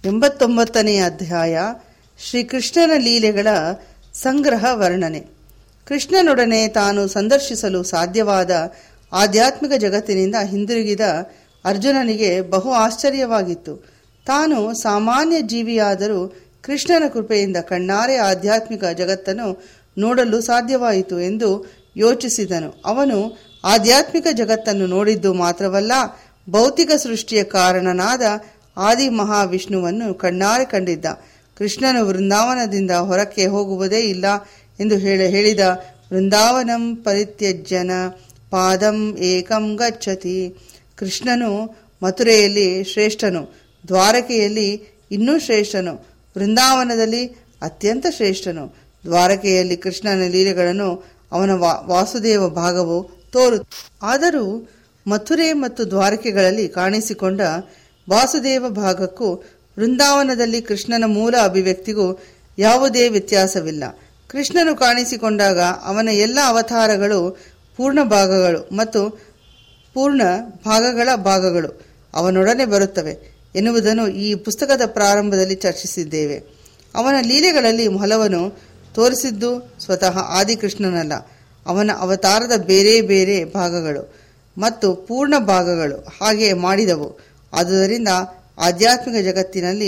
ಎಂಬತ್ತೊಂಬತ್ತನೆಯ ಅಧ್ಯಾಯ ಶ್ರೀಕೃಷ್ಣನ ಲೀಲೆಗಳ ಸಂಗ್ರಹ ವರ್ಣನೆ ಕೃಷ್ಣನೊಡನೆ ತಾನು ಸಂದರ್ಶಿಸಲು ಸಾಧ್ಯವಾದ ಆಧ್ಯಾತ್ಮಿಕ ಜಗತ್ತಿನಿಂದ ಹಿಂದಿರುಗಿದ ಅರ್ಜುನನಿಗೆ ಬಹು ಆಶ್ಚರ್ಯವಾಗಿತ್ತು ತಾನು ಸಾಮಾನ್ಯ ಜೀವಿಯಾದರೂ ಕೃಷ್ಣನ ಕೃಪೆಯಿಂದ ಕಣ್ಣಾರೆ ಆಧ್ಯಾತ್ಮಿಕ ಜಗತ್ತನ್ನು ನೋಡಲು ಸಾಧ್ಯವಾಯಿತು ಎಂದು ಯೋಚಿಸಿದನು ಅವನು ಆಧ್ಯಾತ್ಮಿಕ ಜಗತ್ತನ್ನು ನೋಡಿದ್ದು ಮಾತ್ರವಲ್ಲ ಭೌತಿಕ ಸೃಷ್ಟಿಯ ಕಾರಣನಾದ ಆದಿ ಮಹಾವಿಷ್ಣುವನ್ನು ಕಣ್ಣಾರೆ ಕಂಡಿದ್ದ ಕೃಷ್ಣನು ವೃಂದಾವನದಿಂದ ಹೊರಕ್ಕೆ ಹೋಗುವುದೇ ಇಲ್ಲ ಎಂದು ಹೇಳಿ ಹೇಳಿದ ವೃಂದಾವನಂ ಪರಿತ್ಯಜ್ಯನ ಪಾದಂ ಏಕಂ ಗಚ್ಚತಿ ಕೃಷ್ಣನು ಮಥುರೆಯಲ್ಲಿ ಶ್ರೇಷ್ಠನು ದ್ವಾರಕೆಯಲ್ಲಿ ಇನ್ನೂ ಶ್ರೇಷ್ಠನು ವೃಂದಾವನದಲ್ಲಿ ಅತ್ಯಂತ ಶ್ರೇಷ್ಠನು ದ್ವಾರಕೆಯಲ್ಲಿ ಕೃಷ್ಣನ ಲೀಲೆಗಳನ್ನು ಅವನ ವಾ ವಾಸುದೇವ ಭಾಗವು ತೋರು ಆದರೂ ಮಥುರೆ ಮತ್ತು ದ್ವಾರಕೆಗಳಲ್ಲಿ ಕಾಣಿಸಿಕೊಂಡ ವಾಸುದೇವ ಭಾಗಕ್ಕೂ ವೃಂದಾವನದಲ್ಲಿ ಕೃಷ್ಣನ ಮೂಲ ಅಭಿವ್ಯಕ್ತಿಗೂ ಯಾವುದೇ ವ್ಯತ್ಯಾಸವಿಲ್ಲ ಕೃಷ್ಣನು ಕಾಣಿಸಿಕೊಂಡಾಗ ಅವನ ಎಲ್ಲ ಅವತಾರಗಳು ಪೂರ್ಣ ಭಾಗಗಳು ಮತ್ತು ಪೂರ್ಣ ಭಾಗಗಳ ಭಾಗಗಳು ಅವನೊಡನೆ ಬರುತ್ತವೆ ಎನ್ನುವುದನ್ನು ಈ ಪುಸ್ತಕದ ಪ್ರಾರಂಭದಲ್ಲಿ ಚರ್ಚಿಸಿದ್ದೇವೆ ಅವನ ಲೀಲೆಗಳಲ್ಲಿ ಹಲವನ್ನು ತೋರಿಸಿದ್ದು ಸ್ವತಃ ಆದಿಕೃಷ್ಣನಲ್ಲ ಅವನ ಅವತಾರದ ಬೇರೆ ಬೇರೆ ಭಾಗಗಳು ಮತ್ತು ಪೂರ್ಣ ಭಾಗಗಳು ಹಾಗೆ ಮಾಡಿದವು ಆದುದರಿಂದ ಆಧ್ಯಾತ್ಮಿಕ ಜಗತ್ತಿನಲ್ಲಿ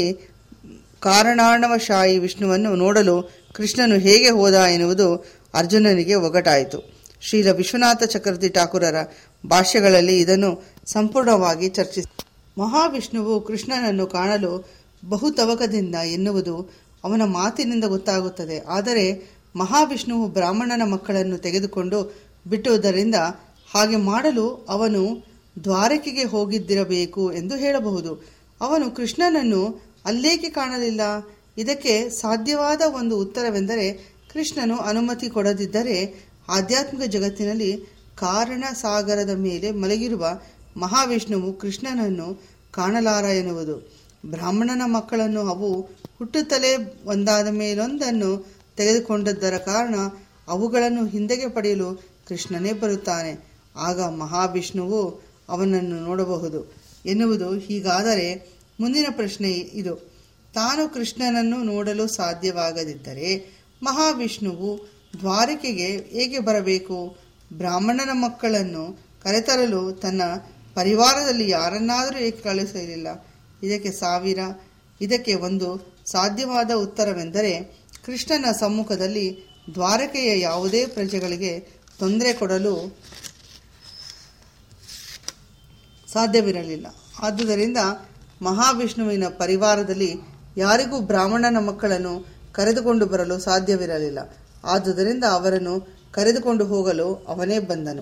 ಕಾರಣಾರ್ಣವಶಾಹಿ ವಿಷ್ಣುವನ್ನು ನೋಡಲು ಕೃಷ್ಣನು ಹೇಗೆ ಹೋದ ಎನ್ನುವುದು ಅರ್ಜುನನಿಗೆ ಒಗಟಾಯಿತು ಶ್ರೀಲ ವಿಶ್ವನಾಥ ಚಕ್ರವರ್ತಿ ಠಾಕೂರರ ಭಾಷ್ಯಗಳಲ್ಲಿ ಇದನ್ನು ಸಂಪೂರ್ಣವಾಗಿ ಚರ್ಚಿಸಿ ಮಹಾವಿಷ್ಣುವು ಕೃಷ್ಣನನ್ನು ಕಾಣಲು ಬಹು ತವಕದಿಂದ ಎನ್ನುವುದು ಅವನ ಮಾತಿನಿಂದ ಗೊತ್ತಾಗುತ್ತದೆ ಆದರೆ ಮಹಾವಿಷ್ಣುವು ಬ್ರಾಹ್ಮಣನ ಮಕ್ಕಳನ್ನು ತೆಗೆದುಕೊಂಡು ಬಿಟ್ಟುದರಿಂದ ಹಾಗೆ ಮಾಡಲು ಅವನು ದ್ವಾರಕೆಗೆ ಹೋಗಿದ್ದಿರಬೇಕು ಎಂದು ಹೇಳಬಹುದು ಅವನು ಕೃಷ್ಣನನ್ನು ಅಲ್ಲೇಕೆ ಕಾಣಲಿಲ್ಲ ಇದಕ್ಕೆ ಸಾಧ್ಯವಾದ ಒಂದು ಉತ್ತರವೆಂದರೆ ಕೃಷ್ಣನು ಅನುಮತಿ ಕೊಡದಿದ್ದರೆ ಆಧ್ಯಾತ್ಮಿಕ ಜಗತ್ತಿನಲ್ಲಿ ಕಾರಣ ಸಾಗರದ ಮೇಲೆ ಮಲಗಿರುವ ಮಹಾವಿಷ್ಣುವು ಕೃಷ್ಣನನ್ನು ಕಾಣಲಾರ ಎನ್ನುವುದು ಬ್ರಾಹ್ಮಣನ ಮಕ್ಕಳನ್ನು ಅವು ಹುಟ್ಟುತ್ತಲೇ ಒಂದಾದ ಮೇಲೊಂದನ್ನು ತೆಗೆದುಕೊಂಡದ್ದರ ಕಾರಣ ಅವುಗಳನ್ನು ಹಿಂದೆಗೆ ಪಡೆಯಲು ಕೃಷ್ಣನೇ ಬರುತ್ತಾನೆ ಆಗ ಮಹಾವಿಷ್ಣುವು ಅವನನ್ನು ನೋಡಬಹುದು ಎನ್ನುವುದು ಹೀಗಾದರೆ ಮುಂದಿನ ಪ್ರಶ್ನೆ ಇದು ತಾನು ಕೃಷ್ಣನನ್ನು ನೋಡಲು ಸಾಧ್ಯವಾಗದಿದ್ದರೆ ಮಹಾವಿಷ್ಣುವು ದ್ವಾರಕೆಗೆ ಹೇಗೆ ಬರಬೇಕು ಬ್ರಾಹ್ಮಣನ ಮಕ್ಕಳನ್ನು ಕರೆತರಲು ತನ್ನ ಪರಿವಾರದಲ್ಲಿ ಯಾರನ್ನಾದರೂ ಏಕೆ ಕಳಿಸಲಿಲ್ಲ ಇದಕ್ಕೆ ಸಾವಿರ ಇದಕ್ಕೆ ಒಂದು ಸಾಧ್ಯವಾದ ಉತ್ತರವೆಂದರೆ ಕೃಷ್ಣನ ಸಮ್ಮುಖದಲ್ಲಿ ದ್ವಾರಕೆಯ ಯಾವುದೇ ಪ್ರಜೆಗಳಿಗೆ ತೊಂದರೆ ಕೊಡಲು ಸಾಧ್ಯವಿರಲಿಲ್ಲ ಆದುದರಿಂದ ಮಹಾವಿಷ್ಣುವಿನ ಪರಿವಾರದಲ್ಲಿ ಯಾರಿಗೂ ಬ್ರಾಹ್ಮಣನ ಮಕ್ಕಳನ್ನು ಕರೆದುಕೊಂಡು ಬರಲು ಸಾಧ್ಯವಿರಲಿಲ್ಲ ಆದುದರಿಂದ ಅವರನ್ನು ಕರೆದುಕೊಂಡು ಹೋಗಲು ಅವನೇ ಬಂದನು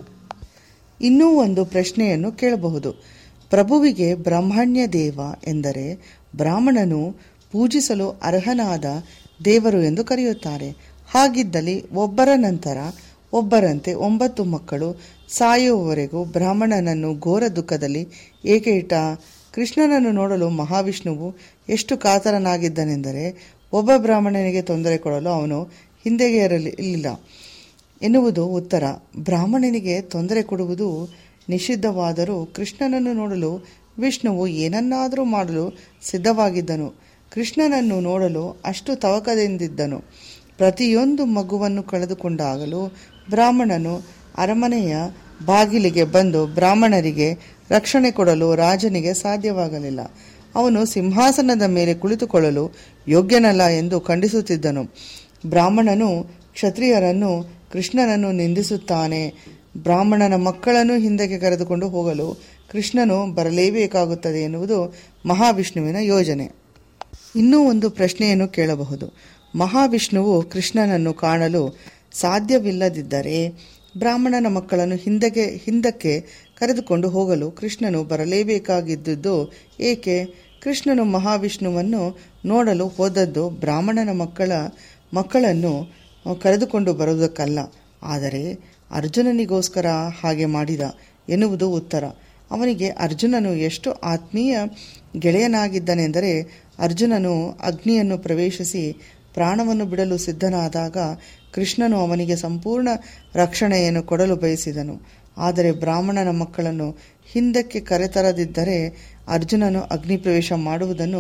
ಇನ್ನೂ ಒಂದು ಪ್ರಶ್ನೆಯನ್ನು ಕೇಳಬಹುದು ಪ್ರಭುವಿಗೆ ಬ್ರಹ್ಮಣ್ಯ ದೇವ ಎಂದರೆ ಬ್ರಾಹ್ಮಣನು ಪೂಜಿಸಲು ಅರ್ಹನಾದ ದೇವರು ಎಂದು ಕರೆಯುತ್ತಾರೆ ಹಾಗಿದ್ದಲ್ಲಿ ಒಬ್ಬರ ನಂತರ ಒಬ್ಬರಂತೆ ಒಂಬತ್ತು ಮಕ್ಕಳು ಸಾಯುವವರೆಗೂ ಬ್ರಾಹ್ಮಣನನ್ನು ಘೋರ ದುಃಖದಲ್ಲಿ ಏಕೆ ಇಟ್ಟ ಕೃಷ್ಣನನ್ನು ನೋಡಲು ಮಹಾವಿಷ್ಣುವು ಎಷ್ಟು ಕಾತರನಾಗಿದ್ದನೆಂದರೆ ಒಬ್ಬ ಬ್ರಾಹ್ಮಣನಿಗೆ ತೊಂದರೆ ಕೊಡಲು ಅವನು ಹಿಂದೆಗೆ ಇರಲಿಲ್ಲ ಎನ್ನುವುದು ಉತ್ತರ ಬ್ರಾಹ್ಮಣನಿಗೆ ತೊಂದರೆ ಕೊಡುವುದು ನಿಷಿದ್ಧವಾದರೂ ಕೃಷ್ಣನನ್ನು ನೋಡಲು ವಿಷ್ಣುವು ಏನನ್ನಾದರೂ ಮಾಡಲು ಸಿದ್ಧವಾಗಿದ್ದನು ಕೃಷ್ಣನನ್ನು ನೋಡಲು ಅಷ್ಟು ತವಕದಿಂದಿದ್ದನು ಪ್ರತಿಯೊಂದು ಮಗುವನ್ನು ಕಳೆದುಕೊಂಡಾಗಲೂ ಬ್ರಾಹ್ಮಣನು ಅರಮನೆಯ ಬಾಗಿಲಿಗೆ ಬಂದು ಬ್ರಾಹ್ಮಣರಿಗೆ ರಕ್ಷಣೆ ಕೊಡಲು ರಾಜನಿಗೆ ಸಾಧ್ಯವಾಗಲಿಲ್ಲ ಅವನು ಸಿಂಹಾಸನದ ಮೇಲೆ ಕುಳಿತುಕೊಳ್ಳಲು ಯೋಗ್ಯನಲ್ಲ ಎಂದು ಖಂಡಿಸುತ್ತಿದ್ದನು ಬ್ರಾಹ್ಮಣನು ಕ್ಷತ್ರಿಯರನ್ನು ಕೃಷ್ಣನನ್ನು ನಿಂದಿಸುತ್ತಾನೆ ಬ್ರಾಹ್ಮಣನ ಮಕ್ಕಳನ್ನು ಹಿಂದಕ್ಕೆ ಕರೆದುಕೊಂಡು ಹೋಗಲು ಕೃಷ್ಣನು ಬರಲೇಬೇಕಾಗುತ್ತದೆ ಎನ್ನುವುದು ಮಹಾವಿಷ್ಣುವಿನ ಯೋಜನೆ ಇನ್ನೂ ಒಂದು ಪ್ರಶ್ನೆಯನ್ನು ಕೇಳಬಹುದು ಮಹಾವಿಷ್ಣುವು ಕೃಷ್ಣನನ್ನು ಕಾಣಲು ಸಾಧ್ಯವಿಲ್ಲದಿದ್ದರೆ ಬ್ರಾಹ್ಮಣನ ಮಕ್ಕಳನ್ನು ಹಿಂದಕ್ಕೆ ಹಿಂದಕ್ಕೆ ಕರೆದುಕೊಂಡು ಹೋಗಲು ಕೃಷ್ಣನು ಬರಲೇಬೇಕಾಗಿದ್ದುದು ಏಕೆ ಕೃಷ್ಣನು ಮಹಾವಿಷ್ಣುವನ್ನು ನೋಡಲು ಹೋದದ್ದು ಬ್ರಾಹ್ಮಣನ ಮಕ್ಕಳ ಮಕ್ಕಳನ್ನು ಕರೆದುಕೊಂಡು ಬರುವುದಕ್ಕಲ್ಲ ಆದರೆ ಅರ್ಜುನನಿಗೋಸ್ಕರ ಹಾಗೆ ಮಾಡಿದ ಎನ್ನುವುದು ಉತ್ತರ ಅವನಿಗೆ ಅರ್ಜುನನು ಎಷ್ಟು ಆತ್ಮೀಯ ಗೆಳೆಯನಾಗಿದ್ದನೆಂದರೆ ಅರ್ಜುನನು ಅಗ್ನಿಯನ್ನು ಪ್ರವೇಶಿಸಿ ಪ್ರಾಣವನ್ನು ಬಿಡಲು ಸಿದ್ಧನಾದಾಗ ಕೃಷ್ಣನು ಅವನಿಗೆ ಸಂಪೂರ್ಣ ರಕ್ಷಣೆಯನ್ನು ಕೊಡಲು ಬಯಸಿದನು ಆದರೆ ಬ್ರಾಹ್ಮಣನ ಮಕ್ಕಳನ್ನು ಹಿಂದಕ್ಕೆ ಕರೆತರದಿದ್ದರೆ ಅರ್ಜುನನು ಅಗ್ನಿ ಪ್ರವೇಶ ಮಾಡುವುದನ್ನು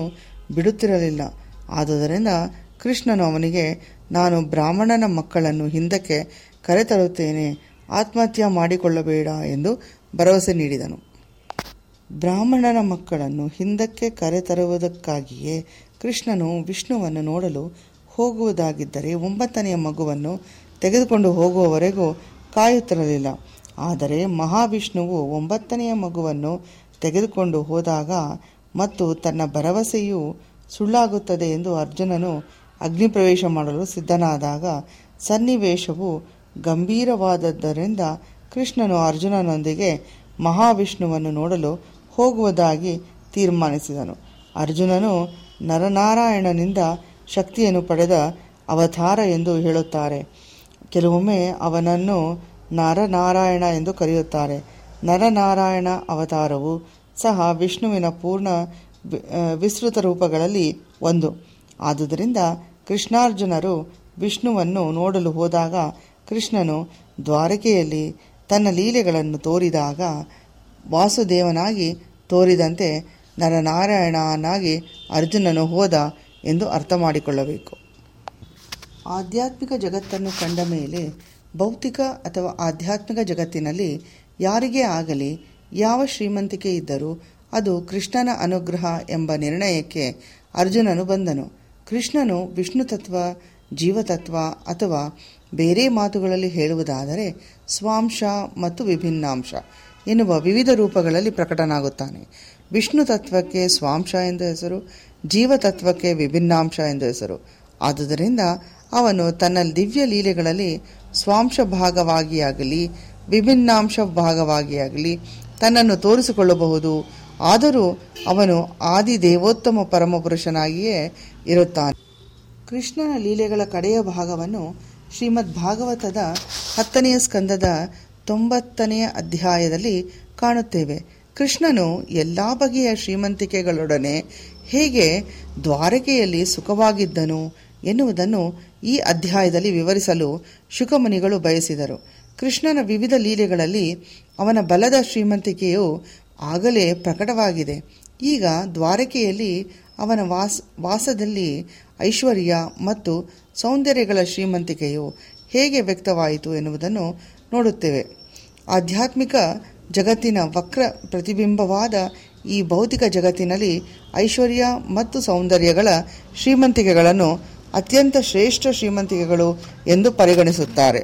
ಬಿಡುತ್ತಿರಲಿಲ್ಲ ಆದುದರಿಂದ ಕೃಷ್ಣನು ಅವನಿಗೆ ನಾನು ಬ್ರಾಹ್ಮಣನ ಮಕ್ಕಳನ್ನು ಹಿಂದಕ್ಕೆ ಕರೆತರುತ್ತೇನೆ ಆತ್ಮಹತ್ಯೆ ಮಾಡಿಕೊಳ್ಳಬೇಡ ಎಂದು ಭರವಸೆ ನೀಡಿದನು ಬ್ರಾಹ್ಮಣನ ಮಕ್ಕಳನ್ನು ಹಿಂದಕ್ಕೆ ಕರೆತರುವುದಕ್ಕಾಗಿಯೇ ಕೃಷ್ಣನು ವಿಷ್ಣುವನ್ನು ನೋಡಲು ಹೋಗುವುದಾಗಿದ್ದರೆ ಒಂಬತ್ತನೆಯ ಮಗುವನ್ನು ತೆಗೆದುಕೊಂಡು ಹೋಗುವವರೆಗೂ ಕಾಯುತ್ತಿರಲಿಲ್ಲ ಆದರೆ ಮಹಾವಿಷ್ಣುವು ಒಂಬತ್ತನೆಯ ಮಗುವನ್ನು ತೆಗೆದುಕೊಂಡು ಹೋದಾಗ ಮತ್ತು ತನ್ನ ಭರವಸೆಯು ಸುಳ್ಳಾಗುತ್ತದೆ ಎಂದು ಅರ್ಜುನನು ಅಗ್ನಿಪ್ರವೇಶ ಮಾಡಲು ಸಿದ್ಧನಾದಾಗ ಸನ್ನಿವೇಶವು ಗಂಭೀರವಾದದ್ದರಿಂದ ಕೃಷ್ಣನು ಅರ್ಜುನನೊಂದಿಗೆ ಮಹಾವಿಷ್ಣುವನ್ನು ನೋಡಲು ಹೋಗುವುದಾಗಿ ತೀರ್ಮಾನಿಸಿದನು ಅರ್ಜುನನು ನರನಾರಾಯಣನಿಂದ ಶಕ್ತಿಯನ್ನು ಪಡೆದ ಅವತಾರ ಎಂದು ಹೇಳುತ್ತಾರೆ ಕೆಲವೊಮ್ಮೆ ಅವನನ್ನು ನರನಾರಾಯಣ ಎಂದು ಕರೆಯುತ್ತಾರೆ ನರನಾರಾಯಣ ಅವತಾರವು ಸಹ ವಿಷ್ಣುವಿನ ಪೂರ್ಣ ವಿ- ಆ, ವಿಸ್ತೃತ ರೂಪಗಳಲ್ಲಿ ಒಂದು ಆದುದರಿಂದ ಕೃಷ್ಣಾರ್ಜುನರು ವಿಷ್ಣುವನ್ನು ನೋಡಲು ಹೋದಾಗ ಕೃಷ್ಣನು ದ್ವಾರಕೆಯಲ್ಲಿ ತನ್ನ ಲೀಲೆಗಳನ್ನು ತೋರಿದಾಗ ವಾಸುದೇವನಾಗಿ ತೋರಿದಂತೆ ನರನಾರಾಯಣನಾಗಿ ಅರ್ಜುನನು ಹೋದ ಎಂದು ಅರ್ಥ ಮಾಡಿಕೊಳ್ಳಬೇಕು ಆಧ್ಯಾತ್ಮಿಕ ಜಗತ್ತನ್ನು ಕಂಡ ಮೇಲೆ ಭೌತಿಕ ಅಥವಾ ಆಧ್ಯಾತ್ಮಿಕ ಜಗತ್ತಿನಲ್ಲಿ ಯಾರಿಗೇ ಆಗಲಿ ಯಾವ ಶ್ರೀಮಂತಿಕೆ ಇದ್ದರೂ ಅದು ಕೃಷ್ಣನ ಅನುಗ್ರಹ ಎಂಬ ನಿರ್ಣಯಕ್ಕೆ ಅರ್ಜುನನು ಬಂದನು ಕೃಷ್ಣನು ವಿಷ್ಣು ತತ್ವ ಜೀವತತ್ವ ಅಥವಾ ಬೇರೆ ಮಾತುಗಳಲ್ಲಿ ಹೇಳುವುದಾದರೆ ಸ್ವಾಂಶ ಮತ್ತು ವಿಭಿನ್ನಾಂಶ ಎನ್ನುವ ವಿವಿಧ ರೂಪಗಳಲ್ಲಿ ಪ್ರಕಟನಾಗುತ್ತಾನೆ ವಿಷ್ಣು ತತ್ವಕ್ಕೆ ಸ್ವಾಂಶ ಎಂದು ಹೆಸರು ಜೀವತತ್ವಕ್ಕೆ ವಿಭಿನ್ನಾಂಶ ಎಂದು ಹೆಸರು ಆದುದರಿಂದ ಅವನು ತನ್ನ ದಿವ್ಯ ಲೀಲೆಗಳಲ್ಲಿ ಸ್ವಾಂಶ ಭಾಗವಾಗಿಯಾಗಲಿ ವಿಭಿನ್ನಾಂಶ ಭಾಗವಾಗಿಯಾಗಲಿ ತನ್ನನ್ನು ತೋರಿಸಿಕೊಳ್ಳಬಹುದು ಆದರೂ ಅವನು ಆದಿ ದೇವೋತ್ತಮ ಪರಮಪುರುಷನಾಗಿಯೇ ಇರುತ್ತಾನೆ ಕೃಷ್ಣನ ಲೀಲೆಗಳ ಕಡೆಯ ಭಾಗವನ್ನು ಶ್ರೀಮದ್ ಭಾಗವತದ ಹತ್ತನೆಯ ಸ್ಕಂದದ ತೊಂಬತ್ತನೆಯ ಅಧ್ಯಾಯದಲ್ಲಿ ಕಾಣುತ್ತೇವೆ ಕೃಷ್ಣನು ಎಲ್ಲ ಬಗೆಯ ಶ್ರೀಮಂತಿಕೆಗಳೊಡನೆ ಹೇಗೆ ದ್ವಾರಕೆಯಲ್ಲಿ ಸುಖವಾಗಿದ್ದನು ಎನ್ನುವುದನ್ನು ಈ ಅಧ್ಯಾಯದಲ್ಲಿ ವಿವರಿಸಲು ಶುಕಮುನಿಗಳು ಬಯಸಿದರು ಕೃಷ್ಣನ ವಿವಿಧ ಲೀಲೆಗಳಲ್ಲಿ ಅವನ ಬಲದ ಶ್ರೀಮಂತಿಕೆಯು ಆಗಲೇ ಪ್ರಕಟವಾಗಿದೆ ಈಗ ದ್ವಾರಕೆಯಲ್ಲಿ ಅವನ ವಾಸ ವಾಸದಲ್ಲಿ ಐಶ್ವರ್ಯ ಮತ್ತು ಸೌಂದರ್ಯಗಳ ಶ್ರೀಮಂತಿಕೆಯು ಹೇಗೆ ವ್ಯಕ್ತವಾಯಿತು ಎನ್ನುವುದನ್ನು ನೋಡುತ್ತೇವೆ ಆಧ್ಯಾತ್ಮಿಕ ಜಗತ್ತಿನ ವಕ್ರ ಪ್ರತಿಬಿಂಬವಾದ ಈ ಭೌತಿಕ ಜಗತ್ತಿನಲ್ಲಿ ಐಶ್ವರ್ಯ ಮತ್ತು ಸೌಂದರ್ಯಗಳ ಶ್ರೀಮಂತಿಕೆಗಳನ್ನು ಅತ್ಯಂತ ಶ್ರೇಷ್ಠ ಶ್ರೀಮಂತಿಕೆಗಳು ಎಂದು ಪರಿಗಣಿಸುತ್ತಾರೆ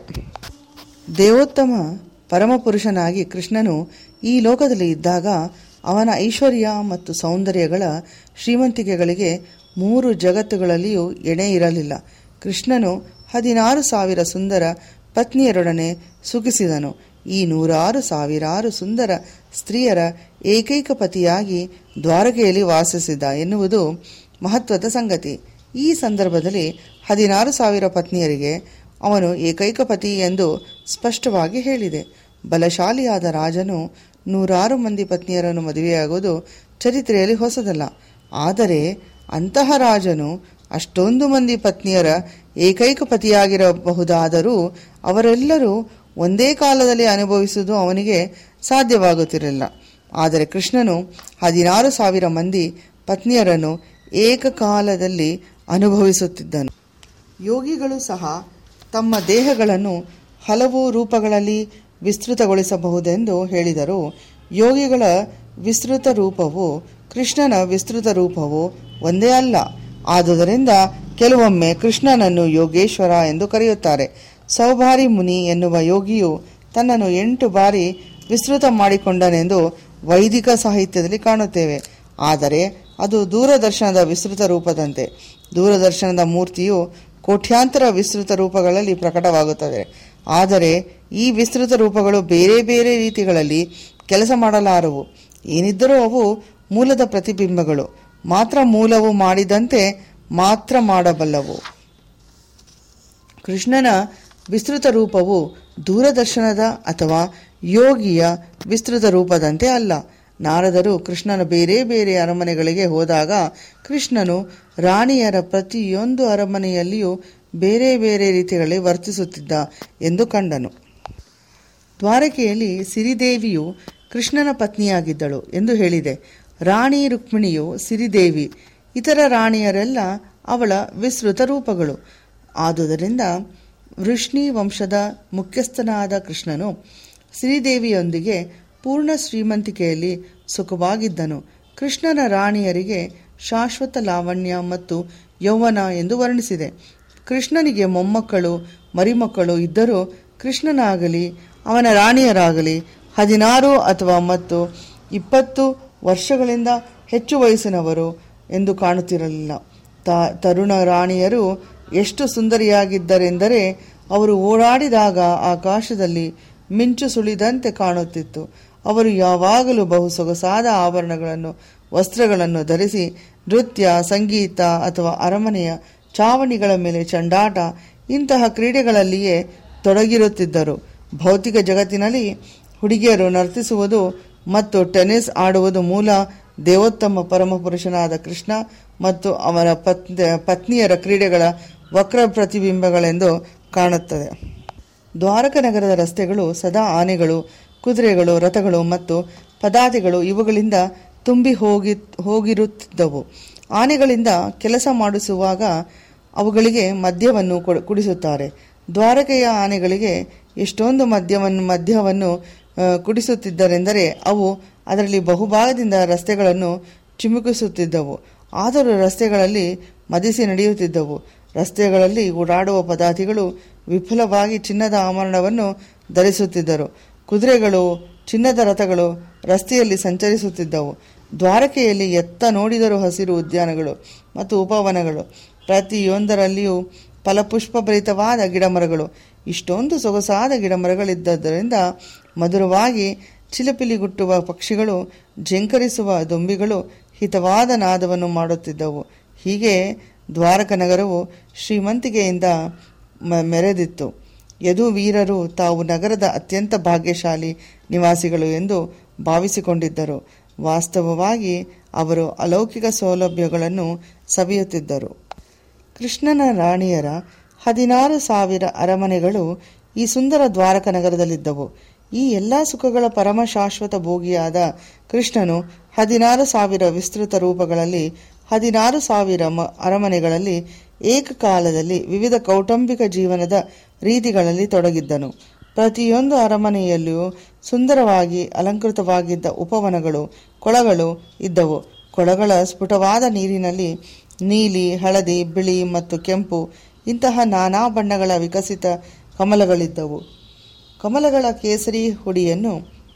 ದೇವೋತ್ತಮ ಪರಮಪುರುಷನಾಗಿ ಕೃಷ್ಣನು ಈ ಲೋಕದಲ್ಲಿ ಇದ್ದಾಗ ಅವನ ಐಶ್ವರ್ಯ ಮತ್ತು ಸೌಂದರ್ಯಗಳ ಶ್ರೀಮಂತಿಕೆಗಳಿಗೆ ಮೂರು ಜಗತ್ತುಗಳಲ್ಲಿಯೂ ಎಣೆ ಇರಲಿಲ್ಲ ಕೃಷ್ಣನು ಹದಿನಾರು ಸಾವಿರ ಸುಂದರ ಪತ್ನಿಯರೊಡನೆ ಸುಖಿಸಿದನು ಈ ನೂರಾರು ಸಾವಿರಾರು ಸುಂದರ ಸ್ತ್ರೀಯರ ಏಕೈಕ ಪತಿಯಾಗಿ ದ್ವಾರಕೆಯಲ್ಲಿ ವಾಸಿಸಿದ ಎನ್ನುವುದು ಮಹತ್ವದ ಸಂಗತಿ ಈ ಸಂದರ್ಭದಲ್ಲಿ ಹದಿನಾರು ಸಾವಿರ ಪತ್ನಿಯರಿಗೆ ಅವನು ಏಕೈಕ ಪತಿ ಎಂದು ಸ್ಪಷ್ಟವಾಗಿ ಹೇಳಿದೆ ಬಲಶಾಲಿಯಾದ ರಾಜನು ನೂರಾರು ಮಂದಿ ಪತ್ನಿಯರನ್ನು ಮದುವೆಯಾಗುವುದು ಚರಿತ್ರೆಯಲ್ಲಿ ಹೊಸದಲ್ಲ ಆದರೆ ಅಂತಹ ರಾಜನು ಅಷ್ಟೊಂದು ಮಂದಿ ಪತ್ನಿಯರ ಏಕೈಕ ಪತಿಯಾಗಿರಬಹುದಾದರೂ ಅವರೆಲ್ಲರೂ ಒಂದೇ ಕಾಲದಲ್ಲಿ ಅನುಭವಿಸುವುದು ಅವನಿಗೆ ಸಾಧ್ಯವಾಗುತ್ತಿರಲಿಲ್ಲ ಆದರೆ ಕೃಷ್ಣನು ಹದಿನಾರು ಸಾವಿರ ಮಂದಿ ಪತ್ನಿಯರನ್ನು ಏಕಕಾಲದಲ್ಲಿ ಅನುಭವಿಸುತ್ತಿದ್ದನು ಯೋಗಿಗಳು ಸಹ ತಮ್ಮ ದೇಹಗಳನ್ನು ಹಲವು ರೂಪಗಳಲ್ಲಿ ವಿಸ್ತೃತಗೊಳಿಸಬಹುದೆಂದು ಹೇಳಿದರು ಯೋಗಿಗಳ ವಿಸ್ತೃತ ರೂಪವು ಕೃಷ್ಣನ ವಿಸ್ತೃತ ರೂಪವು ಒಂದೇ ಅಲ್ಲ ಆದುದರಿಂದ ಕೆಲವೊಮ್ಮೆ ಕೃಷ್ಣನನ್ನು ಯೋಗೇಶ್ವರ ಎಂದು ಕರೆಯುತ್ತಾರೆ ಸೌಭಾರಿ ಮುನಿ ಎನ್ನುವ ಯೋಗಿಯು ತನ್ನನ್ನು ಎಂಟು ಬಾರಿ ವಿಸ್ತೃತ ಮಾಡಿಕೊಂಡನೆಂದು ವೈದಿಕ ಸಾಹಿತ್ಯದಲ್ಲಿ ಕಾಣುತ್ತೇವೆ ಆದರೆ ಅದು ದೂರದರ್ಶನದ ವಿಸ್ತೃತ ರೂಪದಂತೆ ದೂರದರ್ಶನದ ಮೂರ್ತಿಯು ಕೋಟ್ಯಾಂತರ ವಿಸ್ತೃತ ರೂಪಗಳಲ್ಲಿ ಪ್ರಕಟವಾಗುತ್ತದೆ ಆದರೆ ಈ ವಿಸ್ತೃತ ರೂಪಗಳು ಬೇರೆ ಬೇರೆ ರೀತಿಗಳಲ್ಲಿ ಕೆಲಸ ಮಾಡಲಾರವು ಏನಿದ್ದರೂ ಅವು ಮೂಲದ ಪ್ರತಿಬಿಂಬಗಳು ಮಾತ್ರ ಮೂಲವು ಮಾಡಿದಂತೆ ಮಾತ್ರ ಮಾಡಬಲ್ಲವು ಕೃಷ್ಣನ ವಿಸ್ತೃತ ರೂಪವು ದೂರದರ್ಶನದ ಅಥವಾ ಯೋಗಿಯ ವಿಸ್ತೃತ ರೂಪದಂತೆ ಅಲ್ಲ ನಾರದರು ಕೃಷ್ಣನ ಬೇರೆ ಬೇರೆ ಅರಮನೆಗಳಿಗೆ ಹೋದಾಗ ಕೃಷ್ಣನು ರಾಣಿಯರ ಪ್ರತಿಯೊಂದು ಅರಮನೆಯಲ್ಲಿಯೂ ಬೇರೆ ಬೇರೆ ರೀತಿಗಳಲ್ಲಿ ವರ್ತಿಸುತ್ತಿದ್ದ ಎಂದು ಕಂಡನು ದ್ವಾರಕೆಯಲ್ಲಿ ಸಿರಿದೇವಿಯು ಕೃಷ್ಣನ ಪತ್ನಿಯಾಗಿದ್ದಳು ಎಂದು ಹೇಳಿದೆ ರಾಣಿ ರುಕ್ಮಿಣಿಯು ಸಿರಿದೇವಿ ಇತರ ರಾಣಿಯರೆಲ್ಲ ಅವಳ ವಿಸ್ತೃತ ರೂಪಗಳು ಆದುದರಿಂದ ವೃಷ್ಣಿ ವಂಶದ ಮುಖ್ಯಸ್ಥನಾದ ಕೃಷ್ಣನು ಶ್ರೀದೇವಿಯೊಂದಿಗೆ ಪೂರ್ಣ ಶ್ರೀಮಂತಿಕೆಯಲ್ಲಿ ಸುಖವಾಗಿದ್ದನು ಕೃಷ್ಣನ ರಾಣಿಯರಿಗೆ ಶಾಶ್ವತ ಲಾವಣ್ಯ ಮತ್ತು ಯೌವನ ಎಂದು ವರ್ಣಿಸಿದೆ ಕೃಷ್ಣನಿಗೆ ಮೊಮ್ಮಕ್ಕಳು ಮರಿಮಕ್ಕಳು ಇದ್ದರೂ ಕೃಷ್ಣನಾಗಲಿ ಅವನ ರಾಣಿಯರಾಗಲಿ ಹದಿನಾರು ಅಥವಾ ಮತ್ತು ಇಪ್ಪತ್ತು ವರ್ಷಗಳಿಂದ ಹೆಚ್ಚು ವಯಸ್ಸಿನವರು ಎಂದು ಕಾಣುತ್ತಿರಲಿಲ್ಲ ತ ತರುಣ ರಾಣಿಯರು ಎಷ್ಟು ಸುಂದರಿಯಾಗಿದ್ದರೆಂದರೆ ಅವರು ಓಡಾಡಿದಾಗ ಆಕಾಶದಲ್ಲಿ ಮಿಂಚು ಸುಳಿದಂತೆ ಕಾಣುತ್ತಿತ್ತು ಅವರು ಯಾವಾಗಲೂ ಬಹು ಸೊಗಸಾದ ಆಭರಣಗಳನ್ನು ವಸ್ತ್ರಗಳನ್ನು ಧರಿಸಿ ನೃತ್ಯ ಸಂಗೀತ ಅಥವಾ ಅರಮನೆಯ ಚಾವಣಿಗಳ ಮೇಲೆ ಚಂಡಾಟ ಇಂತಹ ಕ್ರೀಡೆಗಳಲ್ಲಿಯೇ ತೊಡಗಿರುತ್ತಿದ್ದರು ಭೌತಿಕ ಜಗತ್ತಿನಲ್ಲಿ ಹುಡುಗಿಯರು ನರ್ತಿಸುವುದು ಮತ್ತು ಟೆನ್ನಿಸ್ ಆಡುವುದು ಮೂಲ ದೇವೋತ್ತಮ ಪರಮಪುರುಷನಾದ ಕೃಷ್ಣ ಮತ್ತು ಅವರ ಪತ್ನಿ ಪತ್ನಿಯರ ಕ್ರೀಡೆಗಳ ವಕ್ರ ಪ್ರತಿಬಿಂಬಗಳೆಂದು ಕಾಣುತ್ತದೆ ದ್ವಾರಕ ನಗರದ ರಸ್ತೆಗಳು ಸದಾ ಆನೆಗಳು ಕುದುರೆಗಳು ರಥಗಳು ಮತ್ತು ಪದಾತಿಗಳು ಇವುಗಳಿಂದ ತುಂಬಿ ಹೋಗಿ ಹೋಗಿರುತ್ತಿದ್ದವು ಆನೆಗಳಿಂದ ಕೆಲಸ ಮಾಡಿಸುವಾಗ ಅವುಗಳಿಗೆ ಮದ್ಯವನ್ನು ಕೊಡ್- ಕುಡಿಸುತ್ತಾರೆ ದ್ವಾರಕೆಯ ಆನೆಗಳಿಗೆ ಎಷ್ಟೊಂದು ಮದ್ಯವನ್ನು ಮದ್ಯವನ್ನು ಆ, ಕುಡಿಸುತ್ತಿದ್ದರೆಂದರೆ ಅವು ಅದರಲ್ಲಿ ಬಹುಭಾಗದಿಂದ ರಸ್ತೆಗಳನ್ನು ಚಿಮುಕಿಸುತ್ತಿದ್ದವು ಆದರೂ ರಸ್ತೆಗಳಲ್ಲಿ ಮದಿಸಿ ನಡೆಯುತ್ತಿದ್ದವು ರಸ್ತೆಗಳಲ್ಲಿ ಓಡಾಡುವ ಪದಾರ್ಥಗಳು ವಿಫಲವಾಗಿ ಚಿನ್ನದ ಆಭರಣವನ್ನು ಧರಿಸುತ್ತಿದ್ದರು ಕುದುರೆಗಳು ಚಿನ್ನದ ರಥಗಳು ರಸ್ತೆಯಲ್ಲಿ ಸಂಚರಿಸುತ್ತಿದ್ದವು ದ್ವಾರಕೆಯಲ್ಲಿ ಎತ್ತ ನೋಡಿದರೂ ಹಸಿರು ಉದ್ಯಾನಗಳು ಮತ್ತು ಉಪವನಗಳು ಪ್ರತಿಯೊಂದರಲ್ಲಿಯೂ ಫಲಪುಷ್ಪಭರಿತವಾದ ಗಿಡಮರಗಳು ಇಷ್ಟೊಂದು ಸೊಗಸಾದ ಗಿಡಮರಗಳಿದ್ದರಿಂದ ಮಧುರವಾಗಿ ಚಿಲಪಿಲಿಗುಟ್ಟುವ ಪಕ್ಷಿಗಳು ಝೆಂಕರಿಸುವ ದೊಂಬಿಗಳು ಹಿತವಾದ ನಾದವನ್ನು ಮಾಡುತ್ತಿದ್ದವು ಹೀಗೆ ದ್ವಾರಕ ನಗರವು ಶ್ರೀಮಂತಿಕೆಯಿಂದ ಮ- ಮೆರೆದಿತ್ತು ಯದು ವೀರರು ತಾವು ನಗರದ ಅತ್ಯಂತ ಭಾಗ್ಯಶಾಲಿ ನಿವಾಸಿಗಳು ಎಂದು ಭಾವಿಸಿಕೊಂಡಿದ್ದರು ವಾಸ್ತವವಾಗಿ ಅವರು ಅಲೌಕಿಕ ಸೌಲಭ್ಯಗಳನ್ನು ಸವಿಯುತ್ತಿದ್ದರು ಕೃಷ್ಣನ ರಾಣಿಯರ ಹದಿನಾರು ಸಾವಿರ ಅರಮನೆಗಳು ಈ ಸುಂದರ ದ್ವಾರಕ ನಗರದಲ್ಲಿದ್ದವು ಈ ಎಲ್ಲ ಸುಖಗಳ ಪರಮ ಶಾಶ್ವತ ಭೋಗಿಯಾದ ಕೃಷ್ಣನು ಹದಿನಾರು ಸಾವಿರ ವಿಸ್ತೃತ ರೂಪಗಳಲ್ಲಿ ಹದಿನಾರು ಸಾವಿರ ಮ ಅರಮನೆಗಳಲ್ಲಿ ಏಕಕಾಲದಲ್ಲಿ ವಿವಿಧ ಕೌಟುಂಬಿಕ ಜೀವನದ ರೀತಿಗಳಲ್ಲಿ ತೊಡಗಿದ್ದನು ಪ್ರತಿಯೊಂದು ಅರಮನೆಯಲ್ಲಿಯೂ ಸುಂದರವಾಗಿ ಅಲಂಕೃತವಾಗಿದ್ದ ಉಪವನಗಳು ಕೊಳಗಳು ಇದ್ದವು ಕೊಳಗಳ ಸ್ಫುಟವಾದ ನೀರಿನಲ್ಲಿ ನೀಲಿ ಹಳದಿ ಬಿಳಿ ಮತ್ತು ಕೆಂಪು ಇಂತಹ ನಾನಾ ಬಣ್ಣಗಳ ವಿಕಸಿತ ಕಮಲಗಳಿದ್ದವು ಕಮಲಗಳ ಕೇಸರಿ ಹುಡಿಯನ್ನು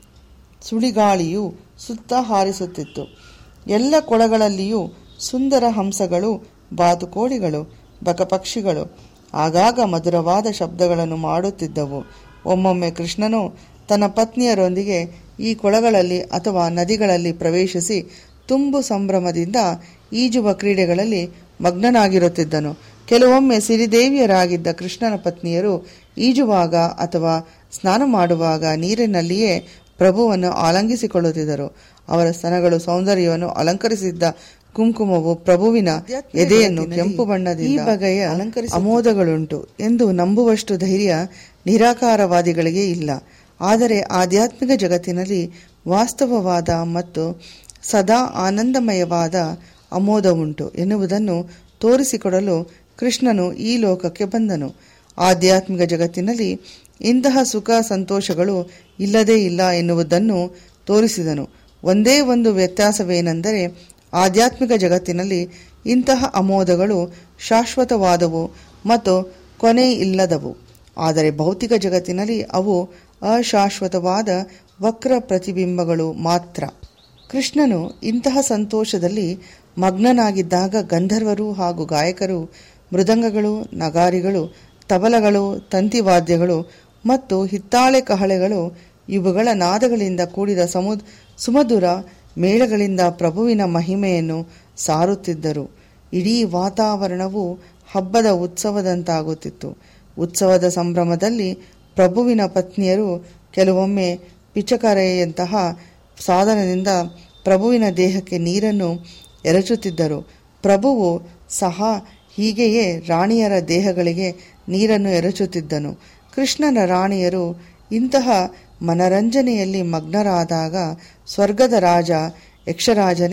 ಸುಳಿಗಾಳಿಯು ಸುತ್ತ ಹಾರಿಸುತ್ತಿತ್ತು ಎಲ್ಲ ಕೊಳಗಳಲ್ಲಿಯೂ ಸುಂದರ ಹಂಸಗಳು ಬಾತುಕೋಳಿಗಳು ಬಕಪಕ್ಷಿಗಳು ಆಗಾಗ ಮಧುರವಾದ ಶಬ್ದಗಳನ್ನು ಮಾಡುತ್ತಿದ್ದವು ಒಮ್ಮೊಮ್ಮೆ ಕೃಷ್ಣನು ತನ್ನ ಪತ್ನಿಯರೊಂದಿಗೆ ಈ ಕೊಳಗಳಲ್ಲಿ ಅಥವಾ ನದಿಗಳಲ್ಲಿ ಪ್ರವೇಶಿಸಿ ತುಂಬು ಸಂಭ್ರಮದಿಂದ ಈಜುವ ಕ್ರೀಡೆಗಳಲ್ಲಿ ಮಗ್ನನಾಗಿರುತ್ತಿದ್ದನು ಕೆಲವೊಮ್ಮೆ ಸಿರಿದೇವಿಯರಾಗಿದ್ದ ಕೃಷ್ಣನ ಪತ್ನಿಯರು ಈಜುವಾಗ ಅಥವಾ ಸ್ನಾನ ಮಾಡುವಾಗ ನೀರಿನಲ್ಲಿಯೇ ಪ್ರಭುವನ್ನು ಆಲಂಗಿಸಿಕೊಳ್ಳುತ್ತಿದ್ದರು ಅವರ ಸ್ತನಗಳು ಸೌಂದರ್ಯವನ್ನು ಅಲಂಕರಿಸಿದ್ದ ಕುಂಕುಮವು ಪ್ರಭುವಿನ ಎದೆಯನ್ನು ಕೆಂಪು ಬಣ್ಣದಿಂದ ಈ ಬಗೆಯ ಅಮೋದಗಳುಂಟು ಎಂದು ನಂಬುವಷ್ಟು ಧೈರ್ಯ ನಿರಾಕಾರವಾದಿಗಳಿಗೆ ಇಲ್ಲ ಆದರೆ ಆಧ್ಯಾತ್ಮಿಕ ಜಗತ್ತಿನಲ್ಲಿ ವಾಸ್ತವವಾದ ಮತ್ತು ಸದಾ ಆನಂದಮಯವಾದ ಅಮೋದವುಂಟು ಎನ್ನುವುದನ್ನು ತೋರಿಸಿಕೊಡಲು ಕೃಷ್ಣನು ಈ ಲೋಕಕ್ಕೆ ಬಂದನು ಆಧ್ಯಾತ್ಮಿಕ ಜಗತ್ತಿನಲ್ಲಿ ಇಂತಹ ಸುಖ ಸಂತೋಷಗಳು ಇಲ್ಲದೇ ಇಲ್ಲ ಎನ್ನುವುದನ್ನು ತೋರಿಸಿದನು ಒಂದೇ ಒಂದು ವ್ಯತ್ಯಾಸವೇನೆಂದರೆ ಆಧ್ಯಾತ್ಮಿಕ ಜಗತ್ತಿನಲ್ಲಿ ಇಂತಹ ಅಮೋದಗಳು ಶಾಶ್ವತವಾದವು ಮತ್ತು ಕೊನೆ ಇಲ್ಲದವು ಆದರೆ ಭೌತಿಕ ಜಗತ್ತಿನಲ್ಲಿ ಅವು ಅಶಾಶ್ವತವಾದ ವಕ್ರ ಪ್ರತಿಬಿಂಬಗಳು ಮಾತ್ರ ಕೃಷ್ಣನು ಇಂತಹ ಸಂತೋಷದಲ್ಲಿ ಮಗ್ನನಾಗಿದ್ದಾಗ ಗಂಧರ್ವರು ಹಾಗೂ ಗಾಯಕರು ಮೃದಂಗಗಳು ನಗಾರಿಗಳು ತಬಲಗಳು ತಂತಿವಾದ್ಯಗಳು ಮತ್ತು ಹಿತ್ತಾಳೆ ಕಹಳೆಗಳು ಇವುಗಳ ನಾದಗಳಿಂದ ಕೂಡಿದ ಸಮು ಸುಮಧುರ ಮೇಳಗಳಿಂದ ಪ್ರಭುವಿನ ಮಹಿಮೆಯನ್ನು ಸಾರುತ್ತಿದ್ದರು ಇಡೀ ವಾತಾವರಣವು ಹಬ್ಬದ ಉತ್ಸವದಂತಾಗುತ್ತಿತ್ತು ಉತ್ಸವದ ಸಂಭ್ರಮದಲ್ಲಿ ಪ್ರಭುವಿನ ಪತ್ನಿಯರು ಕೆಲವೊಮ್ಮೆ ಪಿಚಕರೆಯಂತಹ ಸಾಧನದಿಂದ ಪ್ರಭುವಿನ ದೇಹಕ್ಕೆ ನೀರನ್ನು ಎರಚುತ್ತಿದ್ದರು ಪ್ರಭುವು ಸಹ ಹೀಗೆಯೇ ರಾಣಿಯರ ದೇಹಗಳಿಗೆ ನೀರನ್ನು ಎರಚುತ್ತಿದ್ದನು ಕೃಷ್ಣನ ರಾಣಿಯರು ಇಂತಹ ಮನರಂಜನೆಯಲ್ಲಿ ಮಗ್ನರಾದಾಗ ಸ್ವರ್ಗದ ರಾಜ ಯಕ್ಷರಾಜನೇ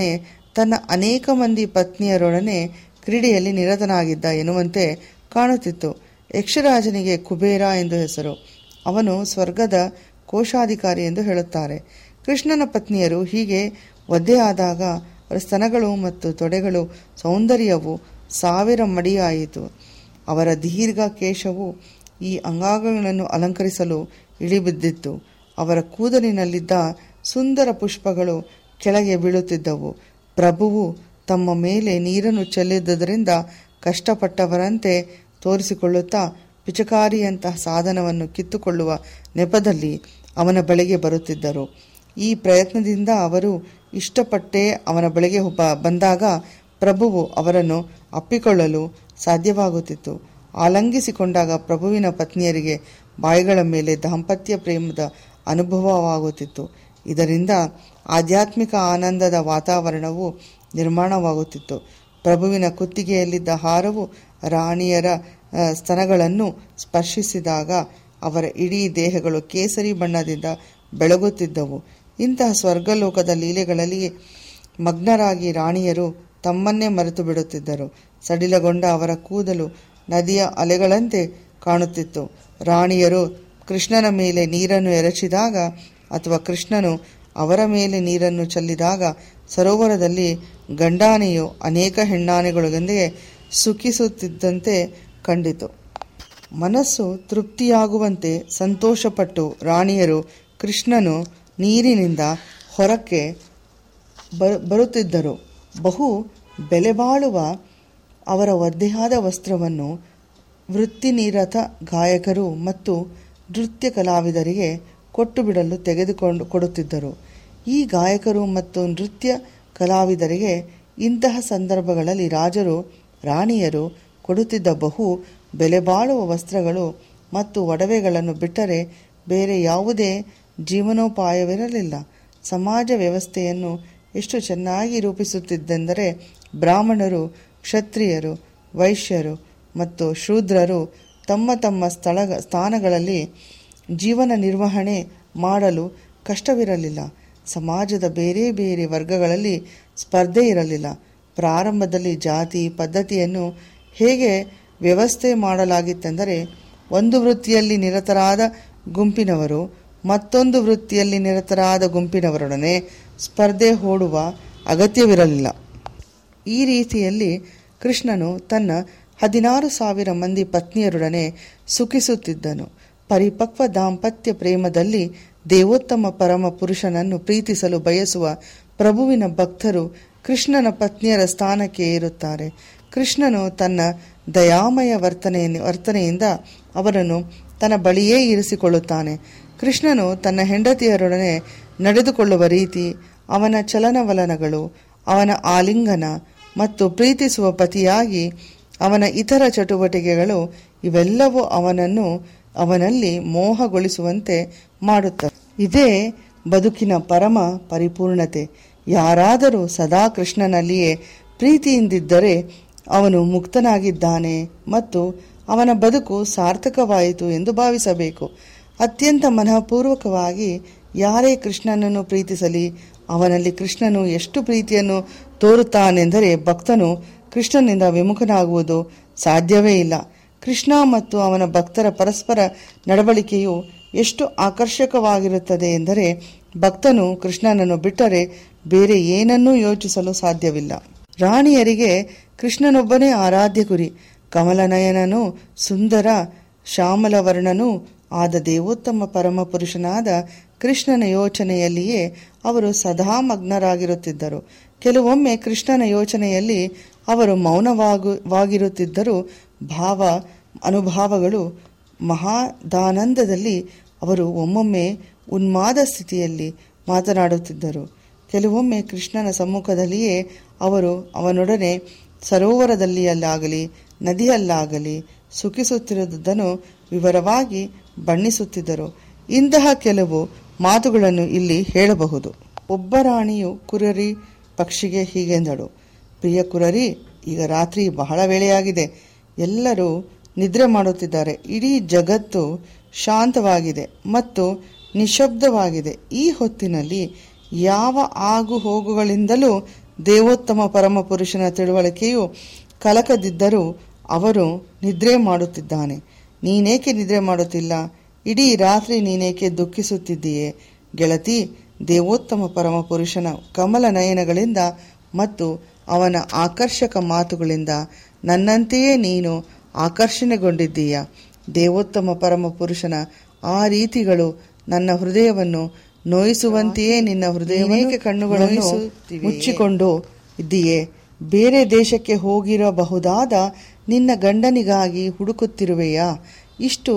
ತನ್ನ ಅನೇಕ ಮಂದಿ ಪತ್ನಿಯರೊಡನೆ ಕ್ರೀಡೆಯಲ್ಲಿ ನಿರತನಾಗಿದ್ದ ಎನ್ನುವಂತೆ ಕಾಣುತ್ತಿತ್ತು ಯಕ್ಷರಾಜನಿಗೆ ಕುಬೇರ ಎಂದು ಹೆಸರು ಅವನು ಸ್ವರ್ಗದ ಕೋಶಾಧಿಕಾರಿ ಎಂದು ಹೇಳುತ್ತಾರೆ ಕೃಷ್ಣನ ಪತ್ನಿಯರು ಹೀಗೆ ಒದ್ದೆಯಾದಾಗ ಅವರ ಸ್ತನಗಳು ಮತ್ತು ತೊಡೆಗಳು ಸೌಂದರ್ಯವು ಸಾವಿರ ಮಡಿಯಾಯಿತು ಅವರ ದೀರ್ಘ ಕೇಶವು ಈ ಅಂಗಾಂಗಗಳನ್ನು ಅಲಂಕರಿಸಲು ಇಳಿಬಿದ್ದಿತ್ತು ಅವರ ಕೂದಲಿನಲ್ಲಿದ್ದ ಸುಂದರ ಪುಷ್ಪಗಳು ಕೆಳಗೆ ಬೀಳುತ್ತಿದ್ದವು ಪ್ರಭುವು ತಮ್ಮ ಮೇಲೆ ನೀರನ್ನು ಚೆಲ್ಲಿದ್ದರಿಂದ ಕಷ್ಟಪಟ್ಟವರಂತೆ ತೋರಿಸಿಕೊಳ್ಳುತ್ತಾ ಪಿಚಕಾರಿಯಂತಹ ಸಾಧನವನ್ನು ಕಿತ್ತುಕೊಳ್ಳುವ ನೆಪದಲ್ಲಿ ಅವನ ಬಳಿಗೆ ಬರುತ್ತಿದ್ದರು ಈ ಪ್ರಯತ್ನದಿಂದ ಅವರು ಇಷ್ಟಪಟ್ಟೇ ಅವನ ಬಳಿಗೆ ಒಬ್ಬ ಬಂದಾಗ ಪ್ರಭುವು ಅವರನ್ನು ಅಪ್ಪಿಕೊಳ್ಳಲು ಸಾಧ್ಯವಾಗುತ್ತಿತ್ತು ಆಲಂಗಿಸಿಕೊಂಡಾಗ ಪ್ರಭುವಿನ ಪತ್ನಿಯರಿಗೆ ಬಾಯಿಗಳ ಮೇಲೆ ದಾಂಪತ್ಯ ಪ್ರೇಮದ ಅನುಭವವಾಗುತ್ತಿತ್ತು ಇದರಿಂದ ಆಧ್ಯಾತ್ಮಿಕ ಆನಂದದ ವಾತಾವರಣವು ನಿರ್ಮಾಣವಾಗುತ್ತಿತ್ತು ಪ್ರಭುವಿನ ಕುತ್ತಿಗೆಯಲ್ಲಿದ್ದ ಹಾರವು ರಾಣಿಯರ ಆ, ಸ್ತನಗಳನ್ನು ಸ್ಪರ್ಶಿಸಿದಾಗ ಅವರ ಇಡೀ ದೇಹಗಳು ಕೇಸರಿ ಬಣ್ಣದಿಂದ ಬೆಳಗುತ್ತಿದ್ದವು ಇಂತಹ ಸ್ವರ್ಗಲೋಕದ ಲೀಲೆಗಳಲ್ಲಿ ಮಗ್ನರಾಗಿ ರಾಣಿಯರು ತಮ್ಮನ್ನೇ ಮರೆತು ಬಿಡುತ್ತಿದ್ದರು ಸಡಿಲಗೊಂಡ ಅವರ ಕೂದಲು ನದಿಯ ಅಲೆಗಳಂತೆ ಕಾಣುತ್ತಿತ್ತು ರಾಣಿಯರು ಕೃಷ್ಣನ ಮೇಲೆ ನೀರನ್ನು ಎರಚಿದಾಗ ಅಥವಾ ಕೃಷ್ಣನು ಅವರ ಮೇಲೆ ನೀರನ್ನು ಚೆಲ್ಲಿದಾಗ ಸರೋವರದಲ್ಲಿ ಗಂಡಾನೆಯು ಅನೇಕ ಹೆಣ್ಣಾನೆಗಳೊಂದಿಗೆ ಸುಖಿಸುತ್ತಿದ್ದಂತೆ ಕಂಡಿತು ಮನಸ್ಸು ತೃಪ್ತಿಯಾಗುವಂತೆ ಸಂತೋಷಪಟ್ಟು ರಾಣಿಯರು ಕೃಷ್ಣನು ನೀರಿನಿಂದ ಹೊರಕ್ಕೆ ಬ- ಬರುತ್ತಿದ್ದರು ಬಹು ಬೆಲೆಬಾಳುವ ಅವರ ಒದ್ದೆಯಾದ ವಸ್ತ್ರವನ್ನು ವೃತ್ತಿನಿರತ ಗಾಯಕರು ಮತ್ತು ನೃತ್ಯ ಕಲಾವಿದರಿಗೆ ಕೊಟ್ಟು ಬಿಡಲು ತೆಗೆದುಕೊಂಡು ಕೊಡುತ್ತಿದ್ದರು ಈ ಗಾಯಕರು ಮತ್ತು ನೃತ್ಯ ಕಲಾವಿದರಿಗೆ ಇಂತಹ ಸಂದರ್ಭಗಳಲ್ಲಿ ರಾಜರು ರಾಣಿಯರು ಕೊಡುತ್ತಿದ್ದ ಬಹು ಬೆಲೆಬಾಳುವ ವಸ್ತ್ರಗಳು ಮತ್ತು ಒಡವೆಗಳನ್ನು ಬಿಟ್ಟರೆ ಬೇರೆ ಯಾವುದೇ ಜೀವನೋಪಾಯವಿರಲಿಲ್ಲ ಸಮಾಜ ವ್ಯವಸ್ಥೆಯನ್ನು ಎಷ್ಟು ಚೆನ್ನಾಗಿ ರೂಪಿಸುತ್ತಿದ್ದೆಂದರೆ ಬ್ರಾಹ್ಮಣರು ಕ್ಷತ್ರಿಯರು ವೈಶ್ಯರು ಮತ್ತು ಶೂದ್ರರು ತಮ್ಮ ತಮ್ಮ ಸ್ಥಳ ಸ್ಥಾನಗಳಲ್ಲಿ ಜೀವನ ನಿರ್ವಹಣೆ ಮಾಡಲು ಕಷ್ಟವಿರಲಿಲ್ಲ ಸಮಾಜದ ಬೇರೆ ಬೇರೆ ವರ್ಗಗಳಲ್ಲಿ ಸ್ಪರ್ಧೆ ಇರಲಿಲ್ಲ ಪ್ರಾರಂಭದಲ್ಲಿ ಜಾತಿ ಪದ್ಧತಿಯನ್ನು ಹೇಗೆ ವ್ಯವಸ್ಥೆ ಮಾಡಲಾಗಿತ್ತೆಂದರೆ ಒಂದು ವೃತ್ತಿಯಲ್ಲಿ ನಿರತರಾದ ಗುಂಪಿನವರು ಮತ್ತೊಂದು ವೃತ್ತಿಯಲ್ಲಿ ನಿರತರಾದ ಗುಂಪಿನವರೊಡನೆ ಸ್ಪರ್ಧೆ ಹೂಡುವ ಅಗತ್ಯವಿರಲಿಲ್ಲ ಈ ರೀತಿಯಲ್ಲಿ ಕೃಷ್ಣನು ತನ್ನ ಹದಿನಾರು ಸಾವಿರ ಮಂದಿ ಪತ್ನಿಯರೊಡನೆ ಸುಖಿಸುತ್ತಿದ್ದನು ಪರಿಪಕ್ವ ದಾಂಪತ್ಯ ಪ್ರೇಮದಲ್ಲಿ ದೇವೋತ್ತಮ ಪರಮ ಪುರುಷನನ್ನು ಪ್ರೀತಿಸಲು ಬಯಸುವ ಪ್ರಭುವಿನ ಭಕ್ತರು ಕೃಷ್ಣನ ಪತ್ನಿಯರ ಸ್ಥಾನಕ್ಕೆ ಏರುತ್ತಾರೆ ಕೃಷ್ಣನು ತನ್ನ ದಯಾಮಯ ವರ್ತನೆ ವರ್ತನೆಯಿಂದ ಅವರನ್ನು ತನ್ನ ಬಳಿಯೇ ಇರಿಸಿಕೊಳ್ಳುತ್ತಾನೆ ಕೃಷ್ಣನು ತನ್ನ ಹೆಂಡತಿಯರೊಡನೆ ನಡೆದುಕೊಳ್ಳುವ ರೀತಿ ಅವನ ಚಲನವಲನಗಳು ಅವನ ಆಲಿಂಗನ ಮತ್ತು ಪ್ರೀತಿಸುವ ಪತಿಯಾಗಿ ಅವನ ಇತರ ಚಟುವಟಿಕೆಗಳು ಇವೆಲ್ಲವೂ ಅವನನ್ನು ಅವನಲ್ಲಿ ಮೋಹಗೊಳಿಸುವಂತೆ ಮಾಡುತ್ತವೆ ಇದೇ ಬದುಕಿನ ಪರಮ ಪರಿಪೂರ್ಣತೆ ಯಾರಾದರೂ ಸದಾ ಕೃಷ್ಣನಲ್ಲಿಯೇ ಪ್ರೀತಿಯಿಂದಿದ್ದರೆ ಅವನು ಮುಕ್ತನಾಗಿದ್ದಾನೆ ಮತ್ತು ಅವನ ಬದುಕು ಸಾರ್ಥಕವಾಯಿತು ಎಂದು ಭಾವಿಸಬೇಕು ಅತ್ಯಂತ ಮನಃಪೂರ್ವಕವಾಗಿ ಯಾರೇ ಕೃಷ್ಣನನ್ನು ಪ್ರೀತಿಸಲಿ ಅವನಲ್ಲಿ ಕೃಷ್ಣನು ಎಷ್ಟು ಪ್ರೀತಿಯನ್ನು ತೋರುತ್ತಾನೆಂದರೆ ಭಕ್ತನು ಕೃಷ್ಣನಿಂದ ವಿಮುಖನಾಗುವುದು ಸಾಧ್ಯವೇ ಇಲ್ಲ ಕೃಷ್ಣ ಮತ್ತು ಅವನ ಭಕ್ತರ ಪರಸ್ಪರ ನಡವಳಿಕೆಯು ಎಷ್ಟು ಆಕರ್ಷಕವಾಗಿರುತ್ತದೆ ಎಂದರೆ ಭಕ್ತನು ಕೃಷ್ಣನನ್ನು ಬಿಟ್ಟರೆ ಬೇರೆ ಏನನ್ನೂ ಯೋಚಿಸಲು ಸಾಧ್ಯವಿಲ್ಲ ರಾಣಿಯರಿಗೆ ಕೃಷ್ಣನೊಬ್ಬನೇ ಆರಾಧ್ಯ ಗುರಿ ಕಮಲನಯನನು ಸುಂದರ ಶ್ಯಾಮಲವರ್ಣನೂ ಆದ ದೇವೋತ್ತಮ ಪರಮ ಪುರುಷನಾದ ಕೃಷ್ಣನ ಯೋಚನೆಯಲ್ಲಿಯೇ ಅವರು ಸದಾ ಮಗ್ನರಾಗಿರುತ್ತಿದ್ದರು ಕೆಲವೊಮ್ಮೆ ಕೃಷ್ಣನ ಯೋಚನೆಯಲ್ಲಿ ಅವರು ಮೌನವಾಗುವಾಗಿರುತ್ತಿದ್ದರೂ ಭಾವ ಅನುಭಾವಗಳು ಮಹಾದಾನಂದದಲ್ಲಿ ಅವರು ಒಮ್ಮೊಮ್ಮೆ ಉನ್ಮಾದ ಸ್ಥಿತಿಯಲ್ಲಿ ಮಾತನಾಡುತ್ತಿದ್ದರು ಕೆಲವೊಮ್ಮೆ ಕೃಷ್ಣನ ಸಮ್ಮುಖದಲ್ಲಿಯೇ ಅವರು ಅವನೊಡನೆ ಸರೋವರದಲ್ಲಿಯಲ್ಲಾಗಲಿ ನದಿಯಲ್ಲಾಗಲಿ ಸುಖಿಸುತ್ತಿರುವುದನ್ನು ವಿವರವಾಗಿ ಬಣ್ಣಿಸುತ್ತಿದ್ದರು ಇಂತಹ ಕೆಲವು ಮಾತುಗಳನ್ನು ಇಲ್ಲಿ ಹೇಳಬಹುದು ಒಬ್ಬ ರಾಣಿಯು ಕುರರಿ ಪಕ್ಷಿಗೆ ಹೀಗೆಂದಳು ಪ್ರಿಯ ಕುರರಿ ಈಗ ರಾತ್ರಿ ಬಹಳ ವೇಳೆಯಾಗಿದೆ ಎಲ್ಲರೂ ನಿದ್ರೆ ಮಾಡುತ್ತಿದ್ದಾರೆ ಇಡೀ ಜಗತ್ತು ಶಾಂತವಾಗಿದೆ ಮತ್ತು ನಿಶಬ್ದವಾಗಿದೆ ಈ ಹೊತ್ತಿನಲ್ಲಿ ಯಾವ ಆಗು ಹೋಗುಗಳಿಂದಲೂ ದೇವೋತ್ತಮ ಪರಮ ಪುರುಷನ ತಿಳುವಳಿಕೆಯು ಕಲಕದಿದ್ದರೂ ಅವರು ನಿದ್ರೆ ಮಾಡುತ್ತಿದ್ದಾನೆ ನೀನೇಕೆ ನಿದ್ರೆ ಮಾಡುತ್ತಿಲ್ಲ ಇಡೀ ರಾತ್ರಿ ನೀನೇಕೆ ದುಃಖಿಸುತ್ತಿದ್ದೀಯೆ ಗೆಳತಿ ದೇವೋತ್ತಮ ಪರಮ ಪುರುಷನ ಕಮಲ ನಯನಗಳಿಂದ ಮತ್ತು ಅವನ ಆಕರ್ಷಕ ಮಾತುಗಳಿಂದ ನನ್ನಂತೆಯೇ ನೀನು ಆಕರ್ಷಣೆಗೊಂಡಿದ್ದೀಯ ದೇವೋತ್ತಮ ಪರಮ ಪುರುಷನ ಆ ರೀತಿಗಳು ನನ್ನ ಹೃದಯವನ್ನು ನೋಯಿಸುವಂತೆಯೇ ನಿನ್ನ ಹೃದಯವೇಕೆ ಕಣ್ಣುಗಳನ್ನು ಮುಚ್ಚಿಕೊಂಡು ಇದ್ದೀಯೆ ಬೇರೆ ದೇಶಕ್ಕೆ ಹೋಗಿರಬಹುದಾದ ನಿನ್ನ ಗಂಡನಿಗಾಗಿ ಹುಡುಕುತ್ತಿರುವೆಯಾ ಇಷ್ಟು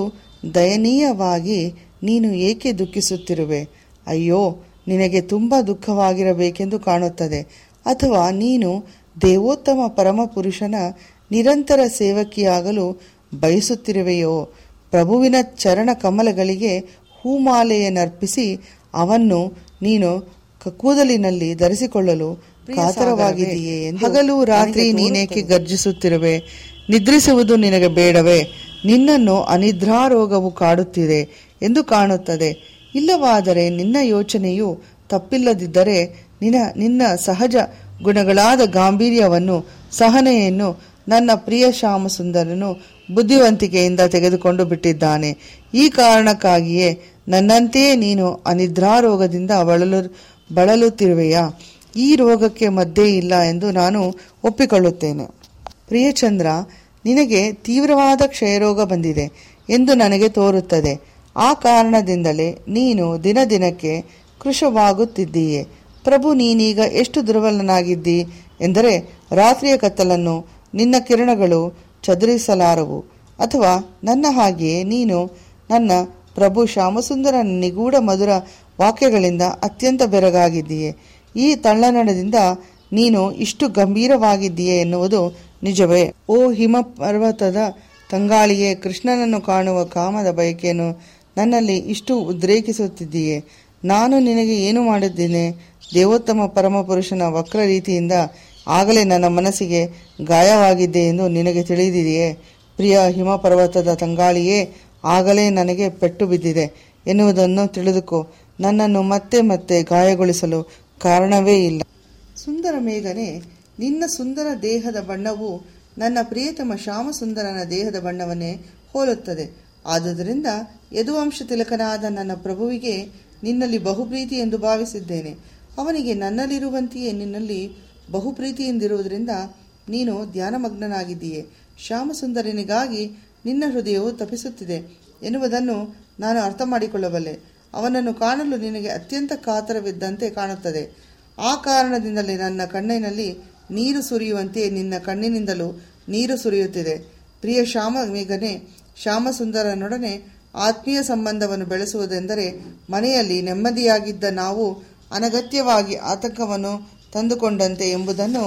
ದಯನೀಯವಾಗಿ ನೀನು ಏಕೆ ದುಃಖಿಸುತ್ತಿರುವೆ ಅಯ್ಯೋ ನಿನಗೆ ತುಂಬ ದುಃಖವಾಗಿರಬೇಕೆಂದು ಕಾಣುತ್ತದೆ ಅಥವಾ ನೀನು ದೇವೋತ್ತಮ ಪರಮ ಪುರುಷನ ನಿರಂತರ ಸೇವಕಿಯಾಗಲು ಬಯಸುತ್ತಿರುವೆಯೋ ಪ್ರಭುವಿನ ಚರಣ ಕಮಲಗಳಿಗೆ ಹೂಮಾಲೆಯನ್ನರ್ಪಿಸಿ ಅವನ್ನು ನೀನು ಕ- ಕೂದಲಿನಲ್ಲಿ ಧರಿಸಿಕೊಳ್ಳಲು ಕಾತರವಾಗಿದೆಯೇ ಎಂದು ಹಗಲು ರಾತ್ರಿ ನೀನೇಕೆ ಗರ್ಜಿಸುತ್ತಿರುವೆ ನಿದ್ರಿಸುವುದು ನಿನಗೆ ಬೇಡವೇ ನಿನ್ನನ್ನು ಅನಿದ್ರಾರೋಗವು ಕಾಡುತ್ತಿದೆ ಎಂದು ಕಾಣುತ್ತದೆ ಇಲ್ಲವಾದರೆ ನಿನ್ನ ಯೋಚನೆಯು ತಪ್ಪಿಲ್ಲದಿದ್ದರೆ ನಿನ್ನ ನಿನ್ನ ಸಹಜ ಗುಣಗಳಾದ ಗಾಂಭೀರ್ಯವನ್ನು ಸಹನೆಯನ್ನು ನನ್ನ ಪ್ರಿಯ ಶ್ಯಾಮಸುಂದರನು ಬುದ್ಧಿವಂತಿಕೆಯಿಂದ ತೆಗೆದುಕೊಂಡು ಬಿಟ್ಟಿದ್ದಾನೆ ಈ ಕಾರಣಕ್ಕಾಗಿಯೇ ನನ್ನಂತೆಯೇ ನೀನು ಅನಿದ್ರಾರೋಗದಿಂದ ಬಳಲು ಬಳಲುತ್ತಿರುವೆಯಾ ಈ ರೋಗಕ್ಕೆ ಮದ್ದೇ ಇಲ್ಲ ಎಂದು ನಾನು ಒಪ್ಪಿಕೊಳ್ಳುತ್ತೇನೆ ಪ್ರಿಯಚಂದ್ರ ನಿನಗೆ ತೀವ್ರವಾದ ಕ್ಷಯರೋಗ ಬಂದಿದೆ ಎಂದು ನನಗೆ ತೋರುತ್ತದೆ ಆ ಕಾರಣದಿಂದಲೇ ನೀನು ದಿನ ದಿನಕ್ಕೆ ಕೃಶವಾಗುತ್ತಿದ್ದೀಯೆ ಪ್ರಭು ನೀನೀಗ ಎಷ್ಟು ದುರ್ಬಲನಾಗಿದ್ದಿ ಎಂದರೆ ರಾತ್ರಿಯ ಕತ್ತಲನ್ನು ನಿನ್ನ ಕಿರಣಗಳು ಚದುರಿಸಲಾರವು ಅಥವಾ ನನ್ನ ಹಾಗೆಯೇ ನೀನು ನನ್ನ ಪ್ರಭು ಶ್ಯಾಮಸುಂದರ ನಿಗೂಢ ಮಧುರ ವಾಕ್ಯಗಳಿಂದ ಅತ್ಯಂತ ಬೆರಗಾಗಿದ್ದೀಯೆ ಈ ತಳ್ಳನಡದಿಂದ ನೀನು ಇಷ್ಟು ಗಂಭೀರವಾಗಿದ್ದೀಯೆ ಎನ್ನುವುದು ನಿಜವೇ ಓ ಹಿಮ ಪರ್ವತದ ತಂಗಾಳಿಯೇ ಕೃಷ್ಣನನ್ನು ಕಾಣುವ ಕಾಮದ ಬಯಕೆಯನ್ನು ನನ್ನಲ್ಲಿ ಇಷ್ಟು ಉದ್ರೇಕಿಸುತ್ತಿದ್ದೀಯೆ ನಾನು ನಿನಗೆ ಏನು ಮಾಡಿದ್ದೇನೆ ದೇವೋತ್ತಮ ಪರಮಪುರುಷನ ವಕ್ರ ರೀತಿಯಿಂದ ಆಗಲೇ ನನ್ನ ಮನಸ್ಸಿಗೆ ಗಾಯವಾಗಿದ್ದೆ ಎಂದು ನಿನಗೆ ತಿಳಿದಿದೆಯೇ ಪ್ರಿಯ ಹಿಮಪರ್ವತದ ತಂಗಾಳಿಯೇ ಆಗಲೇ ನನಗೆ ಪೆಟ್ಟು ಬಿದ್ದಿದೆ ಎನ್ನುವುದನ್ನು ತಿಳಿದುಕೋ ನನ್ನನ್ನು ಮತ್ತೆ ಮತ್ತೆ ಗಾಯಗೊಳಿಸಲು ಕಾರಣವೇ ಇಲ್ಲ ಸುಂದರ ಮೇಘನೆ ನಿನ್ನ ಸುಂದರ ದೇಹದ ಬಣ್ಣವು ನನ್ನ ಪ್ರಿಯತಮ ಶ್ಯಾಮಸುಂದರನ ದೇಹದ ಬಣ್ಣವನ್ನೇ ಹೋಲುತ್ತದೆ ಆದುದರಿಂದ ಯದುವಂಶ ತಿಲಕನಾದ ನನ್ನ ಪ್ರಭುವಿಗೆ ನಿನ್ನಲ್ಲಿ ಬಹುಪ್ರೀತಿ ಎಂದು ಭಾವಿಸಿದ್ದೇನೆ ಅವನಿಗೆ ನನ್ನಲ್ಲಿರುವಂತೆಯೇ ನಿನ್ನಲ್ಲಿ ಬಹುಪ್ರೀತಿಯಿಂದಿರುವುದರಿಂದ ನೀನು ಧ್ಯಾನಮಗ್ನನಾಗಿದ್ದೀಯೆ ಶ್ಯಾಮಸುಂದರನಿಗಾಗಿ ನಿನ್ನ ಹೃದಯವು ತಪಿಸುತ್ತಿದೆ ಎನ್ನುವುದನ್ನು ನಾನು ಅರ್ಥ ಮಾಡಿಕೊಳ್ಳಬಲ್ಲೆ ಅವನನ್ನು ಕಾಣಲು ನಿನಗೆ ಅತ್ಯಂತ ಕಾತರವಿದ್ದಂತೆ ಕಾಣುತ್ತದೆ ಆ ಕಾರಣದಿಂದಲೇ ನನ್ನ ಕಣ್ಣಿನಲ್ಲಿ ನೀರು ಸುರಿಯುವಂತೆ ನಿನ್ನ ಕಣ್ಣಿನಿಂದಲೂ ನೀರು ಸುರಿಯುತ್ತಿದೆ ಪ್ರಿಯ ಶ್ಯಾಮ ಮೇಘನೆ ಶ್ಯಾಮಸುಂದರನೊಡನೆ ಆತ್ಮೀಯ ಸಂಬಂಧವನ್ನು ಬೆಳೆಸುವುದೆಂದರೆ ಮನೆಯಲ್ಲಿ ನೆಮ್ಮದಿಯಾಗಿದ್ದ ನಾವು ಅನಗತ್ಯವಾಗಿ ಆತಂಕವನ್ನು ತಂದುಕೊಂಡಂತೆ ಎಂಬುದನ್ನು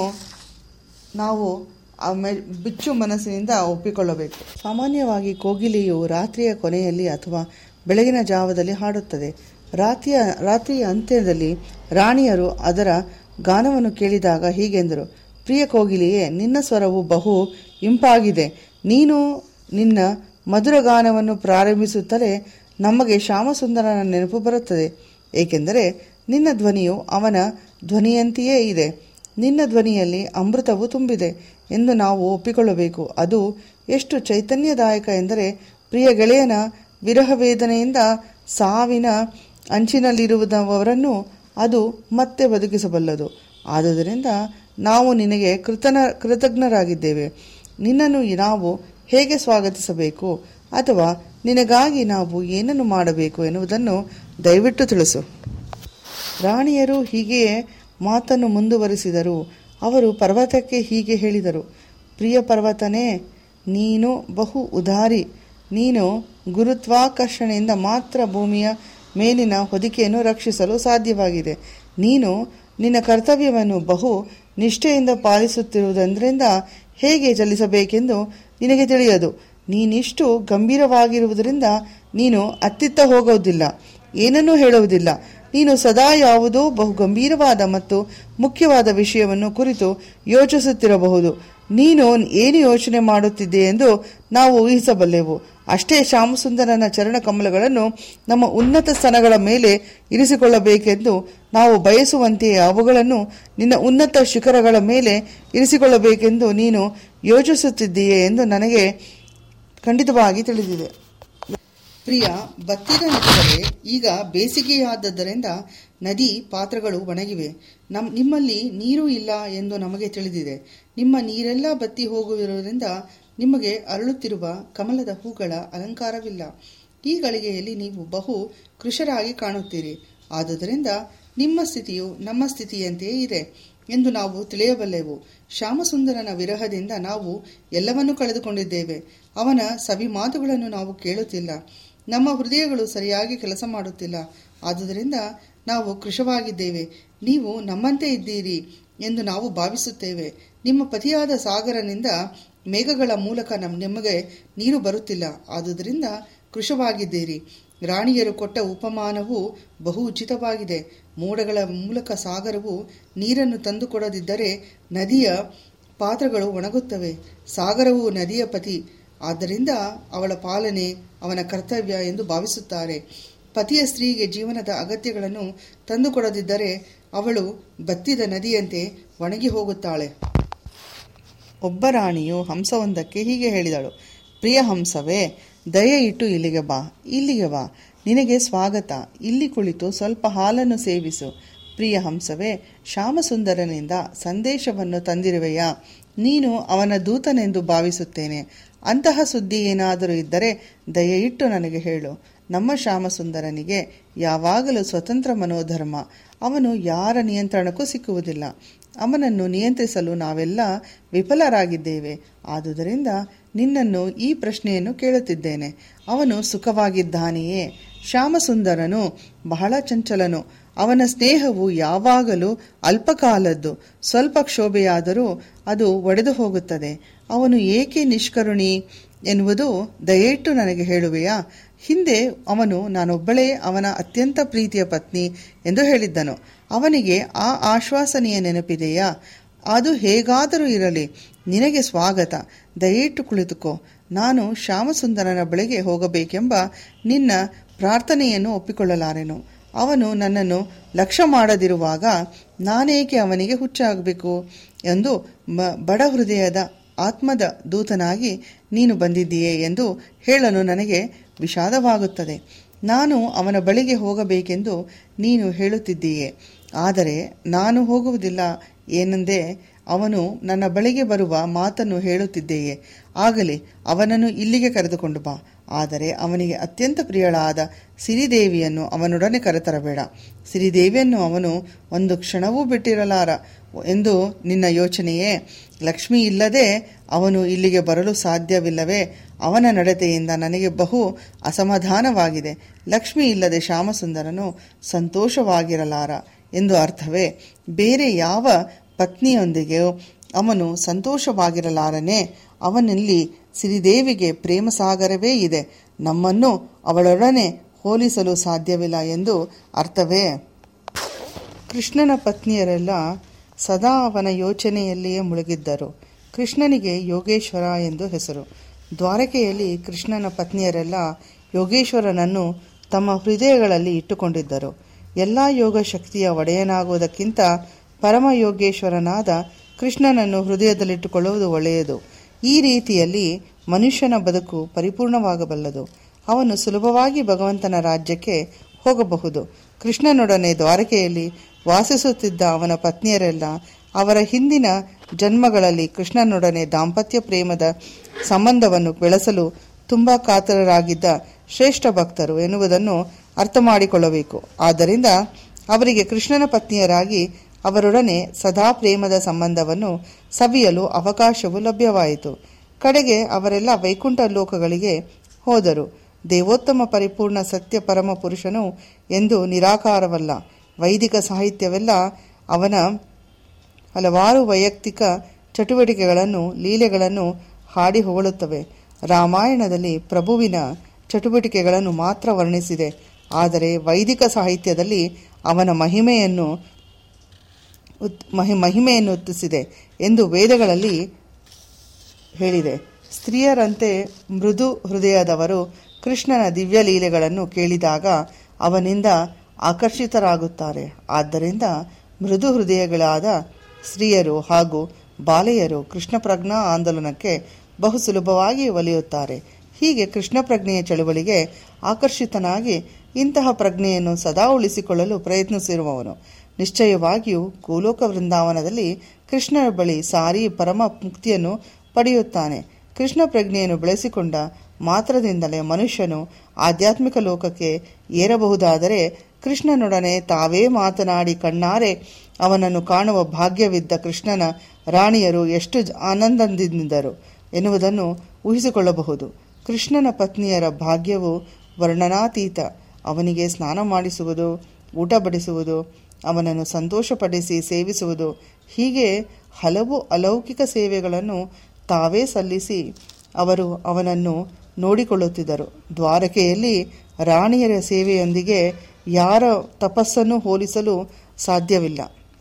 ನಾವು ಆ ಮೆ- ಬಿಚ್ಚು ಮನಸ್ಸಿನಿಂದ ಒಪ್ಪಿಕೊಳ್ಳಬೇಕು ಸಾಮಾನ್ಯವಾಗಿ ಕೋಗಿಲೆಯು ರಾತ್ರಿಯ ಕೊನೆಯಲ್ಲಿ ಅಥವಾ ಬೆಳಗಿನ ಜಾವದಲ್ಲಿ ಹಾಡುತ್ತದೆ ರಾತ್ರಿಯ ರಾತ್ರಿಯ ಅಂತ್ಯದಲ್ಲಿ ರಾಣಿಯರು ಅದರ ಗಾನವನ್ನು ಕೇಳಿದಾಗ ಹೀಗೆಂದರು ಪ್ರಿಯ ಕೋಗಿಲೆಯೇ ನಿನ್ನ ಸ್ವರವು ಬಹು ಇಂಪಾಗಿದೆ ನೀನು ನಿನ್ನ ಮಧುರ ಗಾನವನ್ನು ಪ್ರಾರಂಭಿಸುತ್ತಲೇ ನಮಗೆ ಶ್ಯಾಮಸುಂದರನ ನೆನಪು ಬರುತ್ತದೆ ಏಕೆಂದರೆ ನಿನ್ನ ಧ್ವನಿಯು ಅವನ ಧ್ವನಿಯಂತೆಯೇ ಇದೆ ನಿನ್ನ ಧ್ವನಿಯಲ್ಲಿ ಅಮೃತವು ತುಂಬಿದೆ ಎಂದು ನಾವು ಒಪ್ಪಿಕೊಳ್ಳಬೇಕು ಅದು ಎಷ್ಟು ಚೈತನ್ಯದಾಯಕ ಎಂದರೆ ಪ್ರಿಯ ಗೆಳೆಯನ ವಿರಹ ವೇದನೆಯಿಂದ ಸಾವಿನ ಅಂಚಿನಲ್ಲಿರುವುದವರನ್ನು ಅದು ಮತ್ತೆ ಬದುಕಿಸಬಲ್ಲದು ಆದುದರಿಂದ ನಾವು ನಿನಗೆ ಕೃತನ ಕೃತಜ್ಞರಾಗಿದ್ದೇವೆ ನಿನ್ನನ್ನು ನಾವು ಹೇಗೆ ಸ್ವಾಗತಿಸಬೇಕು ಅಥವಾ ನಿನಗಾಗಿ ನಾವು ಏನನ್ನು ಮಾಡಬೇಕು ಎನ್ನುವುದನ್ನು ದಯವಿಟ್ಟು ತಿಳಿಸು ರಾಣಿಯರು ಹೀಗೆಯೇ ಮಾತನ್ನು ಮುಂದುವರಿಸಿದರು ಅವರು ಪರ್ವತಕ್ಕೆ ಹೀಗೆ ಹೇಳಿದರು ಪ್ರಿಯ ಪರ್ವತನೇ ನೀನು ಬಹು ಉದಾರಿ ನೀನು ಗುರುತ್ವಾಕರ್ಷಣೆಯಿಂದ ಮಾತ್ರ ಭೂಮಿಯ ಮೇಲಿನ ಹೊದಿಕೆಯನ್ನು ರಕ್ಷಿಸಲು ಸಾಧ್ಯವಾಗಿದೆ ನೀನು ನಿನ್ನ ಕರ್ತವ್ಯವನ್ನು ಬಹು ನಿಷ್ಠೆಯಿಂದ ಪಾಲಿಸುತ್ತಿರುವುದರಿಂದ ಹೇಗೆ ಚಲಿಸಬೇಕೆಂದು ನಿನಗೆ ತಿಳಿಯದು ನೀನಿಷ್ಟು ಗಂಭೀರವಾಗಿರುವುದರಿಂದ ನೀನು ಅತ್ತಿತ್ತ ಹೋಗುವುದಿಲ್ಲ ಏನನ್ನೂ ಹೇಳುವುದಿಲ್ಲ ನೀನು ಸದಾ ಯಾವುದೋ ಬಹು ಗಂಭೀರವಾದ ಮತ್ತು ಮುಖ್ಯವಾದ ವಿಷಯವನ್ನು ಕುರಿತು ಯೋಚಿಸುತ್ತಿರಬಹುದು ನೀನು ಏನು ಯೋಚನೆ ಮಾಡುತ್ತಿದ್ದೆ ಎಂದು ನಾವು ಊಹಿಸಬಲ್ಲೆವು ಅಷ್ಟೇ ಶ್ಯಾಮಸುಂದರನ ಚರಣ ಕಮಲಗಳನ್ನು ನಮ್ಮ ಉನ್ನತ ಸ್ತನಗಳ ಮೇಲೆ ಇರಿಸಿಕೊಳ್ಳಬೇಕೆಂದು ನಾವು ಬಯಸುವಂತೆಯೇ ಅವುಗಳನ್ನು ನಿನ್ನ ಉನ್ನತ ಶಿಖರಗಳ ಮೇಲೆ ಇರಿಸಿಕೊಳ್ಳಬೇಕೆಂದು ನೀನು ಯೋಚಿಸುತ್ತಿದ್ದೀಯೇ ಎಂದು ನನಗೆ ಖಂಡಿತವಾಗಿ ತಿಳಿದಿದೆ ಪ್ರಿಯ ಬತ್ತಿದ ನದಿಗಳೇ ಈಗ ಬೇಸಿಗೆಯಾದದ್ದರಿಂದ ನದಿ ಪಾತ್ರಗಳು ಒಣಗಿವೆ ನಮ್ ನಿಮ್ಮಲ್ಲಿ ನೀರು ಇಲ್ಲ ಎಂದು ನಮಗೆ ತಿಳಿದಿದೆ ನಿಮ್ಮ ನೀರೆಲ್ಲ ಬತ್ತಿ ಹೋಗುವುದರಿಂದ ನಿಮಗೆ ಅರಳುತ್ತಿರುವ ಕಮಲದ ಹೂಗಳ ಅಲಂಕಾರವಿಲ್ಲ ಈ ಗಳಿಗೆಯಲ್ಲಿ ನೀವು ಬಹು ಕೃಶರಾಗಿ ಕಾಣುತ್ತೀರಿ ಆದುದರಿಂದ ನಿಮ್ಮ ಸ್ಥಿತಿಯು ನಮ್ಮ ಸ್ಥಿತಿಯಂತೆಯೇ ಇದೆ ಎಂದು ನಾವು ತಿಳಿಯಬಲ್ಲೆವು ಶ್ಯಾಮಸುಂದರನ ವಿರಹದಿಂದ ನಾವು ಎಲ್ಲವನ್ನೂ ಕಳೆದುಕೊಂಡಿದ್ದೇವೆ ಅವನ ಸವಿ ಮಾತುಗಳನ್ನು ನಾವು ಕೇಳುತ್ತಿಲ್ಲ ನಮ್ಮ ಹೃದಯಗಳು ಸರಿಯಾಗಿ ಕೆಲಸ ಮಾಡುತ್ತಿಲ್ಲ ಆದುದರಿಂದ ನಾವು ಕೃಶವಾಗಿದ್ದೇವೆ ನೀವು ನಮ್ಮಂತೆ ಇದ್ದೀರಿ ಎಂದು ನಾವು ಭಾವಿಸುತ್ತೇವೆ ನಿಮ್ಮ ಪತಿಯಾದ ಸಾಗರನಿಂದ ಮೇಘಗಳ ಮೂಲಕ ನಮ್ ನಿಮಗೆ ನೀರು ಬರುತ್ತಿಲ್ಲ ಆದುದರಿಂದ ಕೃಶವಾಗಿದ್ದೀರಿ ರಾಣಿಯರು ಕೊಟ್ಟ ಉಪಮಾನವು ಬಹು ಉಚಿತವಾಗಿದೆ ಮೋಡಗಳ ಮೂಲಕ ಸಾಗರವು ನೀರನ್ನು ತಂದುಕೊಡದಿದ್ದರೆ ನದಿಯ ಪಾತ್ರಗಳು ಒಣಗುತ್ತವೆ ಸಾಗರವು ನದಿಯ ಪತಿ ಆದ್ದರಿಂದ ಅವಳ ಪಾಲನೆ ಅವನ ಕರ್ತವ್ಯ ಎಂದು ಭಾವಿಸುತ್ತಾರೆ ಪತಿಯ ಸ್ತ್ರೀಗೆ ಜೀವನದ ಅಗತ್ಯಗಳನ್ನು ತಂದುಕೊಡದಿದ್ದರೆ ಅವಳು ಬತ್ತಿದ ನದಿಯಂತೆ ಒಣಗಿ ಹೋಗುತ್ತಾಳೆ ಒಬ್ಬ ರಾಣಿಯು ಹಂಸವೊಂದಕ್ಕೆ ಹೀಗೆ ಹೇಳಿದಳು ಪ್ರಿಯ ಹಂಸವೇ ದಯೆ ಇಟ್ಟು ಇಲ್ಲಿಗೆ ಬಾ ಇಲ್ಲಿಗೆ ಬಾ ನಿನಗೆ ಸ್ವಾಗತ ಇಲ್ಲಿ ಕುಳಿತು ಸ್ವಲ್ಪ ಹಾಲನ್ನು ಸೇವಿಸು ಪ್ರಿಯ ಹಂಸವೇ ಶ್ಯಾಮಸುಂದರನಿಂದ ಸಂದೇಶವನ್ನು ತಂದಿರುವೆಯಾ ನೀನು ಅವನ ದೂತನೆಂದು ಭಾವಿಸುತ್ತೇನೆ ಅಂತಹ ಸುದ್ದಿ ಏನಾದರೂ ಇದ್ದರೆ ದಯೆಯಿಟ್ಟು ನನಗೆ ಹೇಳು ನಮ್ಮ ಶ್ಯಾಮಸುಂದರನಿಗೆ ಯಾವಾಗಲೂ ಸ್ವತಂತ್ರ ಮನೋಧರ್ಮ ಅವನು ಯಾರ ನಿಯಂತ್ರಣಕ್ಕೂ ಸಿಕ್ಕುವುದಿಲ್ಲ ಅವನನ್ನು ನಿಯಂತ್ರಿಸಲು ನಾವೆಲ್ಲ ವಿಫಲರಾಗಿದ್ದೇವೆ ಆದುದರಿಂದ ನಿನ್ನನ್ನು ಈ ಪ್ರಶ್ನೆಯನ್ನು ಕೇಳುತ್ತಿದ್ದೇನೆ ಅವನು ಸುಖವಾಗಿದ್ದಾನೆಯೇ ಶ್ಯಾಮಸುಂದರನು ಬಹಳ ಚಂಚಲನು ಅವನ ಸ್ನೇಹವು ಯಾವಾಗಲೂ ಅಲ್ಪಕಾಲದ್ದು ಸ್ವಲ್ಪ ಕ್ಷೋಭೆಯಾದರೂ ಅದು ಒಡೆದು ಹೋಗುತ್ತದೆ ಅವನು ಏಕೆ ನಿಷ್ಕರುಣಿ ಎನ್ನುವುದು ದಯವಿಟ್ಟು ನನಗೆ ಹೇಳುವೆಯಾ ಹಿಂದೆ ಅವನು ನಾನೊಬ್ಬಳೇ ಅವನ ಅತ್ಯಂತ ಪ್ರೀತಿಯ ಪತ್ನಿ ಎಂದು ಹೇಳಿದ್ದನು ಅವನಿಗೆ ಆ ಆಶ್ವಾಸನೆಯ ನೆನಪಿದೆಯಾ ಅದು ಹೇಗಾದರೂ ಇರಲಿ ನಿನಗೆ ಸ್ವಾಗತ ದಯವಿಟ್ಟು ಕುಳಿತುಕೋ ನಾನು ಶ್ಯಾಮಸುಂದರನ ಬಳಿಗೆ ಹೋಗಬೇಕೆಂಬ ನಿನ್ನ ಪ್ರಾರ್ಥನೆಯನ್ನು ಒಪ್ಪಿಕೊಳ್ಳಲಾರೆನು ಅವನು ನನ್ನನ್ನು ಲಕ್ಷ್ಯ ಮಾಡದಿರುವಾಗ ನಾನೇಕೆ ಅವನಿಗೆ ಹುಚ್ಚಾಗಬೇಕು ಎಂದು ಬಡ ಹೃದಯದ ಆತ್ಮದ ದೂತನಾಗಿ ನೀನು ಬಂದಿದ್ದೀಯೆ ಎಂದು ಹೇಳಲು ನನಗೆ ವಿಷಾದವಾಗುತ್ತದೆ ನಾನು ಅವನ ಬಳಿಗೆ ಹೋಗಬೇಕೆಂದು ನೀನು ಹೇಳುತ್ತಿದ್ದೀಯೆ ಆದರೆ ನಾನು ಹೋಗುವುದಿಲ್ಲ ಏನೆಂದೇ ಅವನು ನನ್ನ ಬಳಿಗೆ ಬರುವ ಮಾತನ್ನು ಹೇಳುತ್ತಿದ್ದೆಯೇ ಆಗಲಿ ಅವನನ್ನು ಇಲ್ಲಿಗೆ ಕರೆದುಕೊಂಡು ಬಾ ಆದರೆ ಅವನಿಗೆ ಅತ್ಯಂತ ಪ್ರಿಯಳಾದ ಸಿರಿದೇವಿಯನ್ನು ಅವನೊಡನೆ ಕರೆತರಬೇಡ ಸಿರಿದೇವಿಯನ್ನು ಅವನು ಒಂದು ಕ್ಷಣವೂ ಬಿಟ್ಟಿರಲಾರ ಎಂದು ನಿನ್ನ ಯೋಚನೆಯೇ ಲಕ್ಷ್ಮಿ ಇಲ್ಲದೆ ಅವನು ಇಲ್ಲಿಗೆ ಬರಲು ಸಾಧ್ಯವಿಲ್ಲವೇ ಅವನ ನಡತೆಯಿಂದ ನನಗೆ ಬಹು ಅಸಮಾಧಾನವಾಗಿದೆ ಲಕ್ಷ್ಮಿ ಇಲ್ಲದೆ ಶ್ಯಾಮಸುಂದರನು ಸಂತೋಷವಾಗಿರಲಾರ ಎಂದು ಅರ್ಥವೇ ಬೇರೆ ಯಾವ ಪತ್ನಿಯೊಂದಿಗೆ ಅವನು ಸಂತೋಷವಾಗಿರಲಾರನೆ ಅವನಲ್ಲಿ ಸಿರಿದೇವಿಗೆ ಪ್ರೇಮ ಸಾಗರವೇ ಇದೆ ನಮ್ಮನ್ನು ಅವಳೊಡನೆ ಹೋಲಿಸಲು ಸಾಧ್ಯವಿಲ್ಲ ಎಂದು ಅರ್ಥವೇ ಕೃಷ್ಣನ ಪತ್ನಿಯರೆಲ್ಲ ಸದಾ ಅವನ ಯೋಚನೆಯಲ್ಲಿಯೇ ಮುಳುಗಿದ್ದರು ಕೃಷ್ಣನಿಗೆ ಯೋಗೇಶ್ವರ ಎಂದು ಹೆಸರು ದ್ವಾರಕೆಯಲ್ಲಿ ಕೃಷ್ಣನ ಪತ್ನಿಯರೆಲ್ಲ ಯೋಗೇಶ್ವರನನ್ನು ತಮ್ಮ ಹೃದಯಗಳಲ್ಲಿ ಇಟ್ಟುಕೊಂಡಿದ್ದರು ಎಲ್ಲ ಯೋಗ ಶಕ್ತಿಯ ಒಡೆಯನಾಗುವುದಕ್ಕಿಂತ ಪರಮ ಯೋಗೇಶ್ವರನಾದ ಕೃಷ್ಣನನ್ನು ಹೃದಯದಲ್ಲಿಟ್ಟುಕೊಳ್ಳುವುದು ಒಳ್ಳೆಯದು ಈ ರೀತಿಯಲ್ಲಿ ಮನುಷ್ಯನ ಬದುಕು ಪರಿಪೂರ್ಣವಾಗಬಲ್ಲದು ಅವನು ಸುಲಭವಾಗಿ ಭಗವಂತನ ರಾಜ್ಯಕ್ಕೆ ಹೋಗಬಹುದು ಕೃಷ್ಣನೊಡನೆ ದ್ವಾರಕೆಯಲ್ಲಿ ವಾಸಿಸುತ್ತಿದ್ದ ಅವನ ಪತ್ನಿಯರೆಲ್ಲ ಅವರ ಹಿಂದಿನ ಜನ್ಮಗಳಲ್ಲಿ ಕೃಷ್ಣನೊಡನೆ ದಾಂಪತ್ಯ ಪ್ರೇಮದ ಸಂಬಂಧವನ್ನು ಬೆಳೆಸಲು ತುಂಬ ಕಾತರರಾಗಿದ್ದ ಶ್ರೇಷ್ಠ ಭಕ್ತರು ಎನ್ನುವುದನ್ನು ಅರ್ಥ ಮಾಡಿಕೊಳ್ಳಬೇಕು ಆದ್ದರಿಂದ ಅವರಿಗೆ ಕೃಷ್ಣನ ಪತ್ನಿಯರಾಗಿ ಅವರೊಡನೆ ಸದಾ ಪ್ರೇಮದ ಸಂಬಂಧವನ್ನು ಸವಿಯಲು ಅವಕಾಶವು ಲಭ್ಯವಾಯಿತು ಕಡೆಗೆ ಅವರೆಲ್ಲ ವೈಕುಂಠ ಲೋಕಗಳಿಗೆ ಹೋದರು ದೇವೋತ್ತಮ ಪರಿಪೂರ್ಣ ಸತ್ಯ ಪರಮ ಪುರುಷನು ಎಂದು ನಿರಾಕಾರವಲ್ಲ ವೈದಿಕ ಸಾಹಿತ್ಯವೆಲ್ಲ ಅವನ ಹಲವಾರು ವೈಯಕ್ತಿಕ ಚಟುವಟಿಕೆಗಳನ್ನು ಲೀಲೆಗಳನ್ನು ಹಾಡಿ ಹೊಗಳುತ್ತವೆ ರಾಮಾಯಣದಲ್ಲಿ ಪ್ರಭುವಿನ ಚಟುವಟಿಕೆಗಳನ್ನು ಮಾತ್ರ ವರ್ಣಿಸಿದೆ ಆದರೆ ವೈದಿಕ ಸಾಹಿತ್ಯದಲ್ಲಿ ಅವನ ಮಹಿಮೆಯನ್ನು ಉತ್ ಮಹಿ ಮಹಿಮೆಯನ್ನು ಉತ್ತಿಸಿದೆ ಎಂದು ವೇದಗಳಲ್ಲಿ ಹೇಳಿದೆ ಸ್ತ್ರೀಯರಂತೆ ಮೃದು ಹೃದಯದವರು ಕೃಷ್ಣನ ದಿವ್ಯ ಲೀಲೆಗಳನ್ನು ಕೇಳಿದಾಗ ಅವನಿಂದ ಆಕರ್ಷಿತರಾಗುತ್ತಾರೆ ಆದ್ದರಿಂದ ಮೃದು ಹೃದಯಗಳಾದ ಸ್ತ್ರೀಯರು ಹಾಗೂ ಬಾಲೆಯರು ಕೃಷ್ಣ ಪ್ರಜ್ಞಾ ಆಂದೋಲನಕ್ಕೆ ಬಹು ಸುಲಭವಾಗಿ ಒಲಿಯುತ್ತಾರೆ ಹೀಗೆ ಕೃಷ್ಣ ಪ್ರಜ್ಞೆಯ ಚಳುವಳಿಗೆ ಆಕರ್ಷಿತನಾಗಿ ಇಂತಹ ಪ್ರಜ್ಞೆಯನ್ನು ಸದಾ ಉಳಿಸಿಕೊಳ್ಳಲು ಪ್ರಯತ್ನಿಸಿರುವವನು ನಿಶ್ಚಯವಾಗಿಯೂ ಗೋಲೋಕ ವೃಂದಾವನದಲ್ಲಿ ಕೃಷ್ಣನ ಬಳಿ ಸಾರಿ ಪರಮ ಮುಕ್ತಿಯನ್ನು ಪಡೆಯುತ್ತಾನೆ ಕೃಷ್ಣ ಪ್ರಜ್ಞೆಯನ್ನು ಬೆಳೆಸಿಕೊಂಡ ಮಾತ್ರದಿಂದಲೇ ಮನುಷ್ಯನು ಆಧ್ಯಾತ್ಮಿಕ ಲೋಕಕ್ಕೆ ಏರಬಹುದಾದರೆ ಕೃಷ್ಣನೊಡನೆ ತಾವೇ ಮಾತನಾಡಿ ಕಣ್ಣಾರೆ ಅವನನ್ನು ಕಾಣುವ ಭಾಗ್ಯವಿದ್ದ ಕೃಷ್ಣನ ರಾಣಿಯರು ಎಷ್ಟು ಜ- ಆನಂದದಿಂದಿದ್ದರು ಎನ್ನುವುದನ್ನು ಊಹಿಸಿಕೊಳ್ಳಬಹುದು ಕೃಷ್ಣನ ಪತ್ನಿಯರ ಭಾಗ್ಯವು ವರ್ಣನಾತೀತ ಅವನಿಗೆ ಸ್ನಾನ ಮಾಡಿಸುವುದು ಊಟ ಬಡಿಸುವುದು ಅವನನ್ನು ಸಂತೋಷಪಡಿಸಿ ಸೇವಿಸುವುದು ಹೀಗೆ ಹಲವು ಅಲೌಕಿಕ ಸೇವೆಗಳನ್ನು ತಾವೇ ಸಲ್ಲಿಸಿ ಅವರು ಅವನನ್ನು ನೋಡಿಕೊಳ್ಳುತ್ತಿದ್ದರು ದ್ವಾರಕೆಯಲ್ಲಿ ರಾಣಿಯರ ಸೇವೆಯೊಂದಿಗೆ ಯಾರ ತಪಸ್ಸನ್ನು ಹೋಲಿಸಲು ಸಾಧ್ಯವಿಲ್ಲ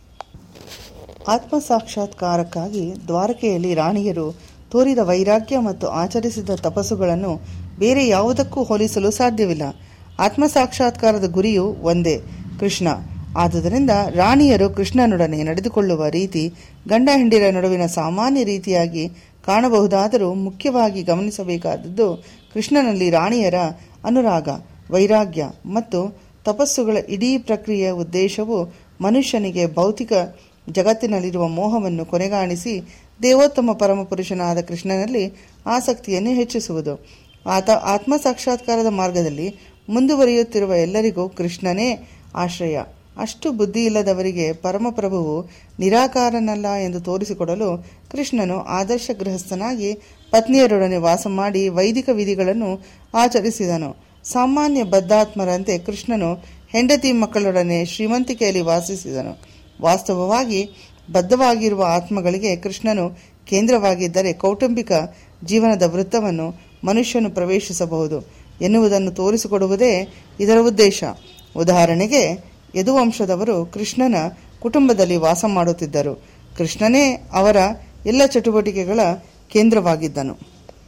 ಆತ್ಮ ಸಾಕ್ಷಾತ್ಕಾರಕ್ಕಾಗಿ ದ್ವಾರಕೆಯಲ್ಲಿ ರಾಣಿಯರು ತೋರಿದ ವೈರಾಗ್ಯ ಮತ್ತು ಆಚರಿಸಿದ ತಪಸ್ಸುಗಳನ್ನು ಬೇರೆ ಯಾವುದಕ್ಕೂ ಹೋಲಿಸಲು ಸಾಧ್ಯವಿಲ್ಲ ಆತ್ಮ ಸಾಕ್ಷಾತ್ಕಾರದ ಗುರಿಯು ಒಂದೇ ಕೃಷ್ಣ ಆದುದರಿಂದ ರಾಣಿಯರು ಕೃಷ್ಣನೊಡನೆ ನಡೆದುಕೊಳ್ಳುವ ರೀತಿ ಗಂಡ ಹೆಂಡಿರ ನಡುವಿನ ಸಾಮಾನ್ಯ ರೀತಿಯಾಗಿ ಕಾಣಬಹುದಾದರೂ ಮುಖ್ಯವಾಗಿ ಗಮನಿಸಬೇಕಾದದ್ದು ಕೃಷ್ಣನಲ್ಲಿ ರಾಣಿಯರ ಅನುರಾಗ ವೈರಾಗ್ಯ ಮತ್ತು ತಪಸ್ಸುಗಳ ಇಡೀ ಪ್ರಕ್ರಿಯೆಯ ಉದ್ದೇಶವು ಮನುಷ್ಯನಿಗೆ ಭೌತಿಕ ಜಗತ್ತಿನಲ್ಲಿರುವ ಮೋಹವನ್ನು ಕೊನೆಗಾಣಿಸಿ ದೇವೋತ್ತಮ ಪರಮಪುರುಷನಾದ ಕೃಷ್ಣನಲ್ಲಿ ಆಸಕ್ತಿಯನ್ನು ಹೆಚ್ಚಿಸುವುದು ಆತ ಆತ್ಮ ಸಾಕ್ಷಾತ್ಕಾರದ ಮಾರ್ಗದಲ್ಲಿ ಮುಂದುವರಿಯುತ್ತಿರುವ ಎಲ್ಲರಿಗೂ ಕೃಷ್ಣನೇ ಆಶ್ರಯ ಅಷ್ಟು ಬುದ್ಧಿಯಿಲ್ಲದವರಿಗೆ ಪರಮಪ್ರಭುವು ನಿರಾಕಾರನಲ್ಲ ಎಂದು ತೋರಿಸಿಕೊಡಲು ಕೃಷ್ಣನು ಆದರ್ಶ ಗೃಹಸ್ಥನಾಗಿ ಪತ್ನಿಯರೊಡನೆ ವಾಸ ಮಾಡಿ ವೈದಿಕ ವಿಧಿಗಳನ್ನು ಆಚರಿಸಿದನು ಸಾಮಾನ್ಯ ಬದ್ಧಾತ್ಮರಂತೆ ಕೃಷ್ಣನು ಹೆಂಡತಿ ಮಕ್ಕಳೊಡನೆ ಶ್ರೀಮಂತಿಕೆಯಲ್ಲಿ ವಾಸಿಸಿದನು ವಾಸ್ತವವಾಗಿ ಬದ್ಧವಾಗಿರುವ ಆತ್ಮಗಳಿಗೆ ಕೃಷ್ಣನು ಕೇಂದ್ರವಾಗಿದ್ದರೆ ಕೌಟುಂಬಿಕ ಜೀವನದ ವೃತ್ತವನ್ನು ಮನುಷ್ಯನು ಪ್ರವೇಶಿಸಬಹುದು ಎನ್ನುವುದನ್ನು ತೋರಿಸಿಕೊಡುವುದೇ ಇದರ ಉದ್ದೇಶ ಉದಾಹರಣೆಗೆ ಯದುವಂಶದವರು ಕೃಷ್ಣನ ಕುಟುಂಬದಲ್ಲಿ ವಾಸ ಮಾಡುತ್ತಿದ್ದರು ಕೃಷ್ಣನೇ ಅವರ ಎಲ್ಲ ಚಟುವಟಿಕೆಗಳ ಕೇಂದ್ರವಾಗಿದ್ದನು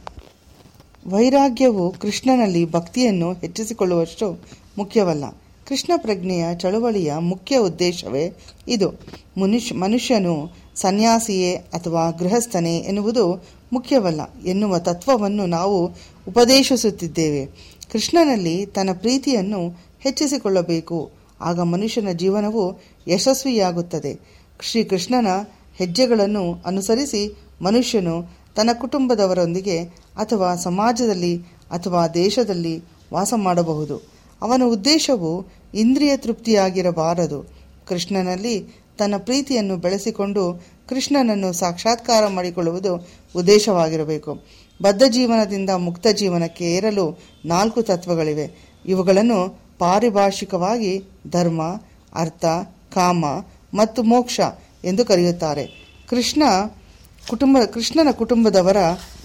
ವೈರಾಗ್ಯವು ಕೃಷ್ಣನಲ್ಲಿ ಭಕ್ತಿಯನ್ನು ಹೆಚ್ಚಿಸಿಕೊಳ್ಳುವಷ್ಟು ಮುಖ್ಯವಲ್ಲ ಕೃಷ್ಣ ಪ್ರಜ್ಞೆಯ ಚಳುವಳಿಯ ಮುಖ್ಯ ಉದ್ದೇಶವೇ ಇದು ಮನುಷ್ಯ ಮನುಷ್ಯನು ಸನ್ಯಾಸಿಯೇ ಅಥವಾ ಗೃಹಸ್ಥನೇ ಎನ್ನುವುದು ಮುಖ್ಯವಲ್ಲ ಎನ್ನುವ ತತ್ವವನ್ನು ನಾವು ಉಪದೇಶಿಸುತ್ತಿದ್ದೇವೆ ಕೃಷ್ಣನಲ್ಲಿ ತನ್ನ ಪ್ರೀತಿಯನ್ನು ಹೆಚ್ಚಿಸಿಕೊಳ್ಳಬೇಕು ಆಗ ಮನುಷ್ಯನ ಜೀವನವು ಯಶಸ್ವಿಯಾಗುತ್ತದೆ ಶ್ರೀಕೃಷ್ಣನ ಹೆಜ್ಜೆಗಳನ್ನು ಅನುಸರಿಸಿ ಮನುಷ್ಯನು ತನ್ನ ಕುಟುಂಬದವರೊಂದಿಗೆ ಅಥವಾ ಸಮಾಜದಲ್ಲಿ ಅಥವಾ ದೇಶದಲ್ಲಿ ವಾಸ ಮಾಡಬಹುದು ಅವನ ಉದ್ದೇಶವು ಇಂದ್ರಿಯ ತೃಪ್ತಿಯಾಗಿರಬಾರದು ಕೃಷ್ಣನಲ್ಲಿ ತನ್ನ ಪ್ರೀತಿಯನ್ನು ಬೆಳೆಸಿಕೊಂಡು ಕೃಷ್ಣನನ್ನು ಸಾಕ್ಷಾತ್ಕಾರ ಮಾಡಿಕೊಳ್ಳುವುದು ಉದ್ದೇಶವಾಗಿರಬೇಕು ಬದ್ಧ ಜೀವನದಿಂದ ಮುಕ್ತ ಜೀವನಕ್ಕೆ ಏರಲು ನಾಲ್ಕು ತತ್ವಗಳಿವೆ ಇವುಗಳನ್ನು ಪಾರಿಭಾಷಿಕವಾಗಿ ಧರ್ಮ ಅರ್ಥ ಕಾಮ ಮತ್ತು ಮೋಕ್ಷ ಎಂದು ಕರೆಯುತ್ತಾರೆ ಕೃಷ್ಣ ಕುಟುಂಬ ಕೃಷ್ಣನ ಕುಟುಂಬದವರ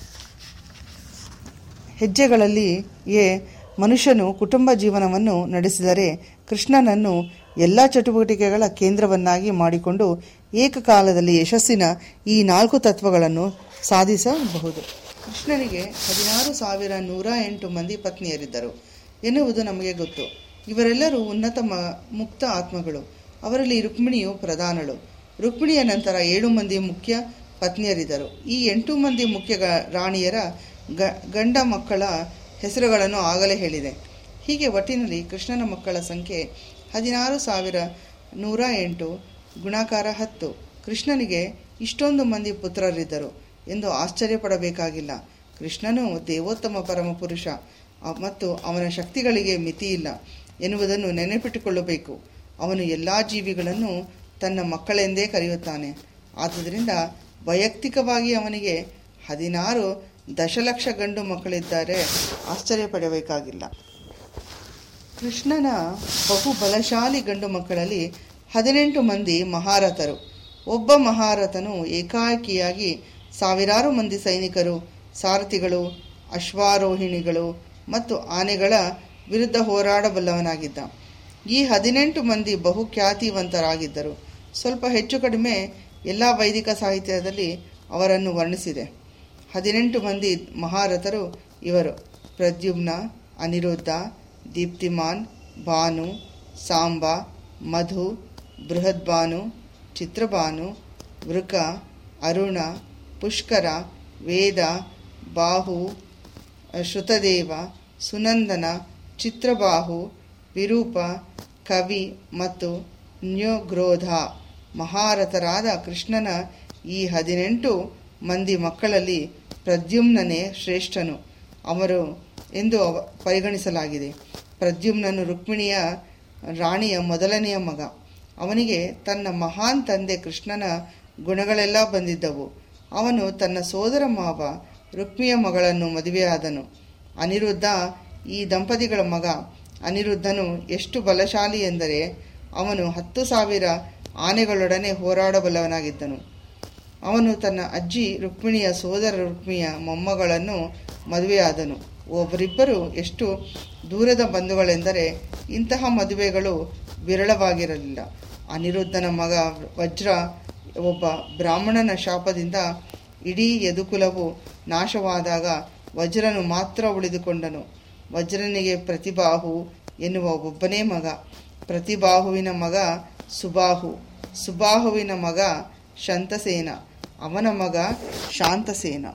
ಹೆಜ್ಜೆಗಳಲ್ಲಿಯೇ ಮನುಷ್ಯನು ಕುಟುಂಬ ಜೀವನವನ್ನು ನಡೆಸಿದರೆ ಕೃಷ್ಣನನ್ನು ಎಲ್ಲ ಚಟುವಟಿಕೆಗಳ ಕೇಂದ್ರವನ್ನಾಗಿ ಮಾಡಿಕೊಂಡು ಏಕಕಾಲದಲ್ಲಿ ಯಶಸ್ಸಿನ ಈ ನಾಲ್ಕು ತತ್ವಗಳನ್ನು ಸಾಧಿಸಬಹುದು ಕೃಷ್ಣನಿಗೆ ಹದಿನಾರು ಸಾವಿರ ನೂರ ಎಂಟು ಮಂದಿ ಪತ್ನಿಯರಿದ್ದರು ಎನ್ನುವುದು ನಮಗೆ ಗೊತ್ತು ಇವರೆಲ್ಲರೂ ಉನ್ನತ ಮ ಮುಕ್ತ ಆತ್ಮಗಳು ಅವರಲ್ಲಿ ರುಕ್ಮಿಣಿಯು ಪ್ರಧಾನಳು ರುಕ್ಮಿಣಿಯ ನಂತರ ಏಳು ಮಂದಿ ಮುಖ್ಯ ಪತ್ನಿಯರಿದ್ದರು ಈ ಎಂಟು ಮಂದಿ ಮುಖ್ಯ ಗ- ರಾಣಿಯರ ಗ ಗಂಡ ಮಕ್ಕಳ ಹೆಸರುಗಳನ್ನು ಆಗಲೇ ಹೇಳಿದೆ ಹೀಗೆ ಒಟ್ಟಿನಲ್ಲಿ ಕೃಷ್ಣನ ಮಕ್ಕಳ ಸಂಖ್ಯೆ ಹದಿನಾರು ಸಾವಿರ ನೂರ ಎಂಟು ಗುಣಾಕಾರ ಹತ್ತು ಕೃಷ್ಣನಿಗೆ ಇಷ್ಟೊಂದು ಮಂದಿ ಪುತ್ರರಿದ್ದರು ಎಂದು ಆಶ್ಚರ್ಯಪಡಬೇಕಾಗಿಲ್ಲ ಕೃಷ್ಣನು ದೇವೋತ್ತಮ ಪರಮಪುರುಷ ಅ- ಮತ್ತು ಅವನ ಶಕ್ತಿಗಳಿಗೆ ಮಿತಿಯಿಲ್ಲ ಎನ್ನುವುದನ್ನು ನೆನಪಿಟ್ಟುಕೊಳ್ಳಬೇಕು ಅವನು ಎಲ್ಲ ಜೀವಿಗಳನ್ನು ತನ್ನ ಮಕ್ಕಳೆಂದೇ ಕರೆಯುತ್ತಾನೆ ಆದುದರಿಂದ ವೈಯಕ್ತಿಕವಾಗಿ ಅವನಿಗೆ ಹದಿನಾರು ದಶಲಕ್ಷ ಗಂಡು ಮಕ್ಕಳಿದ್ದಾರೆ ಆಶ್ಚರ್ಯಪಡಬೇಕಾಗಿಲ್ಲ ಕೃಷ್ಣನ ಬಹು ಬಲಶಾಲಿ ಗಂಡು ಮಕ್ಕಳಲ್ಲಿ ಹದಿನೆಂಟು ಮಂದಿ ಮಹಾರಥರು ಒಬ್ಬ ಮಹಾರಥನು ಏಕಾಏಕಿಯಾಗಿ ಸಾವಿರಾರು ಮಂದಿ ಸೈನಿಕರು ಸಾರಥಿಗಳು ಅಶ್ವಾರೋಹಿಣಿಗಳು ಮತ್ತು ಆನೆಗಳ ವಿರುದ್ಧ ಹೋರಾಡಬಲ್ಲವನಾಗಿದ್ದ ಈ ಹದಿನೆಂಟು ಮಂದಿ ಬಹುಖ್ಯಾತಿವಂತರಾಗಿದ್ದರು ಸ್ವಲ್ಪ ಹೆಚ್ಚು ಕಡಿಮೆ ಎಲ್ಲ ವೈದಿಕ ಸಾಹಿತ್ಯದಲ್ಲಿ ಅವರನ್ನು ವರ್ಣಿಸಿದೆ ಹದಿನೆಂಟು ಮಂದಿ ಮಹಾರಥರು ಇವರು ಪ್ರದ್ಯುಮ್ನ ಅನಿರುದ್ಧ ದೀಪ್ತಿಮಾನ್ ಭಾನು ಸಾಂಬ ಮಧು ಬೃಹದ್ಭಾನು ಚಿತ್ರಭಾನು ವೃಕ ಅರುಣ ಪುಷ್ಕರ ವೇದ ಬಾಹು ಶ್ರುತದೇವ ಸುನಂದನ ಚಿತ್ರಬಾಹು ವಿರೂಪ ಕವಿ ಮತ್ತು ನ್ಯೋಗ್ರೋಧ ಮಹಾರಥರಾದ ಕೃಷ್ಣನ ಈ ಹದಿನೆಂಟು ಮಂದಿ ಮಕ್ಕಳಲ್ಲಿ ಪ್ರದ್ಯುಮ್ನನೇ ಶ್ರೇಷ್ಠನು ಅವರು ಎಂದು ಅವ- ಪರಿಗಣಿಸಲಾಗಿದೆ ಪ್ರದ್ಯುಮ್ನನು ರುಕ್ಮಿಣಿಯ ರಾಣಿಯ ಮೊದಲನೆಯ ಮಗ ಅವನಿಗೆ ತನ್ನ ಮಹಾನ್ ತಂದೆ ಕೃಷ್ಣನ ಗುಣಗಳೆಲ್ಲ ಬಂದಿದ್ದವು ಅವನು ತನ್ನ ಸೋದರ ಮಾವ ರುಕ್ಮಿಯ ಮಗಳನ್ನು ಮದುವೆಯಾದನು ಅನಿರುದ್ಧ ಈ ದಂಪತಿಗಳ ಮಗ ಅನಿರುದ್ಧನು ಎಷ್ಟು ಬಲಶಾಲಿ ಎಂದರೆ ಅವನು ಹತ್ತು ಸಾವಿರ ಆನೆಗಳೊಡನೆ ಹೋರಾಡಬಲ್ಲವನಾಗಿದ್ದನು ಅವನು ತನ್ನ ಅಜ್ಜಿ ರುಕ್ಮಿಣಿಯ ಸೋದರ ರುಕ್ಮಿಯ ಮೊಮ್ಮಗಳನ್ನು ಮದುವೆಯಾದನು ಒಬ್ಬರಿಬ್ಬರು ಎಷ್ಟು ದೂರದ ಬಂಧುಗಳೆಂದರೆ ಇಂತಹ ಮದುವೆಗಳು ವಿರಳವಾಗಿರಲಿಲ್ಲ ಅನಿರುದ್ಧನ ಮಗ ವಜ್ರ ಒಬ್ಬ ಬ್ರಾಹ್ಮಣನ ಶಾಪದಿಂದ ಇಡೀ ಯದುಕುಲವು ನಾಶವಾದಾಗ ವಜ್ರನು ಮಾತ್ರ ಉಳಿದುಕೊಂಡನು ವಜ್ರನಿಗೆ ಪ್ರತಿಬಾಹು ಎನ್ನುವ ಒಬ್ಬನೇ ಮಗ ಪ್ರತಿಬಾಹುವಿನ ಮಗ ಸುಬಾಹು ಸುಬಾಹುವಿನ ಮಗ ಶಂತಸೇನ ಅವನ ಮಗ ಶಾಂತಸೇನ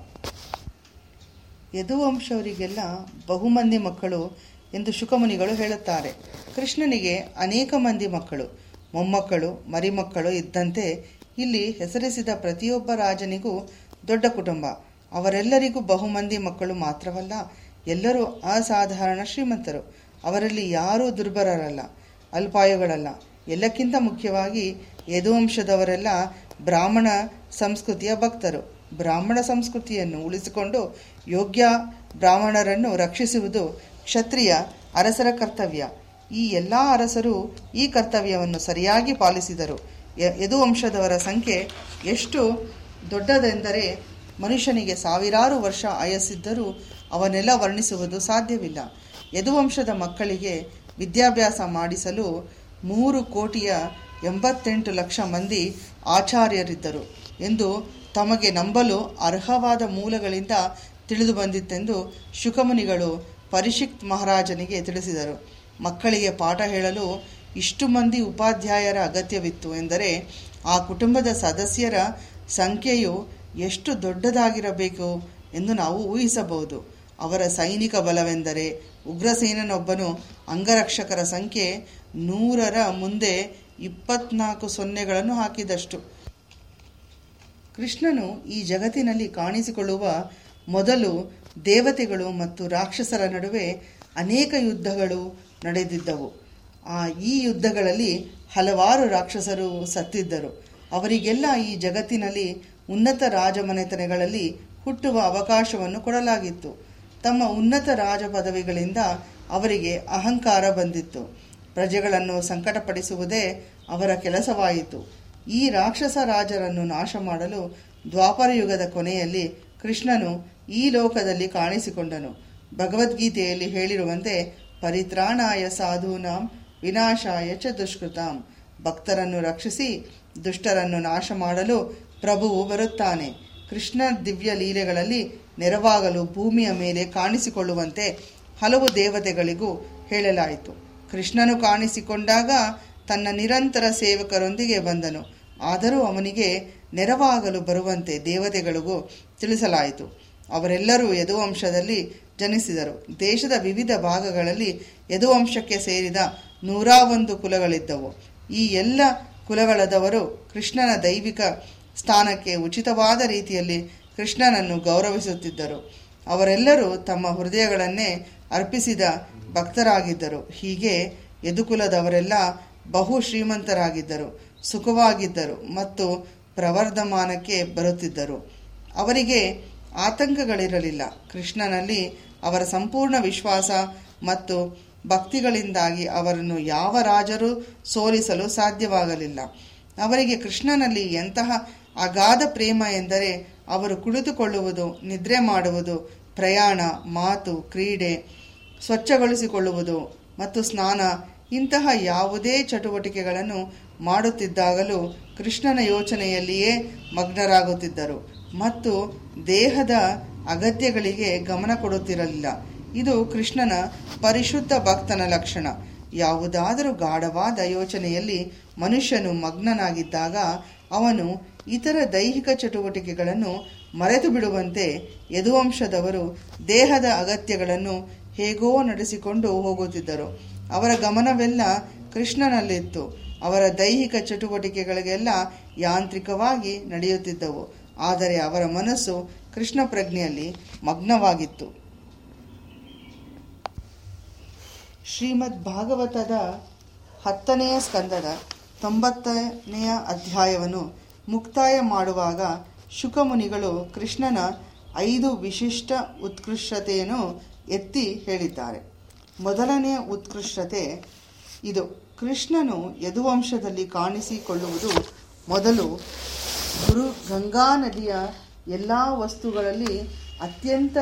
ಯದುವಂಶವರಿಗೆಲ್ಲ ಬಹುಮಂದಿ ಮಕ್ಕಳು ಎಂದು ಶುಕಮುನಿಗಳು ಹೇಳುತ್ತಾರೆ ಕೃಷ್ಣನಿಗೆ ಅನೇಕ ಮಂದಿ ಮಕ್ಕಳು ಮೊಮ್ಮಕ್ಕಳು ಮರಿಮಕ್ಕಳು ಇದ್ದಂತೆ ಇಲ್ಲಿ ಹೆಸರಿಸಿದ ಪ್ರತಿಯೊಬ್ಬ ರಾಜನಿಗೂ ದೊಡ್ಡ ಕುಟುಂಬ ಅವರೆಲ್ಲರಿಗೂ ಬಹುಮಂದಿ ಮಕ್ಕಳು ಮಾತ್ರವಲ್ಲ ಎಲ್ಲರೂ ಅಸಾಧಾರಣ ಶ್ರೀಮಂತರು ಅವರಲ್ಲಿ ಯಾರೂ ದುರ್ಬಲರಲ್ಲ ಅಲ್ಪಾಯುಗಳಲ್ಲ ಎಲ್ಲಕ್ಕಿಂತ ಮುಖ್ಯವಾಗಿ ಯದುವಂಶದವರೆಲ್ಲ ಬ್ರಾಹ್ಮಣ ಸಂಸ್ಕೃತಿಯ ಭಕ್ತರು ಬ್ರಾಹ್ಮಣ ಸಂಸ್ಕೃತಿಯನ್ನು ಉಳಿಸಿಕೊಂಡು ಯೋಗ್ಯ ಬ್ರಾಹ್ಮಣರನ್ನು ರಕ್ಷಿಸುವುದು ಕ್ಷತ್ರಿಯ ಅರಸರ ಕರ್ತವ್ಯ ಈ ಎಲ್ಲ ಅರಸರು ಈ ಕರ್ತವ್ಯವನ್ನು ಸರಿಯಾಗಿ ಪಾಲಿಸಿದರು ಯ- ಯದುವಂಶದವರ ಸಂಖ್ಯೆ ಎಷ್ಟು ದೊಡ್ಡದೆಂದರೆ ಮನುಷ್ಯನಿಗೆ ಸಾವಿರಾರು ವರ್ಷ ಆಯಸ್ಸಿದ್ದರೂ ಅವನ್ನೆಲ್ಲ ವರ್ಣಿಸುವುದು ಸಾಧ್ಯವಿಲ್ಲ ಯದುವಂಶದ ಮಕ್ಕಳಿಗೆ ವಿದ್ಯಾಭ್ಯಾಸ ಮಾಡಿಸಲು ಮೂರು ಕೋಟಿಯ ಎಂಬತ್ತೆಂಟು ಲಕ್ಷ ಮಂದಿ ಆಚಾರ್ಯರಿದ್ದರು ಎಂದು ತಮಗೆ ನಂಬಲು ಅರ್ಹವಾದ ಮೂಲಗಳಿಂದ ತಿಳಿದು ಬಂದಿತ್ತೆಂದು ಶುಕಮುನಿಗಳು ಪರಿಷಿಕ್ತ್ ಮಹಾರಾಜನಿಗೆ ತಿಳಿಸಿದರು ಮಕ್ಕಳಿಗೆ ಪಾಠ ಹೇಳಲು ಇಷ್ಟು ಮಂದಿ ಉಪಾಧ್ಯಾಯರ ಅಗತ್ಯವಿತ್ತು ಎಂದರೆ ಆ ಕುಟುಂಬದ ಸದಸ್ಯರ ಸಂಖ್ಯೆಯು ಎಷ್ಟು ದೊಡ್ಡದಾಗಿರಬೇಕು ಎಂದು ನಾವು ಊಹಿಸಬಹುದು ಅವರ ಸೈನಿಕ ಬಲವೆಂದರೆ ಉಗ್ರಸೇನನೊಬ್ಬನು ಅಂಗರಕ್ಷಕರ ಸಂಖ್ಯೆ ನೂರರ ಮುಂದೆ ಇಪ್ಪತ್ನಾಲ್ಕು ಸೊನ್ನೆಗಳನ್ನು ಹಾಕಿದಷ್ಟು ಕೃಷ್ಣನು ಈ ಜಗತ್ತಿನಲ್ಲಿ ಕಾಣಿಸಿಕೊಳ್ಳುವ ಮೊದಲು ದೇವತೆಗಳು ಮತ್ತು ರಾಕ್ಷಸರ ನಡುವೆ ಅನೇಕ ಯುದ್ಧಗಳು ನಡೆದಿದ್ದವು ಆ ಈ ಯುದ್ಧಗಳಲ್ಲಿ ಹಲವಾರು ರಾಕ್ಷಸರು ಸತ್ತಿದ್ದರು ಅವರಿಗೆಲ್ಲ ಈ ಜಗತ್ತಿನಲ್ಲಿ ಉನ್ನತ ರಾಜಮನೆತನಗಳಲ್ಲಿ ಹುಟ್ಟುವ ಅವಕಾಶವನ್ನು ಕೊಡಲಾಗಿತ್ತು ತಮ್ಮ ಉನ್ನತ ರಾಜ ಪದವಿಗಳಿಂದ ಅವರಿಗೆ ಅಹಂಕಾರ ಬಂದಿತ್ತು ಪ್ರಜೆಗಳನ್ನು ಸಂಕಟಪಡಿಸುವುದೇ ಅವರ ಕೆಲಸವಾಯಿತು ಈ ರಾಕ್ಷಸ ರಾಜರನ್ನು ನಾಶ ಮಾಡಲು ದ್ವಾಪರ ಯುಗದ ಕೊನೆಯಲ್ಲಿ ಕೃಷ್ಣನು ಈ ಲೋಕದಲ್ಲಿ ಕಾಣಿಸಿಕೊಂಡನು ಭಗವದ್ಗೀತೆಯಲ್ಲಿ ಹೇಳಿರುವಂತೆ ಪರಿತ್ರಾಣಾಯ ಸಾಧೂನಾಂ ವಿನಾಶಾಯ ಚ ದುಷ್ಕೃತಾಂ ಭಕ್ತರನ್ನು ರಕ್ಷಿಸಿ ದುಷ್ಟರನ್ನು ನಾಶ ಮಾಡಲು ಪ್ರಭುವು ಬರುತ್ತಾನೆ ಕೃಷ್ಣ ದಿವ್ಯ ಲೀಲೆಗಳಲ್ಲಿ ನೆರವಾಗಲು ಭೂಮಿಯ ಮೇಲೆ ಕಾಣಿಸಿಕೊಳ್ಳುವಂತೆ ಹಲವು ದೇವತೆಗಳಿಗೂ ಹೇಳಲಾಯಿತು ಕೃಷ್ಣನು ಕಾಣಿಸಿಕೊಂಡಾಗ ತನ್ನ ನಿರಂತರ ಸೇವಕರೊಂದಿಗೆ ಬಂದನು ಆದರೂ ಅವನಿಗೆ ನೆರವಾಗಲು ಬರುವಂತೆ ದೇವತೆಗಳಿಗೂ ತಿಳಿಸಲಾಯಿತು ಅವರೆಲ್ಲರೂ ಯದುವಂಶದಲ್ಲಿ ಜನಿಸಿದರು ದೇಶದ ವಿವಿಧ ಭಾಗಗಳಲ್ಲಿ ಯದುವಂಶಕ್ಕೆ ಸೇರಿದ ನೂರ ಒಂದು ಕುಲಗಳಿದ್ದವು ಈ ಎಲ್ಲ ಕುಲಗಳದವರು ಕೃಷ್ಣನ ದೈವಿಕ ಸ್ಥಾನಕ್ಕೆ ಉಚಿತವಾದ ರೀತಿಯಲ್ಲಿ ಕೃಷ್ಣನನ್ನು ಗೌರವಿಸುತ್ತಿದ್ದರು ಅವರೆಲ್ಲರೂ ತಮ್ಮ ಹೃದಯಗಳನ್ನೇ ಅರ್ಪಿಸಿದ ಭಕ್ತರಾಗಿದ್ದರು ಹೀಗೆ ಯದುಕುಲದವರೆಲ್ಲ ಬಹು ಶ್ರೀಮಂತರಾಗಿದ್ದರು ಸುಖವಾಗಿದ್ದರು ಮತ್ತು ಪ್ರವರ್ಧಮಾನಕ್ಕೆ ಬರುತ್ತಿದ್ದರು ಅವರಿಗೆ ಆತಂಕಗಳಿರಲಿಲ್ಲ ಕೃಷ್ಣನಲ್ಲಿ ಅವರ ಸಂಪೂರ್ಣ ವಿಶ್ವಾಸ ಮತ್ತು ಭಕ್ತಿಗಳಿಂದಾಗಿ ಅವರನ್ನು ಯಾವ ರಾಜರೂ ಸೋಲಿಸಲು ಸಾಧ್ಯವಾಗಲಿಲ್ಲ ಅವರಿಗೆ ಕೃಷ್ಣನಲ್ಲಿ ಎಂತಹ ಅಗಾಧ ಪ್ರೇಮ ಎಂದರೆ ಅವರು ಕುಳಿತುಕೊಳ್ಳುವುದು ನಿದ್ರೆ ಮಾಡುವುದು ಪ್ರಯಾಣ ಮಾತು ಕ್ರೀಡೆ ಸ್ವಚ್ಛಗೊಳಿಸಿಕೊಳ್ಳುವುದು ಮತ್ತು ಸ್ನಾನ ಇಂತಹ ಯಾವುದೇ ಚಟುವಟಿಕೆಗಳನ್ನು ಮಾಡುತ್ತಿದ್ದಾಗಲೂ ಕೃಷ್ಣನ ಯೋಚನೆಯಲ್ಲಿಯೇ ಮಗ್ನರಾಗುತ್ತಿದ್ದರು ಮತ್ತು ದೇಹದ ಅಗತ್ಯಗಳಿಗೆ ಗಮನ ಕೊಡುತ್ತಿರಲಿಲ್ಲ ಇದು ಕೃಷ್ಣನ ಪರಿಶುದ್ಧ ಭಕ್ತನ ಲಕ್ಷಣ ಯಾವುದಾದರೂ ಗಾಢವಾದ ಯೋಚನೆಯಲ್ಲಿ ಮನುಷ್ಯನು ಮಗ್ನನಾಗಿದ್ದಾಗ ಅವನು ಇತರ ದೈಹಿಕ ಚಟುವಟಿಕೆಗಳನ್ನು ಮರೆತು ಬಿಡುವಂತೆ ಯದುವಂಶದವರು ದೇಹದ ಅಗತ್ಯಗಳನ್ನು ಹೇಗೋ ನಡೆಸಿಕೊಂಡು ಹೋಗುತ್ತಿದ್ದರು ಅವರ ಗಮನವೆಲ್ಲ ಕೃಷ್ಣನಲ್ಲಿತ್ತು ಅವರ ದೈಹಿಕ ಚಟುವಟಿಕೆಗಳಿಗೆಲ್ಲ ಯಾಂತ್ರಿಕವಾಗಿ ನಡೆಯುತ್ತಿದ್ದವು ಆದರೆ ಅವರ ಮನಸ್ಸು ಕೃಷ್ಣ ಪ್ರಜ್ಞೆಯಲ್ಲಿ ಮಗ್ನವಾಗಿತ್ತು ಶ್ರೀಮದ್ ಭಾಗವತದ ಹತ್ತನೆಯ ಸ್ಕಂದದ ತೊಂಬತ್ತನೆಯ ಅಧ್ಯಾಯವನ್ನು ಮುಕ್ತಾಯ ಮಾಡುವಾಗ ಶುಕಮುನಿಗಳು ಕೃಷ್ಣನ ಐದು ವಿಶಿಷ್ಟ ಉತ್ಕೃಷ್ಟತೆಯನ್ನು ಎತ್ತಿ ಹೇಳಿದ್ದಾರೆ ಮೊದಲನೆಯ ಉತ್ಕೃಷ್ಟತೆ ಇದು ಕೃಷ್ಣನು ಯದುವಂಶದಲ್ಲಿ ಕಾಣಿಸಿಕೊಳ್ಳುವುದು ಮೊದಲು ಗುರು ಗಂಗಾ ನದಿಯ ಎಲ್ಲ ವಸ್ತುಗಳಲ್ಲಿ ಅತ್ಯಂತ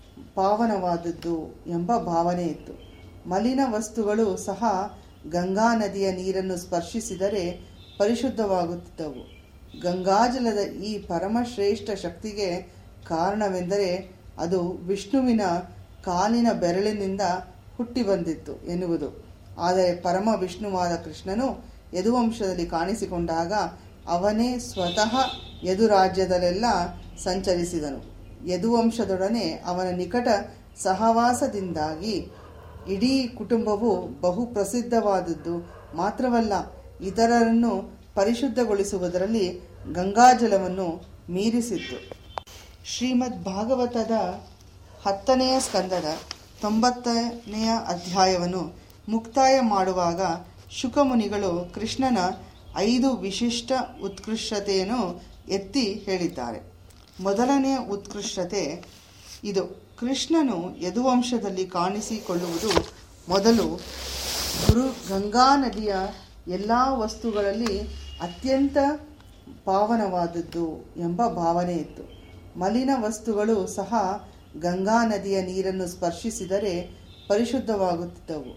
ಪಾವನವಾದದ್ದು ಎಂಬ ಭಾವನೆ ಇತ್ತು ಮಲಿನ ವಸ್ತುಗಳು ಸಹ ಗಂಗಾ ನದಿಯ ನೀರನ್ನು ಸ್ಪರ್ಶಿಸಿದರೆ ಪರಿಶುದ್ಧವಾಗುತ್ತಿದ್ದವು ಗಂಗಾಜಲದ ಈ ಪರಮಶ್ರೇಷ್ಠ ಶಕ್ತಿಗೆ ಕಾರಣವೆಂದರೆ ಅದು ವಿಷ್ಣುವಿನ ಕಾಲಿನ ಬೆರಳಿನಿಂದ ಹುಟ್ಟಿ ಬಂದಿತ್ತು ಎನ್ನುವುದು ಆದರೆ ಪರಮ ವಿಷ್ಣುವಾದ ಕೃಷ್ಣನು ಯದುವಂಶದಲ್ಲಿ ಕಾಣಿಸಿಕೊಂಡಾಗ ಅವನೇ ಸ್ವತಃ ಯದು ರಾಜ್ಯದಲ್ಲೆಲ್ಲ ಸಂಚರಿಸಿದನು ಯದುವಂಶದೊಡನೆ ಅವನ ನಿಕಟ ಸಹವಾಸದಿಂದಾಗಿ ಇಡೀ ಕುಟುಂಬವು ಬಹು ಪ್ರಸಿದ್ಧವಾದದ್ದು ಮಾತ್ರವಲ್ಲ ಇತರರನ್ನು ಪರಿಶುದ್ಧಗೊಳಿಸುವುದರಲ್ಲಿ ಗಂಗಾಜಲವನ್ನು ಮೀರಿಸಿತ್ತು ಶ್ರೀಮದ್ ಭಾಗವತದ ಹತ್ತನೆಯ ಸ್ಕಂದದ ತೊಂಬತ್ತನೆಯ ಅಧ್ಯಾಯವನ್ನು ಮುಕ್ತಾಯ ಮಾಡುವಾಗ ಶುಕಮುನಿಗಳು ಕೃಷ್ಣನ ಐದು ವಿಶಿಷ್ಟ ಉತ್ಕೃಷ್ಟತೆಯನ್ನು ಎತ್ತಿ ಹೇಳಿದ್ದಾರೆ ಮೊದಲನೆಯ ಉತ್ಕೃಷ್ಟತೆ ಇದು ಕೃಷ್ಣನು ಯದುವಂಶದಲ್ಲಿ ಕಾಣಿಸಿಕೊಳ್ಳುವುದು ಮೊದಲು ಗುರು ಗಂಗಾ ನದಿಯ ಎಲ್ಲ ವಸ್ತುಗಳಲ್ಲಿ ಅತ್ಯಂತ ಪಾವನವಾದದ್ದು ಎಂಬ ಭಾವನೆ ಇತ್ತು ಮಲಿನ ವಸ್ತುಗಳು ಸಹ ಗಂಗಾ ನದಿಯ ನೀರನ್ನು ಸ್ಪರ್ಶಿಸಿದರೆ ಪರಿಶುದ್ಧವಾಗುತ್ತಿದ್ದವು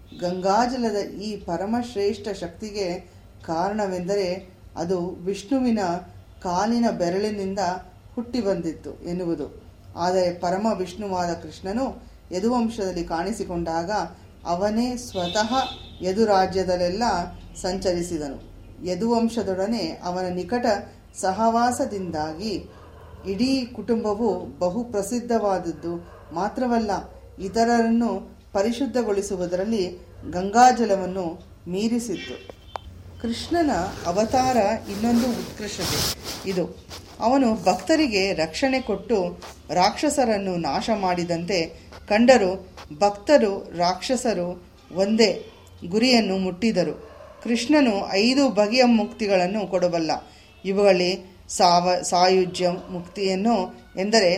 ಗಂಗಾಜಲದ ಈ ಪರಮಶ್ರೇಷ್ಠ ಶಕ್ತಿಗೆ ಕಾರಣವೆಂದರೆ ಅದು ವಿಷ್ಣುವಿನ ಕಾಲಿನ ಬೆರಳಿನಿಂದ ಹುಟ್ಟಿ ಬಂದಿತ್ತು ಎನ್ನುವುದು ಆದರೆ ಪರಮ ವಿಷ್ಣುವಾದ ಕೃಷ್ಣನು ಯದುವಂಶದಲ್ಲಿ ಕಾಣಿಸಿಕೊಂಡಾಗ ಅವನೇ ಸ್ವತಃ ಯದು ರಾಜ್ಯದಲ್ಲೆಲ್ಲ ಸಂಚರಿಸಿದನು ಯದುವಂಶದೊಡನೆ ಅವನ ನಿಕಟ ಸಹವಾಸದಿಂದಾಗಿ ಇಡೀ ಕುಟುಂಬವು ಬಹು ಪ್ರಸಿದ್ಧವಾದದ್ದು ಮಾತ್ರವಲ್ಲ ಇತರರನ್ನು ಪರಿಶುದ್ಧಗೊಳಿಸುವುದರಲ್ಲಿ ಗಂಗಾಜಲವನ್ನು ಮೀರಿಸಿತ್ತು ಕೃಷ್ಣನ ಅವತಾರ ಇನ್ನೊಂದು ಉತ್ಕೃಷ್ಟತೆ ಇದು ಅವನು ಭಕ್ತರಿಗೆ ರಕ್ಷಣೆ ಕೊಟ್ಟು ರಾಕ್ಷಸರನ್ನು ನಾಶ ಮಾಡಿದಂತೆ ಕಂಡರೂ ಭಕ್ತರು ರಾಕ್ಷಸರು ಒಂದೇ ಗುರಿಯನ್ನು ಮುಟ್ಟಿದರು ಕೃಷ್ಣನು ಐದು ಬಗೆಯ ಮುಕ್ತಿಗಳನ್ನು ಕೊಡಬಲ್ಲ ಇವುಗಳಲ್ಲಿ ಸಾವ ಸಾಯುಜ್ಯ ಮುಕ್ತಿಯನ್ನು ಎಂದರೆ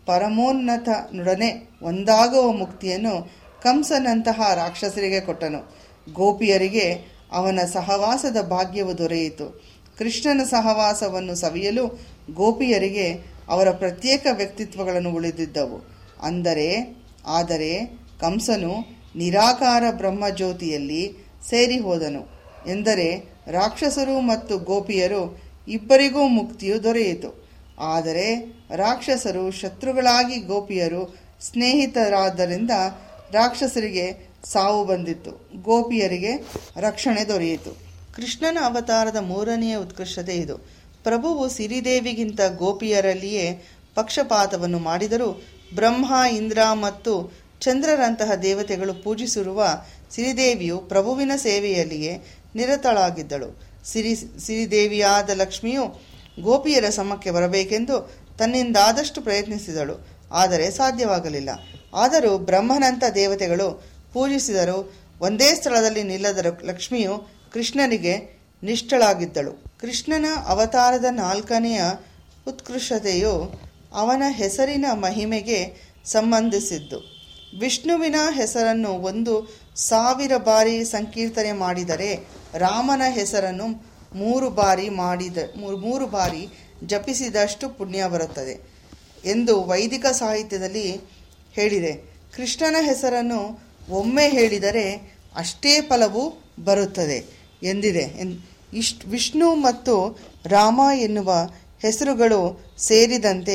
ಪರಮೋನ್ನತನೊಡನೆ ಒಂದಾಗುವ ಮುಕ್ತಿಯನ್ನು ಕಂಸನಂತಹ ರಾಕ್ಷಸರಿಗೆ ಕೊಟ್ಟನು ಗೋಪಿಯರಿಗೆ ಅವನ ಸಹವಾಸದ ಭಾಗ್ಯವು ದೊರೆಯಿತು ಕೃಷ್ಣನ ಸಹವಾಸವನ್ನು ಸವಿಯಲು ಗೋಪಿಯರಿಗೆ ಅವರ ಪ್ರತ್ಯೇಕ ವ್ಯಕ್ತಿತ್ವಗಳನ್ನು ಉಳಿದಿದ್ದವು ಅಂದರೆ ಆದರೆ ಕಂಸನು ನಿರಾಕಾರ ಬ್ರಹ್ಮಜ್ಯೋತಿಯಲ್ಲಿ ಸೇರಿ ಹೋದನು ಎಂದರೆ ರಾಕ್ಷಸರು ಮತ್ತು ಗೋಪಿಯರು ಇಬ್ಬರಿಗೂ ಮುಕ್ತಿಯು ದೊರೆಯಿತು ಆದರೆ ರಾಕ್ಷಸರು ಶತ್ರುಗಳಾಗಿ ಗೋಪಿಯರು ಸ್ನೇಹಿತರಾದ್ದರಿಂದ ರಾಕ್ಷಸರಿಗೆ ಸಾವು ಬಂದಿತ್ತು ಗೋಪಿಯರಿಗೆ ರಕ್ಷಣೆ ದೊರೆಯಿತು ಕೃಷ್ಣನ ಅವತಾರದ ಮೂರನೆಯ ಉತ್ಕೃಷ್ಟತೆ ಇದು ಪ್ರಭುವು ಸಿರಿದೇವಿಗಿಂತ ಗೋಪಿಯರಲ್ಲಿಯೇ ಪಕ್ಷಪಾತವನ್ನು ಮಾಡಿದರೂ ಬ್ರಹ್ಮ ಇಂದ್ರ ಮತ್ತು ಚಂದ್ರರಂತಹ ದೇವತೆಗಳು ಪೂಜಿಸಿರುವ ಸಿರಿದೇವಿಯು ಪ್ರಭುವಿನ ಸೇವೆಯಲ್ಲಿಯೇ ನಿರತಳಾಗಿದ್ದಳು ಸಿರಿ ಸಿರಿದೇವಿಯಾದ ಲಕ್ಷ್ಮಿಯು ಗೋಪಿಯರ ಸಮಕ್ಕೆ ಬರಬೇಕೆಂದು ತನ್ನಿಂದಾದಷ್ಟು ಪ್ರಯತ್ನಿಸಿದಳು ಆದರೆ ಸಾಧ್ಯವಾಗಲಿಲ್ಲ ಆದರೂ ಬ್ರಹ್ಮನಂತ ದೇವತೆಗಳು ಪೂಜಿಸಿದರು ಒಂದೇ ಸ್ಥಳದಲ್ಲಿ ನಿಲ್ಲದ ಲಕ್ಷ್ಮಿಯು ಕೃಷ್ಣನಿಗೆ ನಿಷ್ಠಳಾಗಿದ್ದಳು ಕೃಷ್ಣನ ಅವತಾರದ ನಾಲ್ಕನೆಯ ಉತ್ಕೃಷ್ಟತೆಯು ಅವನ ಹೆಸರಿನ ಮಹಿಮೆಗೆ ಸಂಬಂಧಿಸಿದ್ದು ವಿಷ್ಣುವಿನ ಹೆಸರನ್ನು ಒಂದು ಸಾವಿರ ಬಾರಿ ಸಂಕೀರ್ತನೆ ಮಾಡಿದರೆ ರಾಮನ ಹೆಸರನ್ನು ಮೂರು ಬಾರಿ ಮಾಡಿದ ಮೂರು ಬಾರಿ ಜಪಿಸಿದಷ್ಟು ಪುಣ್ಯ ಬರುತ್ತದೆ ಎಂದು ವೈದಿಕ ಸಾಹಿತ್ಯದಲ್ಲಿ ಹೇಳಿದೆ ಕೃಷ್ಣನ ಹೆಸರನ್ನು ಒಮ್ಮೆ ಹೇಳಿದರೆ ಅಷ್ಟೇ ಫಲವು ಬರುತ್ತದೆ ಎಂದಿದೆ ಇಷ್ಟು ವಿಷ್ಣು ಮತ್ತು ರಾಮ ಎನ್ನುವ ಹೆಸರುಗಳು ಸೇರಿದಂತೆ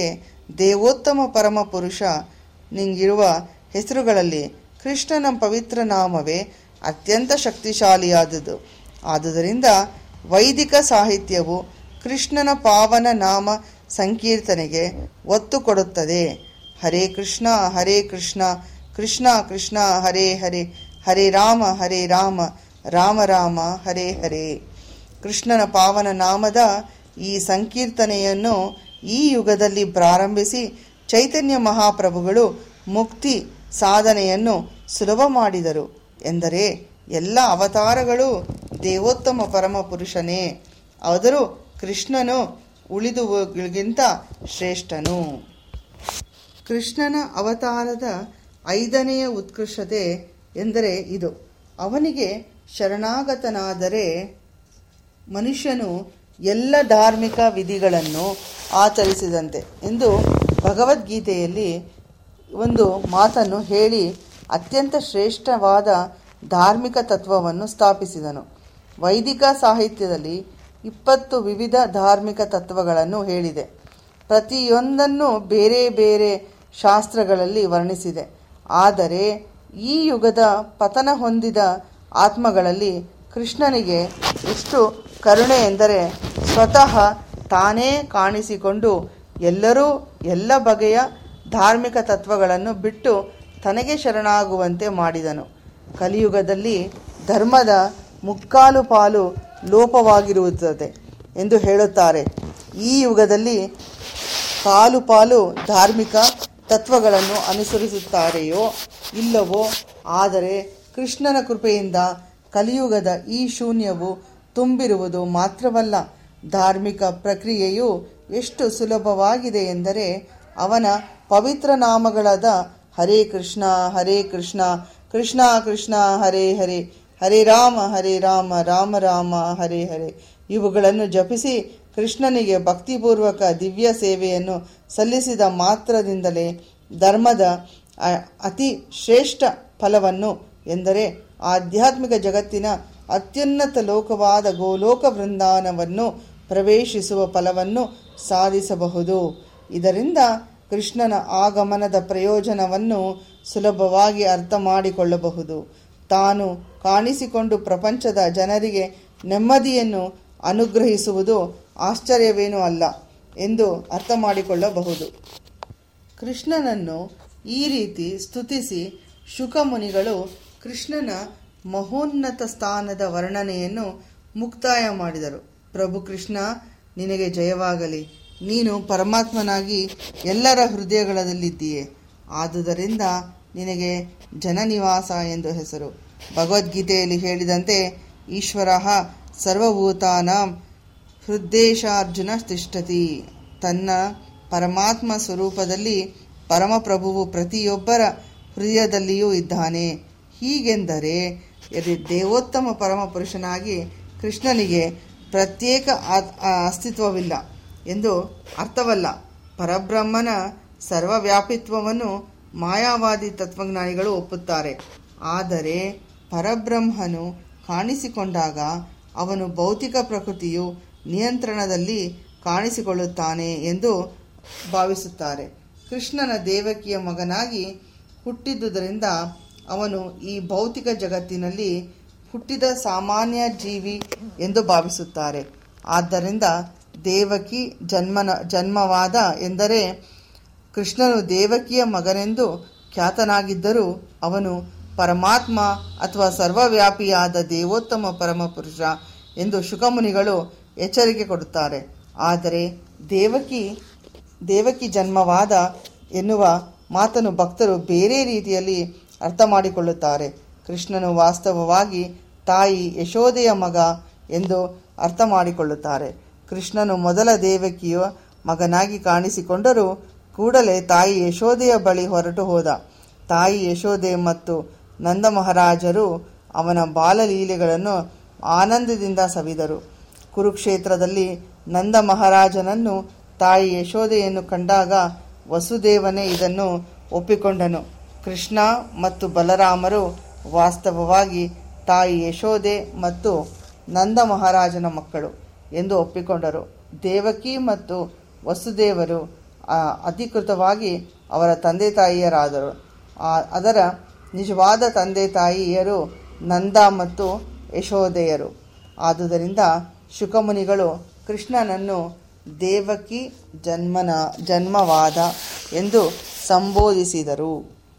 ದೇವೋತ್ತಮ ಪರಮ ಪುರುಷ ನಿಂಗಿರುವ ಹೆಸರುಗಳಲ್ಲಿ ಕೃಷ್ಣನ ಪವಿತ್ರ ನಾಮವೇ ಅತ್ಯಂತ ಶಕ್ತಿಶಾಲಿಯಾದುದು ಆದುದರಿಂದ ವೈದಿಕ ಸಾಹಿತ್ಯವು ಕೃಷ್ಣನ ಪಾವನ ನಾಮ ಸಂಕೀರ್ತನೆಗೆ ಒತ್ತು ಕೊಡುತ್ತದೆ ಹರೇ ಕೃಷ್ಣ ಹರೇ ಕೃಷ್ಣ ಕೃಷ್ಣ ಕೃಷ್ಣ ಹರೇ ಹರೇ ಹರೇ ರಾಮ ಹರೇ ರಾಮ ರಾಮ ರಾಮ ಹರೇ ಹರೇ ಕೃಷ್ಣನ ಪಾವನ ನಾಮದ ಈ ಸಂಕೀರ್ತನೆಯನ್ನು ಈ ಯುಗದಲ್ಲಿ ಪ್ರಾರಂಭಿಸಿ ಚೈತನ್ಯ ಮಹಾಪ್ರಭುಗಳು ಮುಕ್ತಿ ಸಾಧನೆಯನ್ನು ಸುಲಭ ಮಾಡಿದರು ಎಂದರೆ ಎಲ್ಲ ಅವತಾರಗಳು ದೇವೋತ್ತಮ ಪರಮ ಪುರುಷನೇ ಆದರೂ ಕೃಷ್ಣನು ಉಳಿದುವುಗಳಿಗಿಂತ ಶ್ರೇಷ್ಠನು ಕೃಷ್ಣನ ಅವತಾರದ ಐದನೆಯ ಉತ್ಕೃಷ್ಟತೆ ಎಂದರೆ ಇದು ಅವನಿಗೆ ಶರಣಾಗತನಾದರೆ ಮನುಷ್ಯನು ಎಲ್ಲ ಧಾರ್ಮಿಕ ವಿಧಿಗಳನ್ನು ಆಚರಿಸಿದಂತೆ ಎಂದು ಭಗವದ್ಗೀತೆಯಲ್ಲಿ ಒಂದು ಮಾತನ್ನು ಹೇಳಿ ಅತ್ಯಂತ ಶ್ರೇಷ್ಠವಾದ ಧಾರ್ಮಿಕ ತತ್ವವನ್ನು ಸ್ಥಾಪಿಸಿದನು ವೈದಿಕ ಸಾಹಿತ್ಯದಲ್ಲಿ ಇಪ್ಪತ್ತು ವಿವಿಧ ಧಾರ್ಮಿಕ ತತ್ವಗಳನ್ನು ಹೇಳಿದೆ ಪ್ರತಿಯೊಂದನ್ನು ಬೇರೆ ಬೇರೆ ಶಾಸ್ತ್ರಗಳಲ್ಲಿ ವರ್ಣಿಸಿದೆ ಆದರೆ ಈ ಯುಗದ ಪತನ ಹೊಂದಿದ ಆತ್ಮಗಳಲ್ಲಿ ಕೃಷ್ಣನಿಗೆ ಎಷ್ಟು ಕರುಣೆ ಎಂದರೆ ಸ್ವತಃ ತಾನೇ ಕಾಣಿಸಿಕೊಂಡು ಎಲ್ಲರೂ ಎಲ್ಲ ಬಗೆಯ ಧಾರ್ಮಿಕ ತತ್ವಗಳನ್ನು ಬಿಟ್ಟು ತನಗೆ ಶರಣಾಗುವಂತೆ ಮಾಡಿದನು ಕಲಿಯುಗದಲ್ಲಿ ಧರ್ಮದ ಮುಕ್ಕಾಲು ಪಾಲು ಲೋಪವಾಗಿರುತ್ತದೆ ಎಂದು ಹೇಳುತ್ತಾರೆ ಈ ಯುಗದಲ್ಲಿ ಕಾಲು ಪಾಲು ಧಾರ್ಮಿಕ ತತ್ವಗಳನ್ನು ಅನುಸರಿಸುತ್ತಾರೆಯೋ ಇಲ್ಲವೋ ಆದರೆ ಕೃಷ್ಣನ ಕೃಪೆಯಿಂದ ಕಲಿಯುಗದ ಈ ಶೂನ್ಯವು ತುಂಬಿರುವುದು ಮಾತ್ರವಲ್ಲ ಧಾರ್ಮಿಕ ಪ್ರಕ್ರಿಯೆಯು ಎಷ್ಟು ಸುಲಭವಾಗಿದೆ ಎಂದರೆ ಅವನ ಪವಿತ್ರ ನಾಮಗಳಾದ ಹರೇ ಕೃಷ್ಣ ಹರೇ ಕೃಷ್ಣ ಕೃಷ್ಣ ಕೃಷ್ಣ ಹರೇ ಹರೇ ಹರೇ ರಾಮ ಹರೇ ರಾಮ ರಾಮ ರಾಮ ಹರೇ ಹರೇ ಇವುಗಳನ್ನು ಜಪಿಸಿ ಕೃಷ್ಣನಿಗೆ ಭಕ್ತಿಪೂರ್ವಕ ದಿವ್ಯ ಸೇವೆಯನ್ನು ಸಲ್ಲಿಸಿದ ಮಾತ್ರದಿಂದಲೇ ಧರ್ಮದ ಅ- ಅತಿ ಶ್ರೇಷ್ಠ ಫಲವನ್ನು ಎಂದರೆ ಆಧ್ಯಾತ್ಮಿಕ ಜಗತ್ತಿನ ಅತ್ಯುನ್ನತ ಲೋಕವಾದ ಗೋಲೋಕ ವೃಂದಾವನವನ್ನು ಪ್ರವೇಶಿಸುವ ಫಲವನ್ನು ಸಾಧಿಸಬಹುದು ಇದರಿಂದ ಕೃಷ್ಣನ ಆಗಮನದ ಪ್ರಯೋಜನವನ್ನು ಸುಲಭವಾಗಿ ಅರ್ಥ ಮಾಡಿಕೊಳ್ಳಬಹುದು ತಾನು ಕಾಣಿಸಿಕೊಂಡು ಪ್ರಪಂಚದ ಜನರಿಗೆ ನೆಮ್ಮದಿಯನ್ನು ಅನುಗ್ರಹಿಸುವುದು ಆಶ್ಚರ್ಯವೇನೂ ಅಲ್ಲ ಎಂದು ಅರ್ಥ ಮಾಡಿಕೊಳ್ಳಬಹುದು ಕೃಷ್ಣನನ್ನು ಈ ರೀತಿ ಸ್ತುತಿಸಿ ಶುಕಮುನಿಗಳು ಕೃಷ್ಣನ ಮಹೋನ್ನತ ಸ್ಥಾನದ ವರ್ಣನೆಯನ್ನು ಮುಕ್ತಾಯ ಮಾಡಿದರು ಪ್ರಭು ಕೃಷ್ಣ ನಿನಗೆ ಜಯವಾಗಲಿ ನೀನು ಪರಮಾತ್ಮನಾಗಿ ಎಲ್ಲರ ಹೃದಯಗಳಲ್ಲಿದ್ದೀಯೆ ಆದುದರಿಂದ ನಿನಗೆ ಜನನಿವಾಸ ಎಂದು ಹೆಸರು ಭಗವದ್ಗೀತೆಯಲ್ಲಿ ಹೇಳಿದಂತೆ ಈಶ್ವರ ಸರ್ವಭೂತಾನಾಂ ಹೃದ್ದೇಶಾರ್ಜುನ ತಿಷ್ಠತಿ ತನ್ನ ಪರಮಾತ್ಮ ಸ್ವರೂಪದಲ್ಲಿ ಪರಮಪ್ರಭುವು ಪ್ರತಿಯೊಬ್ಬರ ಹೃದಯದಲ್ಲಿಯೂ ಇದ್ದಾನೆ ಹೀಗೆಂದರೆ ಇದು ದೇವೋತ್ತಮ ಪರಮಪುರುಷನಾಗಿ ಕೃಷ್ಣನಿಗೆ ಪ್ರತ್ಯೇಕ ಆ- ಆ ಅಸ್ತಿತ್ವವಿಲ್ಲ ಎಂದು ಅರ್ಥವಲ್ಲ ಪರಬ್ರಹ್ಮನ ಸರ್ವವ್ಯಾಪಿತ್ವವನ್ನು ಮಾಯಾವಾದಿ ತತ್ವಜ್ಞಾನಿಗಳು ಒಪ್ಪುತ್ತಾರೆ ಆದರೆ ಪರಬ್ರಹ್ಮನು ಕಾಣಿಸಿಕೊಂಡಾಗ ಅವನು ಭೌತಿಕ ಪ್ರಕೃತಿಯು ನಿಯಂತ್ರಣದಲ್ಲಿ ಕಾಣಿಸಿಕೊಳ್ಳುತ್ತಾನೆ ಎಂದು ಭಾವಿಸುತ್ತಾರೆ ಕೃಷ್ಣನ ದೇವಕಿಯ ಮಗನಾಗಿ ಹುಟ್ಟಿದ್ದುದರಿಂದ ಅವನು ಈ ಭೌತಿಕ ಜಗತ್ತಿನಲ್ಲಿ ಹುಟ್ಟಿದ ಸಾಮಾನ್ಯ ಜೀವಿ ಎಂದು ಭಾವಿಸುತ್ತಾರೆ ಆದ್ದರಿಂದ ದೇವಕಿ ಜನ್ಮನ ಜನ್ಮವಾದ ಎಂದರೆ ಕೃಷ್ಣನು ದೇವಕಿಯ ಮಗನೆಂದು ಖ್ಯಾತನಾಗಿದ್ದರೂ ಅವನು ಪರಮಾತ್ಮ ಅಥವಾ ಸರ್ವವ್ಯಾಪಿಯಾದ ದೇವೋತ್ತಮ ಪರಮಪುರುಷ ಎಂದು ಶುಕಮುನಿಗಳು ಎಚ್ಚರಿಕೆ ಕೊಡುತ್ತಾರೆ ಆದರೆ ದೇವಕಿ ದೇವಕಿ ಜನ್ಮವಾದ ಎನ್ನುವ ಮಾತನ್ನು ಭಕ್ತರು ಬೇರೆ ರೀತಿಯಲ್ಲಿ ಅರ್ಥ ಮಾಡಿಕೊಳ್ಳುತ್ತಾರೆ ಕೃಷ್ಣನು ವಾಸ್ತವವಾಗಿ ತಾಯಿ ಯಶೋದೆಯ ಮಗ ಎಂದು ಅರ್ಥ ಮಾಡಿಕೊಳ್ಳುತ್ತಾರೆ ಕೃಷ್ಣನು ಮೊದಲ ದೇವಕಿಯ ಮಗನಾಗಿ ಕಾಣಿಸಿಕೊಂಡರೂ ಕೂಡಲೇ ತಾಯಿ ಯಶೋದೆಯ ಬಳಿ ಹೊರಟು ಹೋದ ತಾಯಿ ಯಶೋದೆ ಮತ್ತು ನಂದ ಮಹಾರಾಜರು ಅವನ ಬಾಲಲೀಲೆಗಳನ್ನು ಆನಂದದಿಂದ ಸವಿದರು ಕುರುಕ್ಷೇತ್ರದಲ್ಲಿ ನಂದ ಮಹಾರಾಜನನ್ನು ತಾಯಿ ಯಶೋದೆಯನ್ನು ಕಂಡಾಗ ವಸುದೇವನೇ ಇದನ್ನು ಒಪ್ಪಿಕೊಂಡನು ಕೃಷ್ಣ ಮತ್ತು ಬಲರಾಮರು ವಾಸ್ತವವಾಗಿ ತಾಯಿ ಯಶೋದೆ ಮತ್ತು ನಂದ ಮಹಾರಾಜನ ಮಕ್ಕಳು ಎಂದು ಒಪ್ಪಿಕೊಂಡರು ದೇವಕಿ ಮತ್ತು ವಸುದೇವರು ಆ, ಅಧಿಕೃತವಾಗಿ ಅವರ ತಂದೆ ತಾಯಿಯರಾದರು ಆ- ಅದರ ನಿಜವಾದ ತಂದೆ ತಾಯಿಯರು ನಂದ ಮತ್ತು ಯಶೋದೆಯರು ಆದುದರಿಂದ ಶುಕಮುನಿಗಳು ಕೃಷ್ಣನನ್ನು ದೇವಕಿ ಜನ್ಮನ ಜನ್ಮವಾದ ಎಂದು ಸಂಬೋಧಿಸಿದರು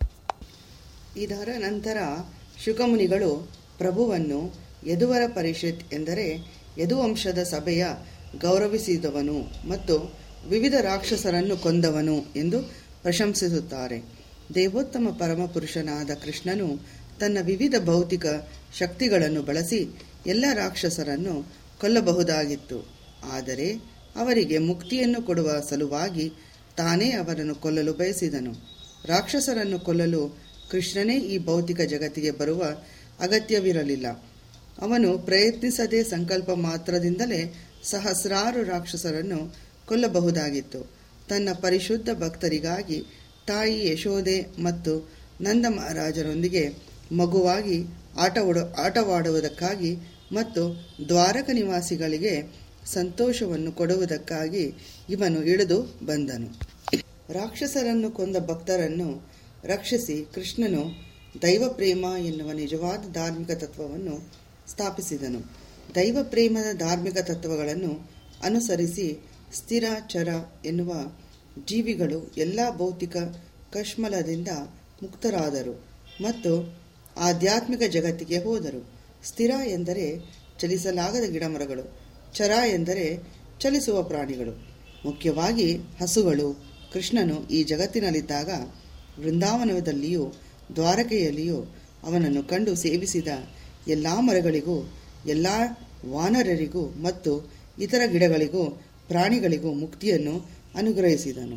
ಇದರ ನಂತರ ಶುಕಮುನಿಗಳು ಪ್ರಭುವನ್ನು ಯದುವರ ಪರಿಷತ್ ಎಂದರೆ ಯದುವಂಶದ ಸಭೆಯ ಗೌರವಿಸಿದವನು ಮತ್ತು ವಿವಿಧ ರಾಕ್ಷಸರನ್ನು ಕೊಂದವನು ಎಂದು ಪ್ರಶಂಸಿಸುತ್ತಾರೆ ದೇವೋತ್ತಮ ಪರಮಪುರುಷನಾದ ಕೃಷ್ಣನು ತನ್ನ ವಿವಿಧ ಭೌತಿಕ ಶಕ್ತಿಗಳನ್ನು ಬಳಸಿ ಎಲ್ಲ ರಾಕ್ಷಸರನ್ನು ಕೊಲ್ಲಬಹುದಾಗಿತ್ತು ಆದರೆ ಅವರಿಗೆ ಮುಕ್ತಿಯನ್ನು ಕೊಡುವ ಸಲುವಾಗಿ ತಾನೇ ಅವರನ್ನು ಕೊಲ್ಲಲು ಬಯಸಿದನು ರಾಕ್ಷಸರನ್ನು ಕೊಲ್ಲಲು ಕೃಷ್ಣನೇ ಈ ಭೌತಿಕ ಜಗತ್ತಿಗೆ ಬರುವ ಅಗತ್ಯವಿರಲಿಲ್ಲ ಅವನು ಪ್ರಯತ್ನಿಸದೆ ಸಂಕಲ್ಪ ಮಾತ್ರದಿಂದಲೇ ಸಹಸ್ರಾರು ರಾಕ್ಷಸರನ್ನು ಕೊಲ್ಲಬಹುದಾಗಿತ್ತು ತನ್ನ ಪರಿಶುದ್ಧ ಭಕ್ತರಿಗಾಗಿ ತಾಯಿ ಯಶೋದೆ ಮತ್ತು ನಂದ ಮಹಾರಾಜರೊಂದಿಗೆ ಮಗುವಾಗಿ ಆಟವಾಡ ಆಟವಾಡುವುದಕ್ಕಾಗಿ ಮತ್ತು ದ್ವಾರಕ ನಿವಾಸಿಗಳಿಗೆ ಸಂತೋಷವನ್ನು ಕೊಡುವುದಕ್ಕಾಗಿ ಇವನು ಇಳಿದು ಬಂದನು ರಾಕ್ಷಸರನ್ನು ಕೊಂದ ಭಕ್ತರನ್ನು ರಕ್ಷಿಸಿ ಕೃಷ್ಣನು ದೈವ ಪ್ರೇಮ ಎನ್ನುವ ನಿಜವಾದ ಧಾರ್ಮಿಕ ತತ್ವವನ್ನು ಸ್ಥಾಪಿಸಿದನು ದೈವ ಪ್ರೇಮದ ಧಾರ್ಮಿಕ ತತ್ವಗಳನ್ನು ಅನುಸರಿಸಿ ಸ್ಥಿರ ಚರ ಎನ್ನುವ ಜೀವಿಗಳು ಎಲ್ಲ ಭೌತಿಕ ಕಶ್ಮಲದಿಂದ ಮುಕ್ತರಾದರು ಮತ್ತು ಆಧ್ಯಾತ್ಮಿಕ ಜಗತ್ತಿಗೆ ಹೋದರು ಸ್ಥಿರ ಎಂದರೆ ಚಲಿಸಲಾಗದ ಗಿಡಮರಗಳು ಚರ ಎಂದರೆ ಚಲಿಸುವ ಪ್ರಾಣಿಗಳು ಮುಖ್ಯವಾಗಿ ಹಸುಗಳು ಕೃಷ್ಣನು ಈ ಜಗತ್ತಿನಲ್ಲಿದ್ದಾಗ ವೃಂದಾವನದಲ್ಲಿಯೂ ದ್ವಾರಕೆಯಲ್ಲಿಯೂ ಅವನನ್ನು ಕಂಡು ಸೇವಿಸಿದ ಎಲ್ಲ ಮರಗಳಿಗೂ ಎಲ್ಲ ವಾನರರಿಗೂ ಮತ್ತು ಇತರ ಗಿಡಗಳಿಗೂ ಪ್ರಾಣಿಗಳಿಗೂ ಮುಕ್ತಿಯನ್ನು ಅನುಗ್ರಹಿಸಿದನು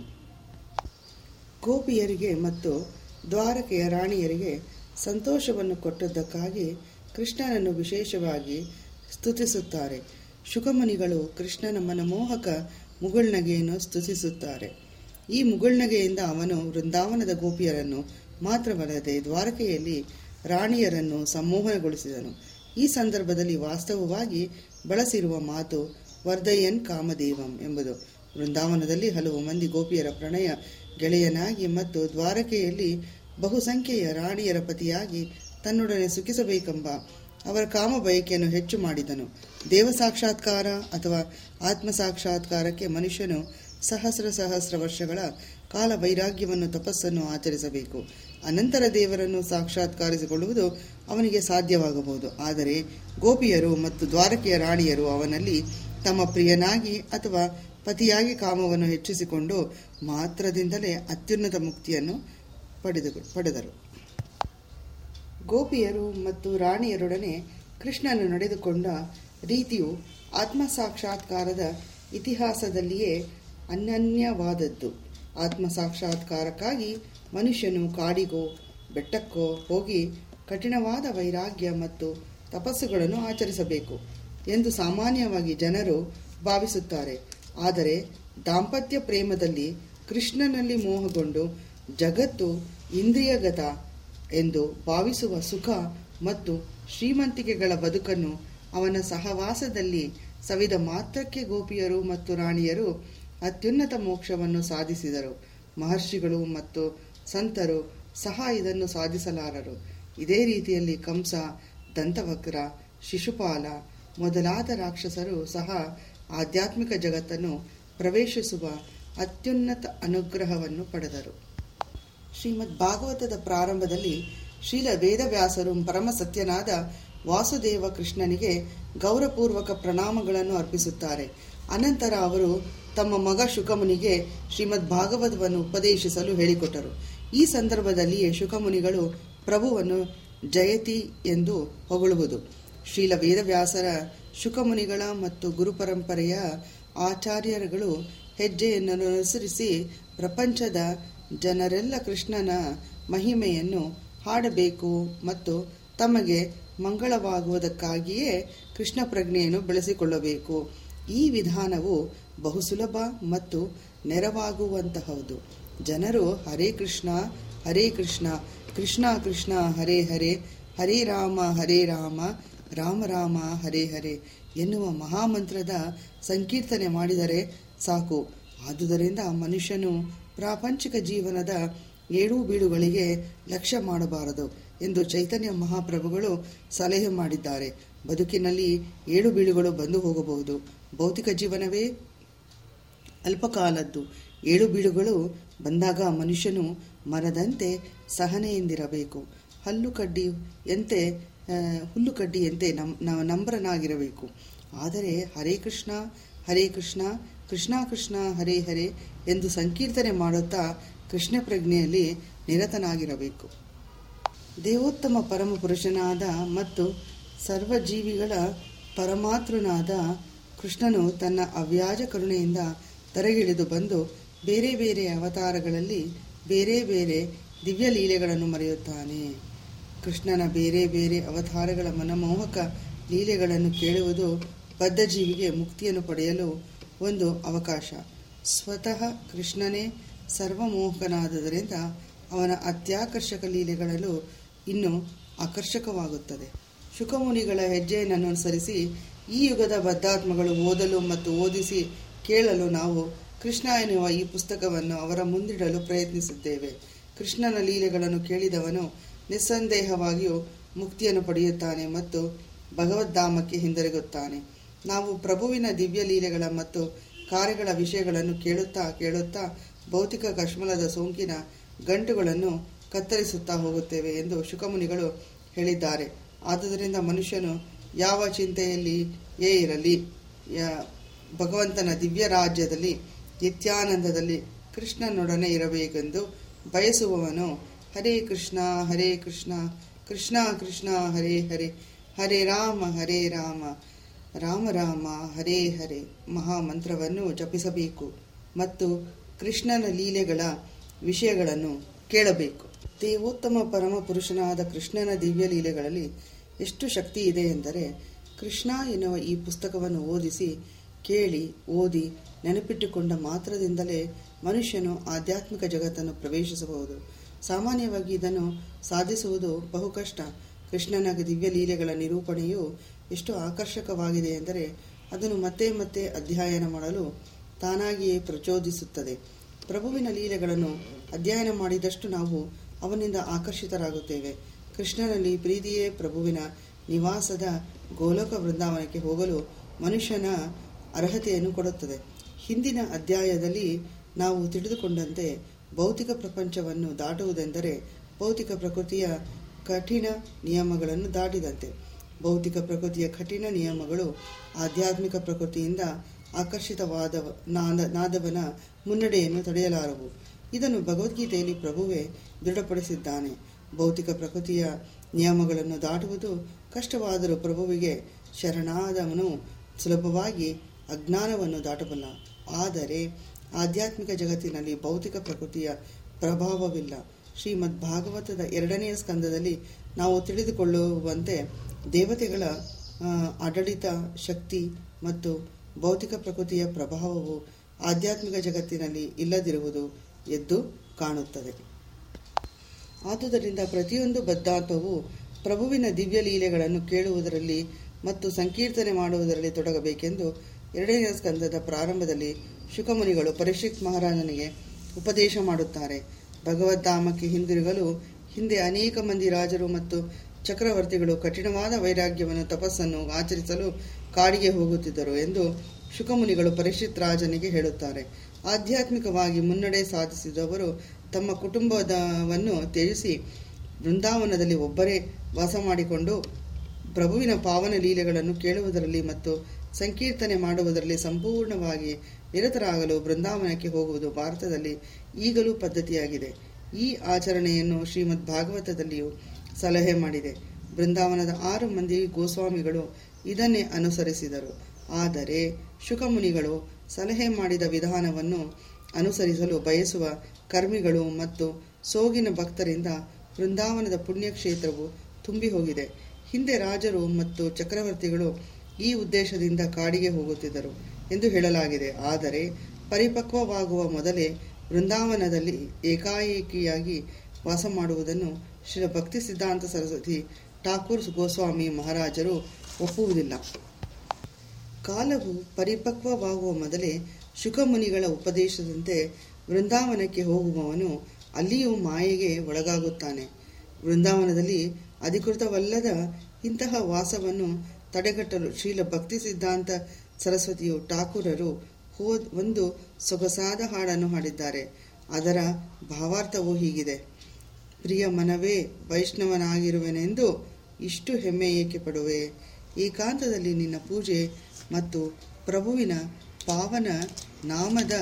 ಗೋಪಿಯರಿಗೆ ಮತ್ತು ದ್ವಾರಕೆಯ ರಾಣಿಯರಿಗೆ ಸಂತೋಷವನ್ನು ಕೊಟ್ಟದ್ದಕ್ಕಾಗಿ ಕೃಷ್ಣನನ್ನು ವಿಶೇಷವಾಗಿ ಸ್ತುತಿಸುತ್ತಾರೆ ಶುಕಮುನಿಗಳು ಕೃಷ್ಣನ ಮನಮೋಹಕ ಮುಗುಳ್ನಗೆಯನ್ನು ಸ್ತುತಿಸುತ್ತಾರೆ ಈ ಮುಗುಳ್ನಗೆಯಿಂದ ಅವನು ವೃಂದಾವನದ ಗೋಪಿಯರನ್ನು ಮಾತ್ರವಲ್ಲದೆ ದ್ವಾರಕೆಯಲ್ಲಿ ರಾಣಿಯರನ್ನು ಸಂಮೋಹನಗೊಳಿಸಿದನು ಈ ಸಂದರ್ಭದಲ್ಲಿ ವಾಸ್ತವವಾಗಿ ಬಳಸಿರುವ ಮಾತು ವರ್ಧಯನ್ ಕಾಮದೇವಂ ಎಂಬುದು ವೃಂದಾವನದಲ್ಲಿ ಹಲವು ಮಂದಿ ಗೋಪಿಯರ ಪ್ರಣಯ ಗೆಳೆಯನಾಗಿ ಮತ್ತು ದ್ವಾರಕೆಯಲ್ಲಿ ಬಹುಸಂಖ್ಯೆಯ ರಾಣಿಯರ ಪತಿಯಾಗಿ ತನ್ನೊಡನೆ ಸುಖಿಸಬೇಕೆಂಬ ಅವರ ಕಾಮ ಬಯಕೆಯನ್ನು ಹೆಚ್ಚು ಮಾಡಿದನು ದೇವ ಸಾಕ್ಷಾತ್ಕಾರ ಅಥವಾ ಆತ್ಮ ಸಾಕ್ಷಾತ್ಕಾರಕ್ಕೆ ಮನುಷ್ಯನು ಸಹಸ್ರ ಸಹಸ್ರ ವರ್ಷಗಳ ಕಾಲ ವೈರಾಗ್ಯವನ್ನು ತಪಸ್ಸನ್ನು ಆಚರಿಸಬೇಕು ಅನಂತರ ದೇವರನ್ನು ಸಾಕ್ಷಾತ್ಕರಿಸಿಕೊಳ್ಳುವುದು ಅವನಿಗೆ ಸಾಧ್ಯವಾಗಬಹುದು ಆದರೆ ಗೋಪಿಯರು ಮತ್ತು ದ್ವಾರಕೆಯ ರಾಣಿಯರು ಅವನಲ್ಲಿ ತಮ್ಮ ಪ್ರಿಯನಾಗಿ ಅಥವಾ ಪತಿಯಾಗಿ ಕಾಮವನ್ನು ಹೆಚ್ಚಿಸಿಕೊಂಡು ಮಾತ್ರದಿಂದಲೇ ಅತ್ಯುನ್ನತ ಮುಕ್ತಿಯನ್ನು ಪಡೆದು ಪಡೆದರು ಗೋಪಿಯರು ಮತ್ತು ರಾಣಿಯರೊಡನೆ ಕೃಷ್ಣನು ನಡೆದುಕೊಂಡ ರೀತಿಯು ಆತ್ಮ ಸಾಕ್ಷಾತ್ಕಾರದ ಇತಿಹಾಸದಲ್ಲಿಯೇ ಅನನ್ಯವಾದದ್ದು ಆತ್ಮ ಸಾಕ್ಷಾತ್ಕಾರಕ್ಕಾಗಿ ಮನುಷ್ಯನು ಕಾಡಿಗೋ ಬೆಟ್ಟಕ್ಕೋ ಹೋಗಿ ಕಠಿಣವಾದ ವೈರಾಗ್ಯ ಮತ್ತು ತಪಸ್ಸುಗಳನ್ನು ಆಚರಿಸಬೇಕು ಎಂದು ಸಾಮಾನ್ಯವಾಗಿ ಜನರು ಭಾವಿಸುತ್ತಾರೆ ಆದರೆ ದಾಂಪತ್ಯ ಪ್ರೇಮದಲ್ಲಿ ಕೃಷ್ಣನಲ್ಲಿ ಮೋಹಗೊಂಡು ಜಗತ್ತು ಇಂದ್ರಿಯಗತ ಎಂದು ಭಾವಿಸುವ ಸುಖ ಮತ್ತು ಶ್ರೀಮಂತಿಕೆಗಳ ಬದುಕನ್ನು ಅವನ ಸಹವಾಸದಲ್ಲಿ ಸವಿದ ಮಾತ್ರಕ್ಕೆ ಗೋಪಿಯರು ಮತ್ತು ರಾಣಿಯರು ಅತ್ಯುನ್ನತ ಮೋಕ್ಷವನ್ನು ಸಾಧಿಸಿದರು ಮಹರ್ಷಿಗಳು ಮತ್ತು ಸಂತರು ಸಹ ಇದನ್ನು ಸಾಧಿಸಲಾರರು ಇದೇ ರೀತಿಯಲ್ಲಿ ಕಂಸ ದಂತವಕ್ರ ಶಿಶುಪಾಲ ಮೊದಲಾದ ರಾಕ್ಷಸರು ಸಹ ಆಧ್ಯಾತ್ಮಿಕ ಜಗತ್ತನ್ನು ಪ್ರವೇಶಿಸುವ ಅತ್ಯುನ್ನತ ಅನುಗ್ರಹವನ್ನು ಪಡೆದರು ಶ್ರೀಮದ್ ಭಾಗವತದ ಪ್ರಾರಂಭದಲ್ಲಿ ಶ್ರೀಲ ವೇದವ್ಯಾಸರು ಪರಮ ಸತ್ಯನಾದ ವಾಸುದೇವ ಕೃಷ್ಣನಿಗೆ ಗೌರವಪೂರ್ವಕ ಪ್ರಣಾಮಗಳನ್ನು ಅರ್ಪಿಸುತ್ತಾರೆ ಅನಂತರ ಅವರು ತಮ್ಮ ಮಗ ಶುಕಮುನಿಗೆ ಶ್ರೀಮದ್ ಭಾಗವತವನ್ನು ಉಪದೇಶಿಸಲು ಹೇಳಿಕೊಟ್ಟರು ಈ ಸಂದರ್ಭದಲ್ಲಿಯೇ ಶುಕಮುನಿಗಳು ಪ್ರಭುವನ್ನು ಜಯತಿ ಎಂದು ಹೊಗಳುವುದು ಶ್ರೀಲ ವೇದವ್ಯಾಸರ ಶುಕಮುನಿಗಳ ಮತ್ತು ಗುರುಪರಂಪರೆಯ ಆಚಾರ್ಯರುಗಳು ಹೆಜ್ಜೆಯನ್ನು ಅನುಸರಿಸಿ ಪ್ರಪಂಚದ ಜನರೆಲ್ಲ ಕೃಷ್ಣನ ಮಹಿಮೆಯನ್ನು ಹಾಡಬೇಕು ಮತ್ತು ತಮಗೆ ಮಂಗಳವಾಗುವುದಕ್ಕಾಗಿಯೇ ಕೃಷ್ಣ ಪ್ರಜ್ಞೆಯನ್ನು ಬೆಳೆಸಿಕೊಳ್ಳಬೇಕು ಈ ವಿಧಾನವು ಬಹು ಸುಲಭ ಮತ್ತು ನೆರವಾಗುವಂತಹದ್ದು ಜನರು ಹರೇ ಕೃಷ್ಣ ಹರೇ ಕೃಷ್ಣ ಕೃಷ್ಣ ಕೃಷ್ಣ ಹರೇ ಹರೇ ಹರೇ ರಾಮ ಹರೇ ರಾಮ ರಾಮ ರಾಮ ಹರೇ ಹರೇ ಎನ್ನುವ ಮಹಾಮಂತ್ರದ ಸಂಕೀರ್ತನೆ ಮಾಡಿದರೆ ಸಾಕು ಆದುದರಿಂದ ಮನುಷ್ಯನು ಪ್ರಾಪಂಚಿಕ ಜೀವನದ ಏಳು ಬೀಳುಗಳಿಗೆ ಲಕ್ಷ್ಯ ಮಾಡಬಾರದು ಎಂದು ಚೈತನ್ಯ ಮಹಾಪ್ರಭುಗಳು ಸಲಹೆ ಮಾಡಿದ್ದಾರೆ ಬದುಕಿನಲ್ಲಿ ಏಳು ಬೀಳುಗಳು ಬಂದು ಹೋಗಬಹುದು ಭೌತಿಕ ಜೀವನವೇ ಅಲ್ಪಕಾಲದ್ದು ಏಳು ಬೀಳುಗಳು ಬಂದಾಗ ಮನುಷ್ಯನು ಮರದಂತೆ ಸಹನೆಯಿಂದಿರಬೇಕು ಹಲ್ಲು ಕಡ್ಡಿಯಂತೆ ಆ, ಹುಲ್ಲು ಕಡ್ಡಿಯಂತೆ ನಮ್ ನ- ನಮ್ರನಾಗಿರಬೇಕು ಆದರೆ ಹರೇ ಕೃಷ್ಣ ಹರೇ ಕೃಷ್ಣ ಕೃಷ್ಣ ಕೃಷ್ಣ ಹರೇ ಹರೇ ಎಂದು ಸಂಕೀರ್ತನೆ ಮಾಡುತ್ತಾ ಕೃಷ್ಣ ಪ್ರಜ್ಞೆಯಲ್ಲಿ ನಿರತನಾಗಿರಬೇಕು ದೇವೋತ್ತಮ ಪರಮ ಪುರುಷನಾದ ಮತ್ತು ಸರ್ವಜೀವಿಗಳ ಪರಮಾತೃನಾದ ಕೃಷ್ಣನು ತನ್ನ ಅವ್ಯಾಜ ಕರುಣೆಯಿಂದ ತರಗಿಳಿದು ಬಂದು ಬೇರೆ ಬೇರೆ ಅವತಾರಗಳಲ್ಲಿ ಬೇರೆ ಬೇರೆ ದಿವ್ಯ ಲೀಲೆಗಳನ್ನು ಮರೆಯುತ್ತಾನೆ ಕೃಷ್ಣನ ಬೇರೆ ಬೇರೆ ಅವತಾರಗಳ ಮನಮೋಹಕ ಲೀಲೆಗಳನ್ನು ಕೇಳುವುದು ಬದ್ಧಜೀವಿಗೆ ಮುಕ್ತಿಯನ್ನು ಪಡೆಯಲು ಒಂದು ಅವಕಾಶ ಸ್ವತಃ ಕೃಷ್ಣನೇ ಸರ್ವಮೋಹಕನಾದುದರಿಂದ ಅವನ ಅತ್ಯಾಕರ್ಷಕ ಲೀಲೆಗಳಲ್ಲೂ ಇನ್ನೂ ಆಕರ್ಷಕವಾಗುತ್ತದೆ ಶುಕಮುನಿಗಳ ಹೆಜ್ಜೆಯನ್ನು ಅನುಸರಿಸಿ ಈ ಯುಗದ ಬದ್ಧಾತ್ಮಗಳು ಓದಲು ಮತ್ತು ಓದಿಸಿ ಕೇಳಲು ನಾವು ಕೃಷ್ಣ ಎನ್ನುವ ಈ ಪುಸ್ತಕವನ್ನು ಅವರ ಮುಂದಿಡಲು ಪ್ರಯತ್ನಿಸಿದ್ದೇವೆ ಕೃಷ್ಣನ ಲೀಲೆಗಳನ್ನು ಕೇಳಿದವನು ನಿಸ್ಸಂದೇಹವಾಗಿಯೂ ಮುಕ್ತಿಯನ್ನು ಪಡೆಯುತ್ತಾನೆ ಮತ್ತು ಭಗವದ್ಧಾಮಕ್ಕೆ ಹಿಂದಿರುಗುತ್ತಾನೆ ನಾವು ಪ್ರಭುವಿನ ದಿವ್ಯ ಲೀಲೆಗಳ ಮತ್ತು ಕಾರ್ಯಗಳ ವಿಷಯಗಳನ್ನು ಕೇಳುತ್ತಾ ಕೇಳುತ್ತಾ ಭೌತಿಕ ಕಶ್ಮಲದ ಸೋಂಕಿನ ಗಂಟುಗಳನ್ನು ಕತ್ತರಿಸುತ್ತಾ ಹೋಗುತ್ತೇವೆ ಎಂದು ಶುಕಮುನಿಗಳು ಹೇಳಿದ್ದಾರೆ ಆದುದರಿಂದ ಮನುಷ್ಯನು ಯಾವ ಚಿಂತೆಯಲ್ಲಿಯೇ ಇರಲಿ ಯಾ- ಭಗವಂತನ ದಿವ್ಯ ರಾಜ್ಯದಲ್ಲಿ ನಿತ್ಯಾನಂದದಲ್ಲಿ ಕೃಷ್ಣನೊಡನೆ ಇರಬೇಕೆಂದು ಬಯಸುವವನು ಹರೇ ಕೃಷ್ಣ ಹರೇ ಕೃಷ್ಣ ಕೃಷ್ಣ ಕೃಷ್ಣ ಹರೇ ಹರೇ ಹರೇ ರಾಮ ಹರೇ ರಾಮ ರಾಮ ರಾಮ ಹರೇ ಹರೇ ಮಹಾಮಂತ್ರವನ್ನು ಜಪಿಸಬೇಕು ಮತ್ತು ಕೃಷ್ಣನ ಲೀಲೆಗಳ ವಿಷಯಗಳನ್ನು ಕೇಳಬೇಕು ದೇವೋತ್ತಮ ಪರಮ ಪುರುಷನಾದ ಕೃಷ್ಣನ ದಿವ್ಯ ಲೀಲೆಗಳಲ್ಲಿ ಎಷ್ಟು ಶಕ್ತಿ ಇದೆ ಎಂದರೆ ಕೃಷ್ಣ ಎನ್ನುವ ಈ ಪುಸ್ತಕವನ್ನು ಓದಿಸಿ ಕೇಳಿ ಓದಿ ನೆನಪಿಟ್ಟುಕೊಂಡ ಮಾತ್ರದಿಂದಲೇ ಮನುಷ್ಯನು ಆಧ್ಯಾತ್ಮಿಕ ಜಗತ್ತನ್ನು ಪ್ರವೇಶಿಸಬಹುದು ಸಾಮಾನ್ಯವಾಗಿ ಇದನ್ನು ಸಾಧಿಸುವುದು ಬಹು ಕಷ್ಟ ಕೃಷ್ಣನ ದಿವ್ಯ ಲೀಲೆಗಳ ನಿರೂಪಣೆಯು ಎಷ್ಟು ಆಕರ್ಷಕವಾಗಿದೆ ಎಂದರೆ ಅದನ್ನು ಮತ್ತೆ ಮತ್ತೆ ಅಧ್ಯಯನ ಮಾಡಲು ತಾನಾಗಿಯೇ ಪ್ರಚೋದಿಸುತ್ತದೆ ಪ್ರಭುವಿನ ಲೀಲೆಗಳನ್ನು ಅಧ್ಯಯನ ಮಾಡಿದಷ್ಟು ನಾವು ಅವನಿಂದ ಆಕರ್ಷಿತರಾಗುತ್ತೇವೆ ಕೃಷ್ಣನಲ್ಲಿ ಪ್ರೀತಿಯೇ ಪ್ರಭುವಿನ ನಿವಾಸದ ಗೋಲೋಕ ವೃಂದಾವನಕ್ಕೆ ಹೋಗಲು ಮನುಷ್ಯನ ಅರ್ಹತೆಯನ್ನು ಕೊಡುತ್ತದೆ ಹಿಂದಿನ ಅಧ್ಯಾಯದಲ್ಲಿ ನಾವು ತಿಳಿದುಕೊಂಡಂತೆ ಭೌತಿಕ ಪ್ರಪಂಚವನ್ನು ದಾಟುವುದೆಂದರೆ ಭೌತಿಕ ಪ್ರಕೃತಿಯ ಕಠಿಣ ನಿಯಮಗಳನ್ನು ದಾಟಿದಂತೆ ಭೌತಿಕ ಪ್ರಕೃತಿಯ ಕಠಿಣ ನಿಯಮಗಳು ಆಧ್ಯಾತ್ಮಿಕ ಪ್ರಕೃತಿಯಿಂದ ಆಕರ್ಷಿತವಾದ ನಾದ ನಾದವನ ಮುನ್ನಡೆಯನ್ನು ತಡೆಯಲಾರವು ಇದನ್ನು ಭಗವದ್ಗೀತೆಯಲ್ಲಿ ಪ್ರಭುವೇ ದೃಢಪಡಿಸಿದ್ದಾನೆ ಭೌತಿಕ ಪ್ರಕೃತಿಯ ನಿಯಮಗಳನ್ನು ದಾಟುವುದು ಕಷ್ಟವಾದರೂ ಪ್ರಭುವಿಗೆ ಶರಣಾದವನು ಸುಲಭವಾಗಿ ಅಜ್ಞಾನವನ್ನು ದಾಟಬಲ್ಲ ಆದರೆ ಆಧ್ಯಾತ್ಮಿಕ ಜಗತ್ತಿನಲ್ಲಿ ಭೌತಿಕ ಪ್ರಕೃತಿಯ ಪ್ರಭಾವವಿಲ್ಲ ಶ್ರೀಮದ್ ಭಾಗವತದ ಎರಡನೆಯ ಸ್ಕಂದದಲ್ಲಿ ನಾವು ತಿಳಿದುಕೊಳ್ಳುವಂತೆ ದೇವತೆಗಳ ಆ, ಆಡಳಿತ ಶಕ್ತಿ ಮತ್ತು ಭೌತಿಕ ಪ್ರಕೃತಿಯ ಪ್ರಭಾವವು ಆಧ್ಯಾತ್ಮಿಕ ಜಗತ್ತಿನಲ್ಲಿ ಇಲ್ಲದಿರುವುದು ಎದ್ದು ಕಾಣುತ್ತದೆ ಆದುದರಿಂದ ಪ್ರತಿಯೊಂದು ಬದ್ಧಾತ್ಮವು ಪ್ರಭುವಿನ ದಿವ್ಯ ಲೀಲೆಗಳನ್ನು ಕೇಳುವುದರಲ್ಲಿ ಮತ್ತು ಸಂಕೀರ್ತನೆ ಮಾಡುವುದರಲ್ಲಿ ತೊಡಗಬೇಕೆಂದು ಎರಡನೆಯ ಸ್ಕಂದದ ಪ್ರಾರಂಭದಲ್ಲಿ ಶುಕಮುನಿಗಳು ಪರೀಕ್ಷಿತ್ ಮಹಾರಾಜನಿಗೆ ಉಪದೇಶ ಮಾಡುತ್ತಾರೆ ಭಗವದ್ಧಾಮಕ್ಕೆ ಹಿಂದಿರುಗಲು ಹಿಂದೆ ಅನೇಕ ಮಂದಿ ರಾಜರು ಮತ್ತು ಚಕ್ರವರ್ತಿಗಳು ಕಠಿಣವಾದ ವೈರಾಗ್ಯವನ್ನು ತಪಸ್ಸನ್ನು ಆಚರಿಸಲು ಕಾಡಿಗೆ ಹೋಗುತ್ತಿದ್ದರು ಎಂದು ಶುಕಮುನಿಗಳು ಪರೀಕ್ಷಿತ್ ರಾಜನಿಗೆ ಹೇಳುತ್ತಾರೆ ಆಧ್ಯಾತ್ಮಿಕವಾಗಿ ಮುನ್ನಡೆ ಸಾಧಿಸಿದವರು ತಮ್ಮ ಕುಟುಂಬದವನ್ನು ತ್ಯಜಿಸಿ ಬೃಂದಾವನದಲ್ಲಿ ಒಬ್ಬರೇ ವಾಸ ಮಾಡಿಕೊಂಡು ಪ್ರಭುವಿನ ಪಾವನ ಲೀಲೆಗಳನ್ನು ಕೇಳುವುದರಲ್ಲಿ ಮತ್ತು ಸಂಕೀರ್ತನೆ ಮಾಡುವುದರಲ್ಲಿ ಸಂಪೂರ್ಣವಾಗಿ ನಿರತರಾಗಲು ಬೃಂದಾವನಕ್ಕೆ ಹೋಗುವುದು ಭಾರತದಲ್ಲಿ ಈಗಲೂ ಪದ್ಧತಿಯಾಗಿದೆ ಈ ಆಚರಣೆಯನ್ನು ಶ್ರೀಮದ್ ಭಾಗವತದಲ್ಲಿಯೂ ಸಲಹೆ ಮಾಡಿದೆ ಬೃಂದಾವನದ ಆರು ಮಂದಿ ಗೋಸ್ವಾಮಿಗಳು ಇದನ್ನೇ ಅನುಸರಿಸಿದರು ಆದರೆ ಶುಕಮುನಿಗಳು ಸಲಹೆ ಮಾಡಿದ ವಿಧಾನವನ್ನು ಅನುಸರಿಸಲು ಬಯಸುವ ಕರ್ಮಿಗಳು ಮತ್ತು ಸೋಗಿನ ಭಕ್ತರಿಂದ ಬೃಂದಾವನದ ಪುಣ್ಯಕ್ಷೇತ್ರವು ತುಂಬಿ ಹೋಗಿದೆ ಹಿಂದೆ ರಾಜರು ಮತ್ತು ಚಕ್ರವರ್ತಿಗಳು ಈ ಉದ್ದೇಶದಿಂದ ಕಾಡಿಗೆ ಹೋಗುತ್ತಿದ್ದರು ಎಂದು ಹೇಳಲಾಗಿದೆ ಆದರೆ ಪರಿಪಕ್ವವಾಗುವ ಮೊದಲೇ ಬೃಂದಾವನದಲ್ಲಿ ಏಕಾಏಕಿಯಾಗಿ ವಾಸ ಮಾಡುವುದನ್ನು ಶ್ರೀ ಭಕ್ತಿ ಸಿದ್ಧಾಂತ ಸರಸ್ವತಿ ಠಾಕೂರ್ ಗೋಸ್ವಾಮಿ ಮಹಾರಾಜರು ಒಪ್ಪುವುದಿಲ್ಲ ಕಾಲವು ಪರಿಪಕ್ವವಾಗುವ ಮೊದಲೇ ಶುಕಮುನಿಗಳ ಉಪದೇಶದಂತೆ ವೃಂದಾವನಕ್ಕೆ ಹೋಗುವವನು ಅಲ್ಲಿಯೂ ಮಾಯೆಗೆ ಒಳಗಾಗುತ್ತಾನೆ ವೃಂದಾವನದಲ್ಲಿ ಅಧಿಕೃತವಲ್ಲದ ಇಂತಹ ವಾಸವನ್ನು ತಡೆಗಟ್ಟಲು ಶ್ರೀಲ ಭಕ್ತಿ ಸಿದ್ಧಾಂತ ಸರಸ್ವತಿಯು ಠಾಕೂರರು ಹೋ ಒಂದು ಸೊಗಸಾದ ಹಾಡನ್ನು ಹಾಡಿದ್ದಾರೆ ಅದರ ಭಾವಾರ್ಥವು ಹೀಗಿದೆ ಪ್ರಿಯ ಮನವೇ ವೈಷ್ಣವನಾಗಿರುವೆನೆಂದು ಇಷ್ಟು ಹೆಮ್ಮೆ ಏಕೆ ಪಡುವೆ ಏಕಾಂತದಲ್ಲಿ ನಿನ್ನ ಪೂಜೆ ಮತ್ತು ಪ್ರಭುವಿನ ಪಾವನ ನಾಮದ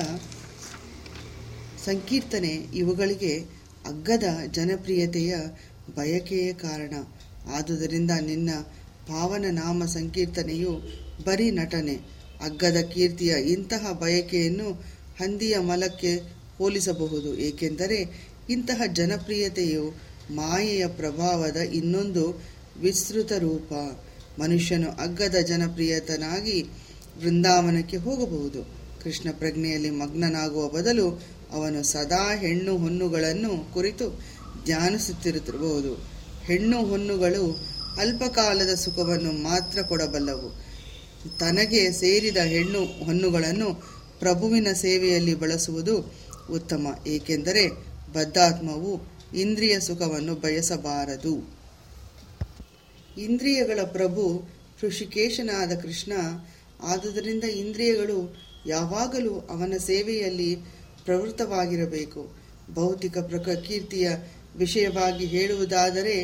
ಸಂಕೀರ್ತನೆ ಇವುಗಳಿಗೆ ಅಗ್ಗದ ಜನಪ್ರಿಯತೆಯ ಬಯಕೆಯೇ ಕಾರಣ ಆದುದರಿಂದ ನಿನ್ನ ಪಾವನ ನಾಮ ಸಂಕೀರ್ತನೆಯು ಬರೀ ನಟನೆ ಅಗ್ಗದ ಕೀರ್ತಿಯ ಇಂತಹ ಬಯಕೆಯನ್ನು ಹಂದಿಯ ಮಲಕ್ಕೆ ಹೋಲಿಸಬಹುದು ಏಕೆಂದರೆ ಇಂತಹ ಜನಪ್ರಿಯತೆಯು ಮಾಯೆಯ ಪ್ರಭಾವದ ಇನ್ನೊಂದು ವಿಸ್ತೃತ ರೂಪ ಮನುಷ್ಯನು ಅಗ್ಗದ ಜನಪ್ರಿಯತನಾಗಿ ವೃಂದಾವನಕ್ಕೆ ಹೋಗಬಹುದು ಕೃಷ್ಣ ಪ್ರಜ್ಞೆಯಲ್ಲಿ ಮಗ್ನನಾಗುವ ಬದಲು ಅವನು ಸದಾ ಹೆಣ್ಣು ಹೊನ್ನುಗಳನ್ನು ಕುರಿತು ಧ್ಯಾನಿಸುತ್ತಿರಬಹುದು ಹೆಣ್ಣು ಹೊನ್ನುಗಳು ಅಲ್ಪಕಾಲದ ಸುಖವನ್ನು ಮಾತ್ರ ಕೊಡಬಲ್ಲವು ತನಗೆ ಸೇರಿದ ಹೆಣ್ಣು ಹೊನ್ನುಗಳನ್ನು ಪ್ರಭುವಿನ ಸೇವೆಯಲ್ಲಿ ಬಳಸುವುದು ಉತ್ತಮ ಏಕೆಂದರೆ ಬದ್ಧಾತ್ಮವು ಇಂದ್ರಿಯ ಸುಖವನ್ನು ಬಯಸಬಾರದು ಇಂದ್ರಿಯಗಳ ಪ್ರಭು ಋಷಿಕೇಶನಾದ ಕೃಷ್ಣ ಆದುದರಿಂದ ಇಂದ್ರಿಯಗಳು ಯಾವಾಗಲೂ ಅವನ ಸೇವೆಯಲ್ಲಿ ಪ್ರವೃತ್ತವಾಗಿರಬೇಕು ಭೌತಿಕ ಪ್ರಕೀರ್ತಿಯ ವಿಷಯವಾಗಿ ಹೇಳುವುದಾದರೆ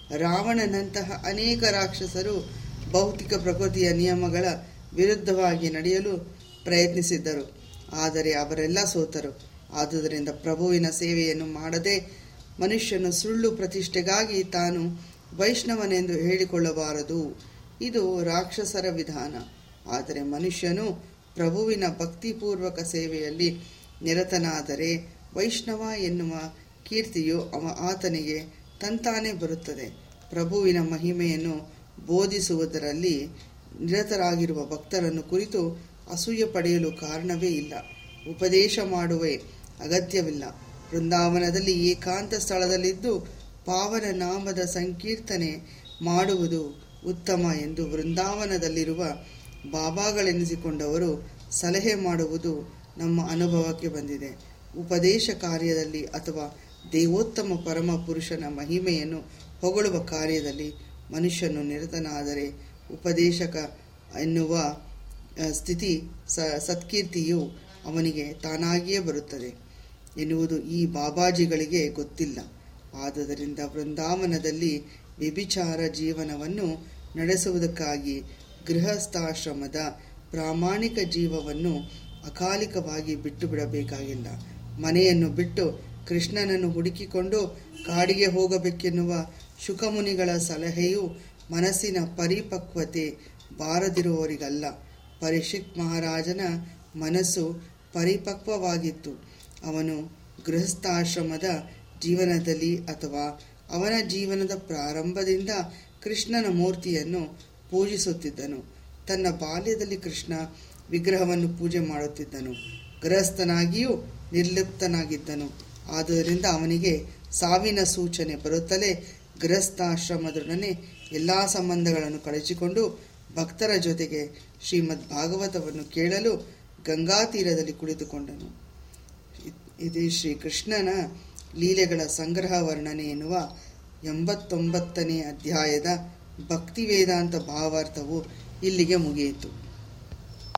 ರಾವಣನಂತಹ ಅನೇಕ ರಾಕ್ಷಸರು ಭೌತಿಕ ಪ್ರಕೃತಿಯ ನಿಯಮಗಳ ವಿರುದ್ಧವಾಗಿ ನಡೆಯಲು ಪ್ರಯತ್ನಿಸಿದ್ದರು ಆದರೆ ಅವರೆಲ್ಲ ಸೋತರು ಆದುದರಿಂದ ಪ್ರಭುವಿನ ಸೇವೆಯನ್ನು ಮಾಡದೆ ಮನುಷ್ಯನು ಸುಳ್ಳು ಪ್ರತಿಷ್ಠೆಗಾಗಿ ತಾನು ವೈಷ್ಣವನೆಂದು ಹೇಳಿಕೊಳ್ಳಬಾರದು ಇದು ರಾಕ್ಷಸರ ವಿಧಾನ ಆದರೆ ಮನುಷ್ಯನು ಪ್ರಭುವಿನ ಭಕ್ತಿಪೂರ್ವಕ ಸೇವೆಯಲ್ಲಿ ನಿರತನಾದರೆ ವೈಷ್ಣವ ಎನ್ನುವ ಕೀರ್ತಿಯು ಅವ ಆತನಿಗೆ ತಂತಾನೇ ಬರುತ್ತದೆ ಪ್ರಭುವಿನ ಮಹಿಮೆಯನ್ನು ಬೋಧಿಸುವುದರಲ್ಲಿ ನಿರತರಾಗಿರುವ ಭಕ್ತರನ್ನು ಕುರಿತು ಅಸೂಯೆ ಪಡೆಯಲು ಕಾರಣವೇ ಇಲ್ಲ ಉಪದೇಶ ಮಾಡುವೆ ಅಗತ್ಯವಿಲ್ಲ ವೃಂದಾವನದಲ್ಲಿ ಏಕಾಂತ ಸ್ಥಳದಲ್ಲಿದ್ದು ಪಾವನ ನಾಮದ ಸಂಕೀರ್ತನೆ ಮಾಡುವುದು ಉತ್ತಮ ಎಂದು ವೃಂದಾವನದಲ್ಲಿರುವ ಬಾಬಾಗಳೆನಿಸಿಕೊಂಡವರು ಸಲಹೆ ಮಾಡುವುದು ನಮ್ಮ ಅನುಭವಕ್ಕೆ ಬಂದಿದೆ ಉಪದೇಶ ಕಾರ್ಯದಲ್ಲಿ ಅಥವಾ ದೇವೋತ್ತಮ ಪರಮ ಪುರುಷನ ಮಹಿಮೆಯನ್ನು ಹೊಗಳುವ ಕಾರ್ಯದಲ್ಲಿ ಮನುಷ್ಯನು ನಿರತನಾದರೆ ಉಪದೇಶಕ ಎನ್ನುವ ಸ್ಥಿತಿ ಸ ಸತ್ಕೀರ್ತಿಯು ಅವನಿಗೆ ತಾನಾಗಿಯೇ ಬರುತ್ತದೆ ಎನ್ನುವುದು ಈ ಬಾಬಾಜಿಗಳಿಗೆ ಗೊತ್ತಿಲ್ಲ ಆದುದರಿಂದ ವೃಂದಾವನದಲ್ಲಿ ವ್ಯಭಿಚಾರ ಜೀವನವನ್ನು ನಡೆಸುವುದಕ್ಕಾಗಿ ಗೃಹಸ್ಥಾಶ್ರಮದ ಪ್ರಾಮಾಣಿಕ ಜೀವವನ್ನು ಅಕಾಲಿಕವಾಗಿ ಬಿಟ್ಟು ಬಿಡಬೇಕಾಗಿಲ್ಲ ಮನೆಯನ್ನು ಬಿಟ್ಟು ಕೃಷ್ಣನನ್ನು ಹುಡುಕಿಕೊಂಡು ಕಾಡಿಗೆ ಹೋಗಬೇಕೆನ್ನುವ ಶುಕಮುನಿಗಳ ಸಲಹೆಯು ಮನಸ್ಸಿನ ಪರಿಪಕ್ವತೆ ಬಾರದಿರುವವರಿಗಲ್ಲ ಪರಿಷಿತ್ ಮಹಾರಾಜನ ಮನಸ್ಸು ಪರಿಪಕ್ವವಾಗಿತ್ತು ಅವನು ಗೃಹಸ್ಥಾಶ್ರಮದ ಜೀವನದಲ್ಲಿ ಅಥವಾ ಅವನ ಜೀವನದ ಪ್ರಾರಂಭದಿಂದ ಕೃಷ್ಣನ ಮೂರ್ತಿಯನ್ನು ಪೂಜಿಸುತ್ತಿದ್ದನು ತನ್ನ ಬಾಲ್ಯದಲ್ಲಿ ಕೃಷ್ಣ ವಿಗ್ರಹವನ್ನು ಪೂಜೆ ಮಾಡುತ್ತಿದ್ದನು ಗೃಹಸ್ಥನಾಗಿಯೂ ನಿರ್ಲಿಪ್ತನಾಗಿದ್ದನು ಆದುದರಿಂದ ಅವನಿಗೆ ಸಾವಿನ ಸೂಚನೆ ಬರುತ್ತಲೇ ಗೃಹಸ್ಥಾಶ್ರಮದೊಡನೆ ಎಲ್ಲ ಸಂಬಂಧಗಳನ್ನು ಕಳಚಿಕೊಂಡು ಭಕ್ತರ ಜೊತೆಗೆ ಶ್ರೀಮದ್ ಭಾಗವತವನ್ನು ಕೇಳಲು ಗಂಗಾ ತೀರದಲ್ಲಿ ಕುಳಿತುಕೊಂಡನು ಇದು ಶ್ರೀ ಕೃಷ್ಣನ ಲೀಲೆಗಳ ಸಂಗ್ರಹ ವರ್ಣನೆ ಎನ್ನುವ ಎಂಬತ್ತೊಂಬತ್ತನೇ ಅಧ್ಯಾಯದ ಭಕ್ತಿ ವೇದಾಂತ ಭಾವಾರ್ಥವು ಇಲ್ಲಿಗೆ ಮುಗಿಯಿತು